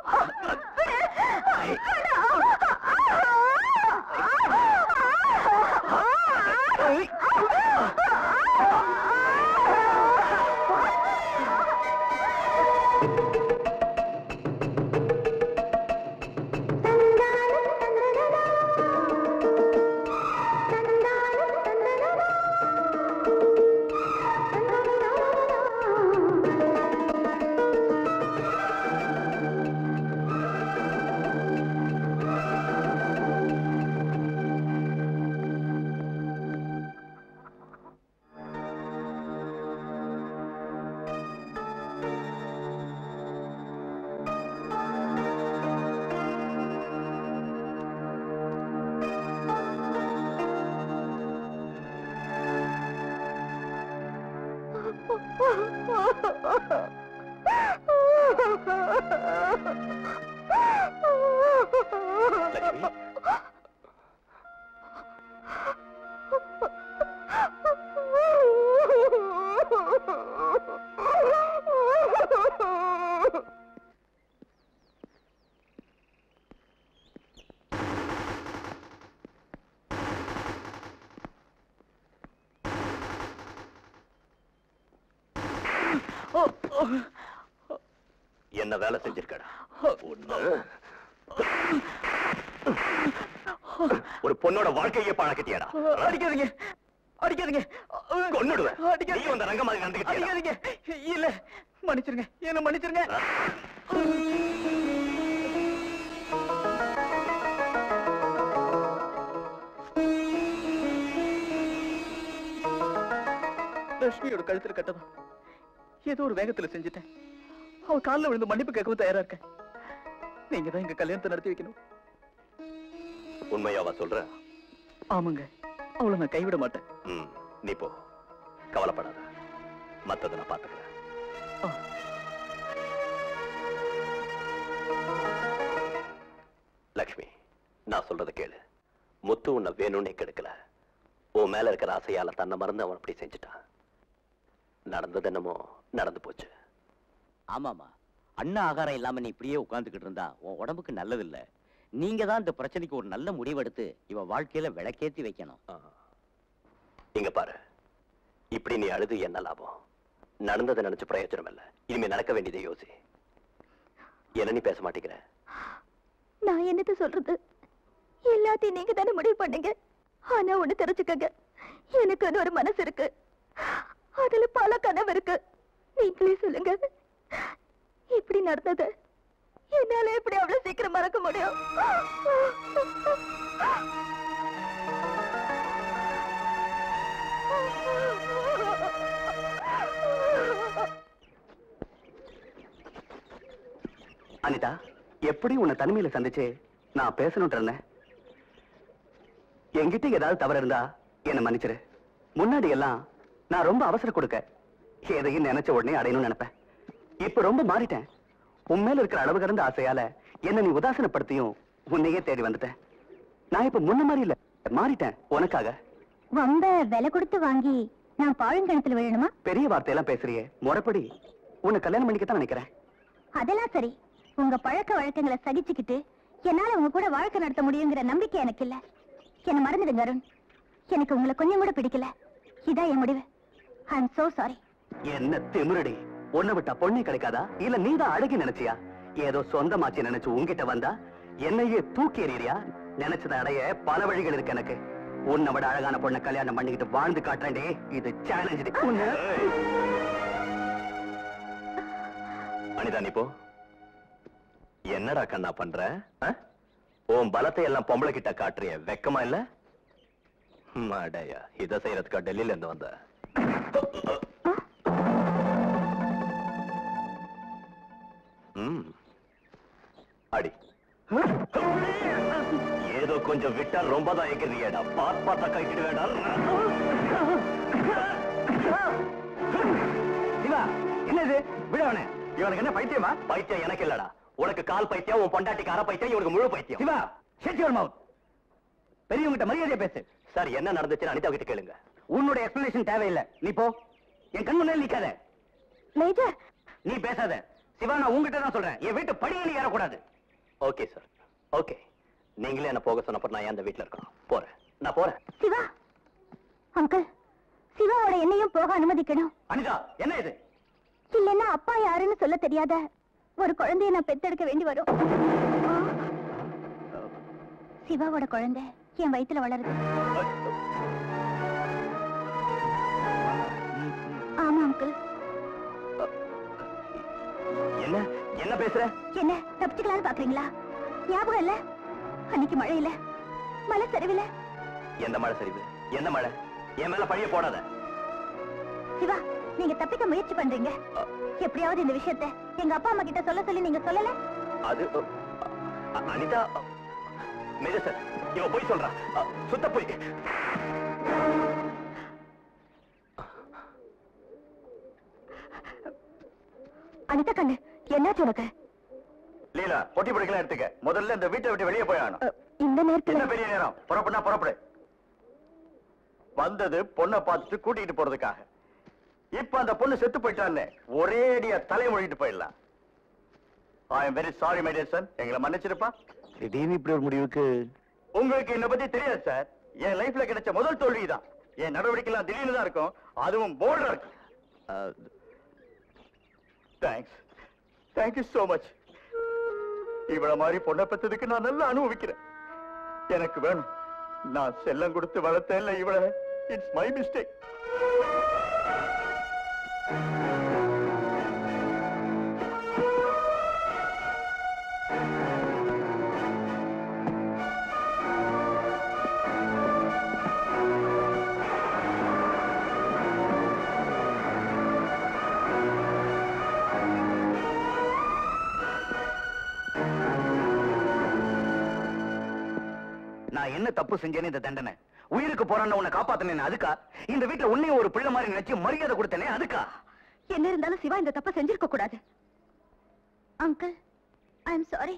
லட்சுமி என்ன வேலை செஞ்சிருக்கடா ஒண்ணு. ஒரு பொண்ணோட வாழ்க்கையே பழக்கட்டியாடா
அடிக்காதீங்க அடிக்காதீங்க
கொன்னுடுவேன்
அடிக்காதீங்க.
நீ அந்த ரங்க மாதிரி நடந்துக்கிட்டியா
அடிக்காதீங்க இல்ல மன்னிச்சிருங்க என்ன மன்னிச்சிருங்க லட்சுமியோட கழுத்துல கட்டதான் ஏதோ ஒரு வேகத்துல செஞ்சுட்டேன் அவ கால்ல விழுந்து மன்னிப்பு கேட்கவும் தயாரா இருக்கேன் நீங்க தான் எங்க கல்யாணத்தை நடத்தி வைக்கணும்
உண்மையாவா சொல்ற
ஆமாங்க அவளை நான் கைவிட மாட்டேன்
ம், நீ போ கவலைப்படாத மத்தத நான் பாத்துக்கிறேன்
ஆ.
லக்ஷ்மி நான் சொல்றத கேளு முத்து உன்னை வேணும்னே கெடுக்கல உன் மேல இருக்கிற ஆசையால தன்னை மறந்து அவன் அப்படி செஞ்சுட்டான் நடந்தது என்னமோ நடந்து போச்சு
ஆமாமா அண்ணா ஆகாரம் இல்லாம நீ இப்படியே உட்கார்ந்துகிட்டு இருந்தா உன் உடம்புக்கு நல்லது இல்ல நீங்க தான் இந்த பிரச்சனைக்கு ஒரு நல்ல முடிவெடுத்து இவ வாழ்க்கையில விளக்கேத்தி வைக்கணும்
ஆ. இங்க பாரு இப்படி நீ அழுது என்ன லாபம் நடந்ததை நினைச்சு பிரயோஜனம் இல்ல இனிமே நடக்க வேண்டியதை யோசி என்ன நீ பேச மாட்டேங்கிற
நான் என்னத்த சொல்றது எல்லாத்தையும் நீங்க தானே முடிவு பண்ணுங்க ஆனா ஒண்ணு தெரிஞ்சுக்கங்க எனக்கு ஒரு மனசு இருக்கு அதுல பல கனவு இருக்கு நீங்களே சொல்லுங்க இப்படி நடந்தது என்னால எப்படி அவ்வளவு சீக்கிரம் மறக்க முடியும்
அனிதா எப்படி உன்னை தனிமையில சந்திச்சு நான் பேசணும்னு இருந்தேன் என்கிட்ட ஏதாவது தவறு இருந்தா என்ன மன்னிச்சிரு முன்னாடி எல்லாம் நான் ரொம்ப அவசர கொடுக்க எதையும் நினைச்ச உடனே அடையணும்னு நினைப்பேன் இப்ப ரொம்ப மாறிட்டேன் உன் மேல இருக்கிற அளவு கடந்த ஆசையால என்ன நீ உதாசனப்படுத்தியும் உன்னையே தேடி வந்துட்டேன் நான் இப்ப முன்ன மாதிரி இல்ல மாறிட்டேன் உனக்காக
வம்ப விலை கொடுத்து வாங்கி நான் பாழுங்கிணத்துல விழணுமா
பெரிய வார்த்தையெல்லாம் பேசுறியே முறைப்படி
உன்னை கல்யாணம் பண்ணிக்கத்தான் நினைக்கிறேன்
அதெல்லாம் சரி உங்க பழக்க வழக்கங்களை சகிச்சுக்கிட்டு என்னால உங்க கூட வாழ்க்கை நடத்த முடியுங்கிற நம்பிக்கை எனக்கு இல்ல என்ன மறந்துடுங்க அருண் எனக்கு உங்களை கொஞ்சம் கூட பிடிக்கல இதான் என் முடிவு ஐ எம் சோ சாரி
என்ன திமிருடி உன்னை விட்டா பொண்ணே கிடைக்காதா இல்ல நீதான் அழகி நினைச்சியா ஏதோ சொந்தமாச்சு நினைச்சு உன்கிட்ட வந்தா என்னையே தூக்கி எறியறியா நினைச்சதை அடைய பல வழிகள் இருக்கு எனக்கு உன்னை விட அழகான பொண்ணை கல்யாணம் பண்ணிக்கிட்டு வாழ்ந்து காட்டுறேன்டே இது சேலஞ்சு
அனிதா நீ போ என்னடா கண்ணா பண்ற ஆ? உன் பலத்தை எல்லாம் பொம்பளை கிட்ட காட்டுறிய வெக்கமா இல்ல மாடையா இத செய்யறதுக்கா டெல்லியில இருந்து வந்த ம். அடி ஏதோ கொஞ்சம் விட்டா ரொம்ப தான் எகிறியடா பாத் பார்த்தா கைக்கிட்டு வேடா
சிவா என்ன இது விடவனே இவனுக்கு என்ன பைத்தியமா
பைத்தியம் எனக்கு இல்லடா உனக்கு கால் பைத்தியம் உன் பொண்டாட்டிக்கு அரை பைத்தியம் இவனுக்கு முழு பைத்தியம்
சிவா ஷட் யுவர் மவுத் பெரியவங்கிட்ட மரியாதையா பேசு
சார் என்ன நடந்துச்சுன்னு அனிதா கிட்ட கேளுங்க
உன்னுடைய எக்ஸ்பிளனேஷன் தேவையில்லை நீ போ என் கண் முன்னாடி நிக்காத
மேஜர்
நீ பேசாத சிவா நான் உங்ககிட்ட தான் சொல்றேன் என் வீட்டு படியில் ஏறக்கூடாது
ஓகே சார் ஓகே நீங்களே என்ன போக சொன்னப்ப நான் ஏன் அந்த வீட்ல இருக்கேன் போறேன் நான் போறேன்
சிவா அங்கிள் சிவாவோட என்னையும் போக அனுமதிக்கணும்
அனிதா என்ன இது
இல்லைன்னா அப்பா யாருன்னு சொல்ல தெரியாத ஒரு குழந்தைய நான் பெத்தெடுக்க வேண்டி வரும் சிவாவோட குழந்தை என் வயித்துல வளருது ஆமா அங்கிள்
என்ன என்ன பேசுற
என்ன தப்பிச்சுக்கலாம்னு பாக்குறீங்களா ஞாபகம் இல்ல அன்னைக்கு மழையில மலை சரிவில
எந்த மழை சரிவு எந்த மழை என் மேல பழிய போடாத
சிவா நீங்க தப்பிக்க முயற்சி பண்றீங்க எப்படியாவது இந்த விஷயத்தை எங்க அப்பா அம்மா கிட்ட சொல்ல சொல்லி நீங்க சொல்லல
அது அ- அனிதா மேஜர் சார் இவ போய் சொல்றா அ, சுத்த போய்
அனிதா கண்ணு என்னாச்சு உனக்கு
லீலா பொட்டி பிடிக்கலாம் எடுத்துக்க முதல்ல இந்த வீட்டை விட்டு வெளியே போய் ஆகணும்
அ, இந்த நேரத்துல
என்ன பெரிய நேரம் புறப்படுனா புறப்படு வந்தது பொண்ணை பார்த்துட்டு கூட்டிட்டு போறதுக்காக இப்ப அந்த பொண்ணு செத்து போயிட்டான்னு ஒரே அடியா தலைமொழிட்டு போயிடலாம் I am very sorry my dear son எங்களை மன்னிச்சிருப்பா
திடீர்னு இப்படி ஒரு முடிவுக்கு
உங்களுக்கு என்ன பத்தி தெரியாது சார் என் லைஃப்ல கிடைச்ச முதல் தோல்வி தான் என் நடவடிக்கை எல்லாம் திடீர்னு தான் இருக்கும் அதுவும் போல்டா இருக்கும் தேங்க்ஸ் தேங்க்யூ சோ மச் இவள மாதிரி பொண்ணை பெற்றதுக்கு நான் நல்லா அனுபவிக்கிறேன் எனக்கு வேணும் நான் செல்லம் கொடுத்து வளர்த்தேன் இல்ல இவள இட்ஸ் மை மிஸ்டேக்
நான் என்ன தப்பு செஞ்சேன்னு இந்த தண்டனை உயிருக்கு போறான்னு உன்னை காப்பாத்தினேன் அதுக்கா இந்த வீட்டுல உன்னையும் ஒரு பிள்ளை மாதிரி நினைச்சு மரியாதை கொடுத்தனே அதுக்கா
என்ன இருந்தாலும் சிவா இந்த தப்ப செஞ்சிருக்க கூடாது uncle I am sorry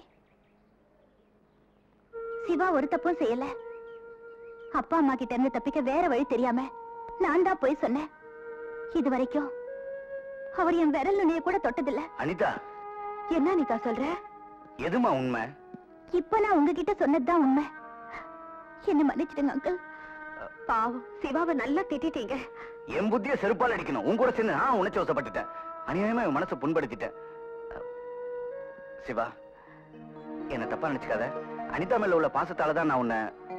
Shiva ஒரு தப்பும் செய்யல அப்பா அம்மா கிட்ட இருந்து தப்பிக்க வேற வழி தெரியாம நான் தான் போய் சொன்னேன் இது வரைக்கும் அவர் என் விரல் நுனிய கூட தொட்டதில்ல
அனிதா
என்ன நீதா சொல்ற
எதுமா உண்மை
இப்ப நான் உங்ககிட்ட சொன்னதுதான் உண்மை என்ன மன்னிச்சிடுங்க அங்கிள் பாவம் சிவாவை நல்லா திட்டிட்டீங்க
என் புத்திய செருப்பால் அடிக்கணும் உன் கூட சேர்ந்து நான் உணர்ச்சி வசப்பட்டுட்டேன் அநியாயமா என் மனசை புண்படுத்திட்டேன் அஹ், சிவா என்ன தப்பா நினைச்சுக்காத அனிதா மேல உள்ள பாசத்தால தான் நான் உன்னை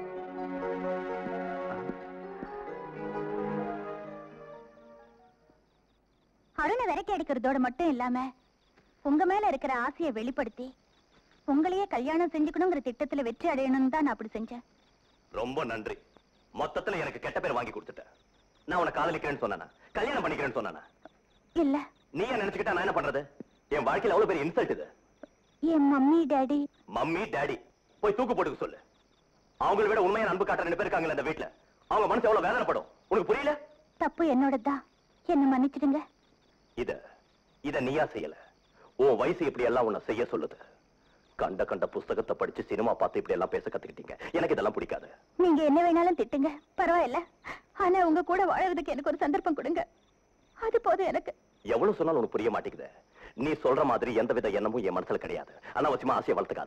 அருணை விரக்கி அடிக்கிறதோட மட்டும் இல்லாம உங்க மேல இருக்கிற ஆசையை வெளிப்படுத்தி உங்களையே கல்யாணம் செஞ்சுக்கணுங்கிற திட்டத்துல வெற்றி அடையணும்னு தான் நான் அப்படி செஞ்சேன்
ரொம்ப நன்றி மொத்தத்துல எனக்கு கெட்ட பேர் வாங்கி கொடுத்துட்ட நான் உன்னை காதலிக்கிறேன்னு சொன்னானா கல்யாணம் பண்ணிக்கிறேன்னு சொன்னானா
இல்ல
நீ ஏன் நினைச்சுக்கிட்டா நான் என்ன பண்றது என் வாழ்க்கையில அவ்வளவு பெரிய இன்சல்ட் இது
என் மம்மி டாடி
மம்மி டாடி போய் தூக்கு போட்டுக்க சொல்லு அவங்களை விட உண்மையான அன்பு காட்டுற ரெண்டு பேர் இருக்காங்கல்ல இந்த வீட்டுல அவங்க மனசு எவ்வளவு வேதனைப்படும் உனக்கு புரியல
தப்பு என்னோடதான் என்ன மன்னிச்சிடுங்க
இத இத நீயா செய்யல உன் வயசு இப்படி எல்லாம் உன்னை செய்ய சொல்லுது கண்ட கண்ட புஸ்தகத்தை படிச்சு சினிமா பார்த்து இப்படி எல்லாம் பேச கத்துக்கிட்டீங்க எனக்கு இதெல்லாம் பிடிக்காது
நீங்க என்ன வேணாலும் திட்டுங்க பரவாயில்ல ஆனா உங்க கூட வாழறதுக்கு எனக்கு ஒரு சந்தர்ப்பம் கொடுங்க அது போதும் எனக்கு
எவ்வளவு சொன்னாலும் உனக்கு புரிய மாட்டேங்குது நீ சொல்ற மாதிரி எந்தவித எண்ணமும் என் மனசுல கிடையாது அனாவசியமா ஆசையை வளர்த்துக்காத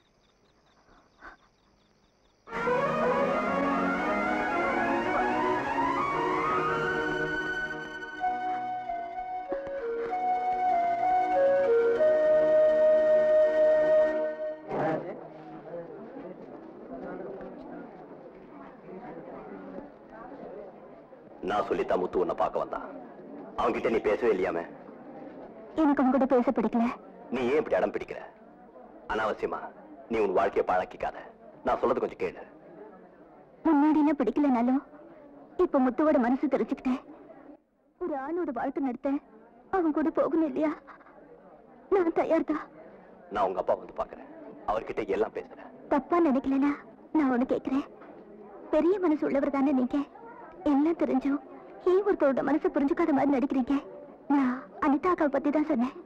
நான் சொல்லித்தான் முத்து உன்னை பார்க்க வந்தான் அவன்கிட்ட நீ பேசவே இல்லையாமே
எனக்கு உங்க கூட பேச பிடிக்கல
நீ ஏன் இப்படி அடம் பிடிக்கிற அனாவசியமா நீ உன் வாழ்க்கையை பாழாக்கிக்காத நான் சொல்றது கொஞ்சம் கேளு
முன்னாடி என்ன பிடிக்கலனாலும் இப்ப முத்துவோட மனசு தெரிச்சுக்கிட்டேன் ஒரு ஆணோட வாழ்க்கை நடத்த அவன் கூட போகணும் இல்லையா நான் தயார் தான்
நான் உங்க அப்பா வந்து பாக்குறேன் அவர்கிட்ட எல்லாம் பேசுறேன்
தப்பா நினைக்கலனா நான் ஒண்ணு கேக்குறேன் பெரிய மனசு உள்ளவர் தானே நீங்க எல்லாம் தெரிஞ்சும் ஏன் ஒருத்தரோட மனசை புரிஞ்சுக்காத மாதிரி நடிக்கிறீங்க நான் அனிதா அக்காவை பத்தி தான் சொன்னேன்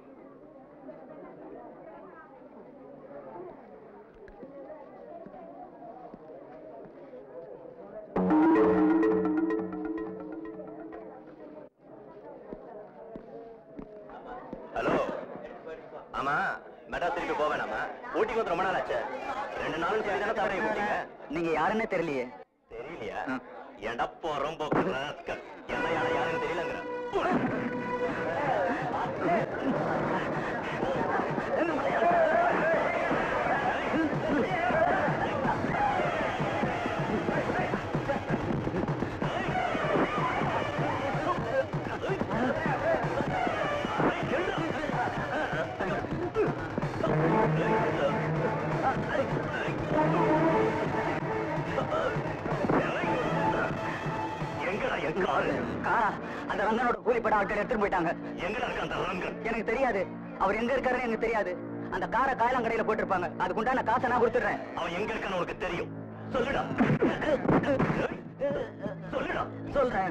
ஹலோ ஆமா மெட்ராஸ் திருப்பி போவேனாமா ஊட்டிக்கு வந்து ரொம்ப நாள் ஆச்சு ரெண்டு நாளும் சரி தானே தவறைய விட்டீங்க
நீங்க யாருன்னே தெரியலையே
தெரியலையா ஏன்டா போறோம் ராஸ்கல் என்ன யார யாருன்னு தெரியலங்கிற எங்கடா என் காரு
காரா அந்த ரங்கனோட கூலிப்பட ஆட்கள் எடுத்துட்டு போயிட்டாங்க
எங்கடா இருக்க அந்த ரங்கன்
எனக்கு தெரியாது அவர் எங்க இருக்காருன்னு எனக்கு தெரியாது அந்த காரை காயலாங்கடையில போட்டிருப்பாங்க அதுக்குண்டான காசை நான் கொடுத்துடுறேன்
அவன் எங்க இருக்கான்னு உனக்கு தெரியும் சொல்லுடா சொல்லுடா
சொல்றேன்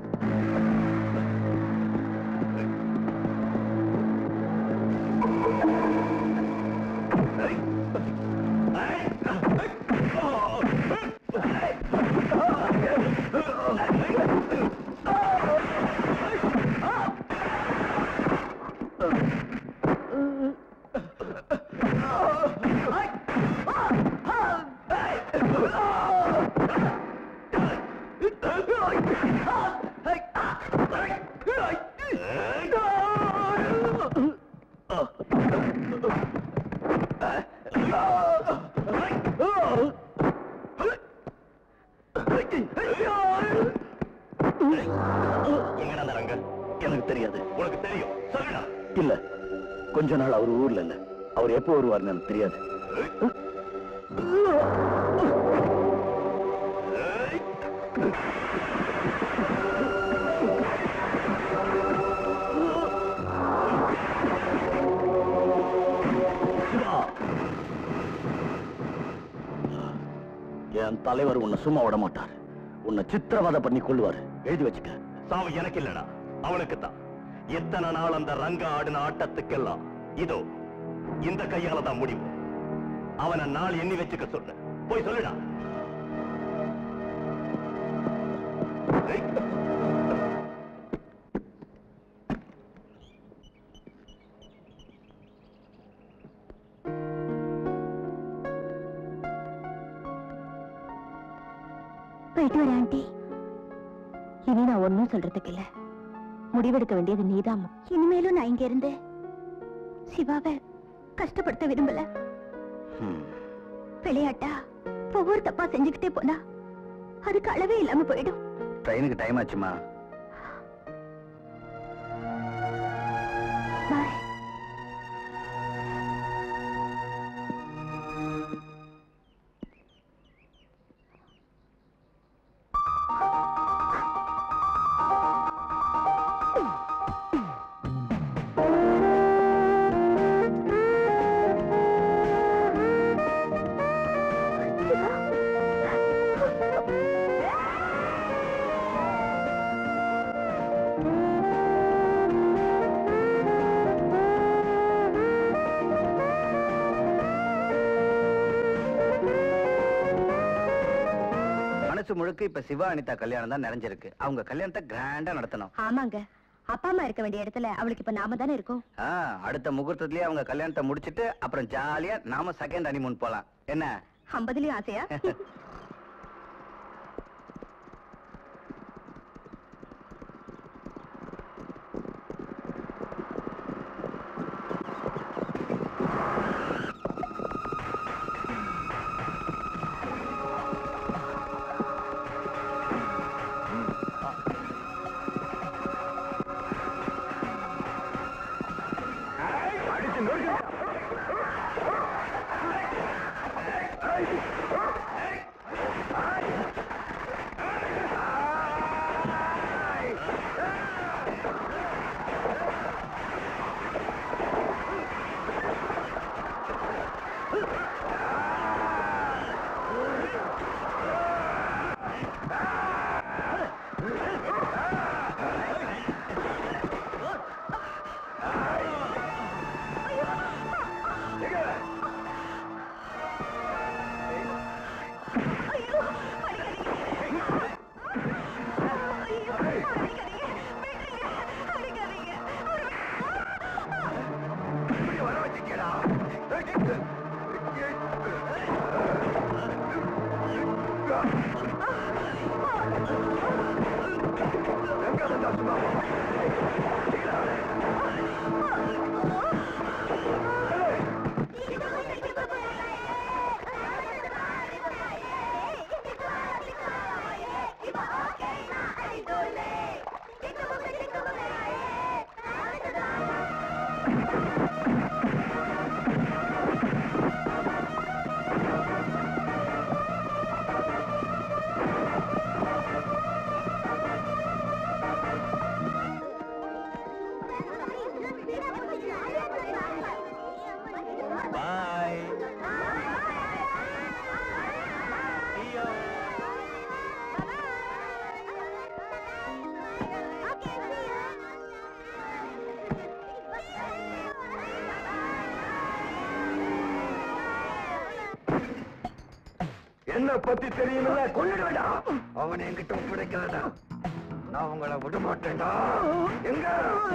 எங்கடா அந்த ரங்கன்
எனக்கு தெரியாது
உனக்கு தெரியும் சொல்லுடா
இல்ல கொஞ்ச நாள் அவர் ஊர்ல இல்ல அவர் எப்போ வருவார்னு எனக்கு தெரியாது என் தலைவர் உன்னை சும்மா விட மாட்டார் உன்னை சித்திரவதை பண்ணி கொள்வார் எழுதி வச்சுக்க
சாவு எனக்கு இல்லடா அவனுக்கு தான் எத்தனை நாள் அந்த ரங்க ஆடின ஆட்டத்துக்கெல்லாம் இதோ இந்த கையால தான் முடிவு அவனை நாள் எண்ணி வச்சுக்க சொல்லு போய் சொல்லுடா ஏய்.
போயிட்டு வரேன் ஆண்டி இனி நான் ஒன்னும் சொல்றதுக்கு இல்ல முடிவெடுக்க வேண்டியது நீதான் இனிமேலும் நான் இங்க இருந்து சிவாவை கஷ்டப்படுத்த விரும்பல விளையாட்டா ஒவ்வொரு தப்பா செஞ்சுக்கிட்டே போனா அதுக்கு அளவே இல்லாம போயிடும்
ட்ரெயினுக்கு டைம் ஆச்சுமா
பாய்
மனசு முழுக்க இப்ப சிவா அனிதா கல்யாணம் தான் நிறைஞ்சிருக்கு அவங்க கல்யாணத்தை கிராண்டா நடத்தணும்
ஆமாங்க அப்பா அம்மா இருக்க வேண்டிய இடத்துல அவளுக்கு இப்ப நாம தானே இருக்கோம்
ஆ, அடுத்த முகூர்த்தத்திலேயே அவங்க கல்யாணத்தை முடிச்சிட்டு அப்புறம் ஜாலியா நாம செகண்ட் ஹனிமூன் போலாம் என்ன
ஐம்பதுலயும் ஆசையா
பாய்
என்ன பத்தி தெரியுமில்ல கொண்டுடுவேடா அவனை என்கிட்ட ஒப்படைக்காதா நான் உங்களை விட மாட்டேன்டா எங்க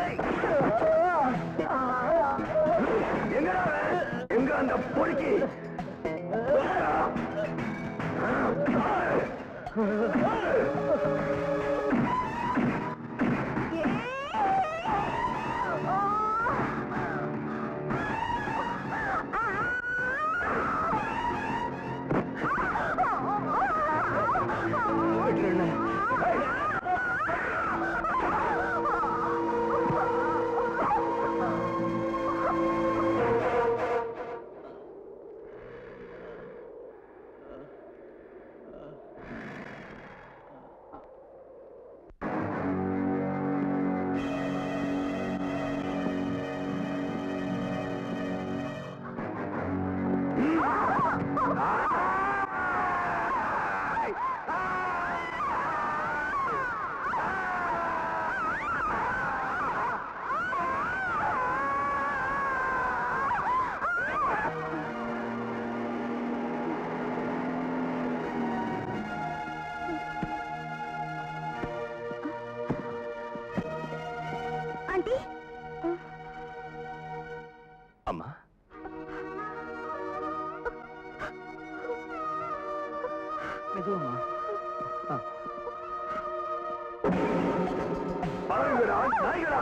எங்கடா அவன்? எங்க அந்த பொறுக்கி
ஆண்டி
அம்மா
மெதுவா
பழகுடா நாய்களா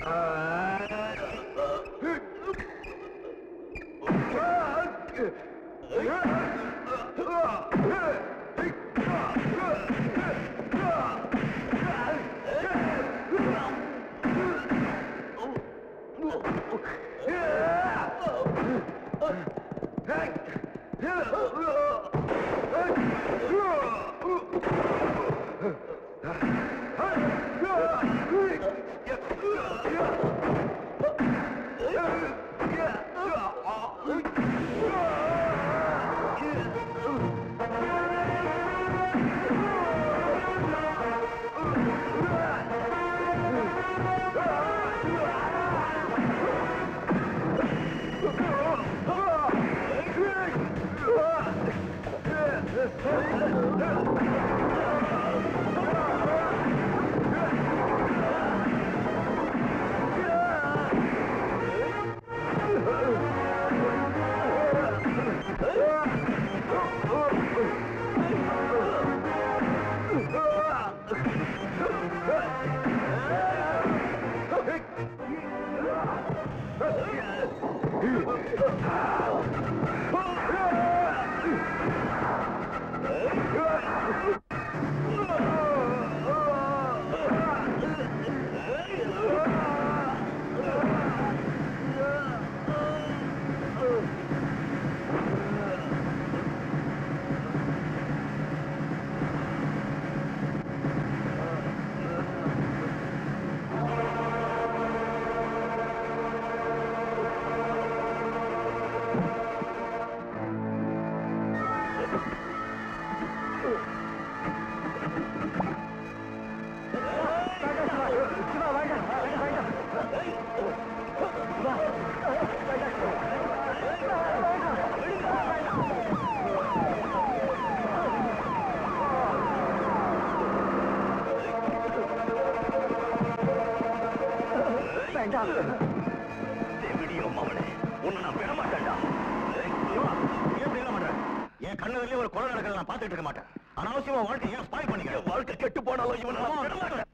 தேவிடியும் அவனே உன்னை நான் விட மாட்டேன்டா எப்படி என்ன பண்ற என் கண்ணு வெளியே ஒரு கொலை நடக்கிறத நான் பார்த்துட்டு இருக்க மாட்டேன் அனாவசியமா வாழ்க்கை ஏன் ஸ்பாய் பண்ணிக்க வாழ்க்கை கெட்டு போனாலும் இவனை நான் விட மாட்டேன்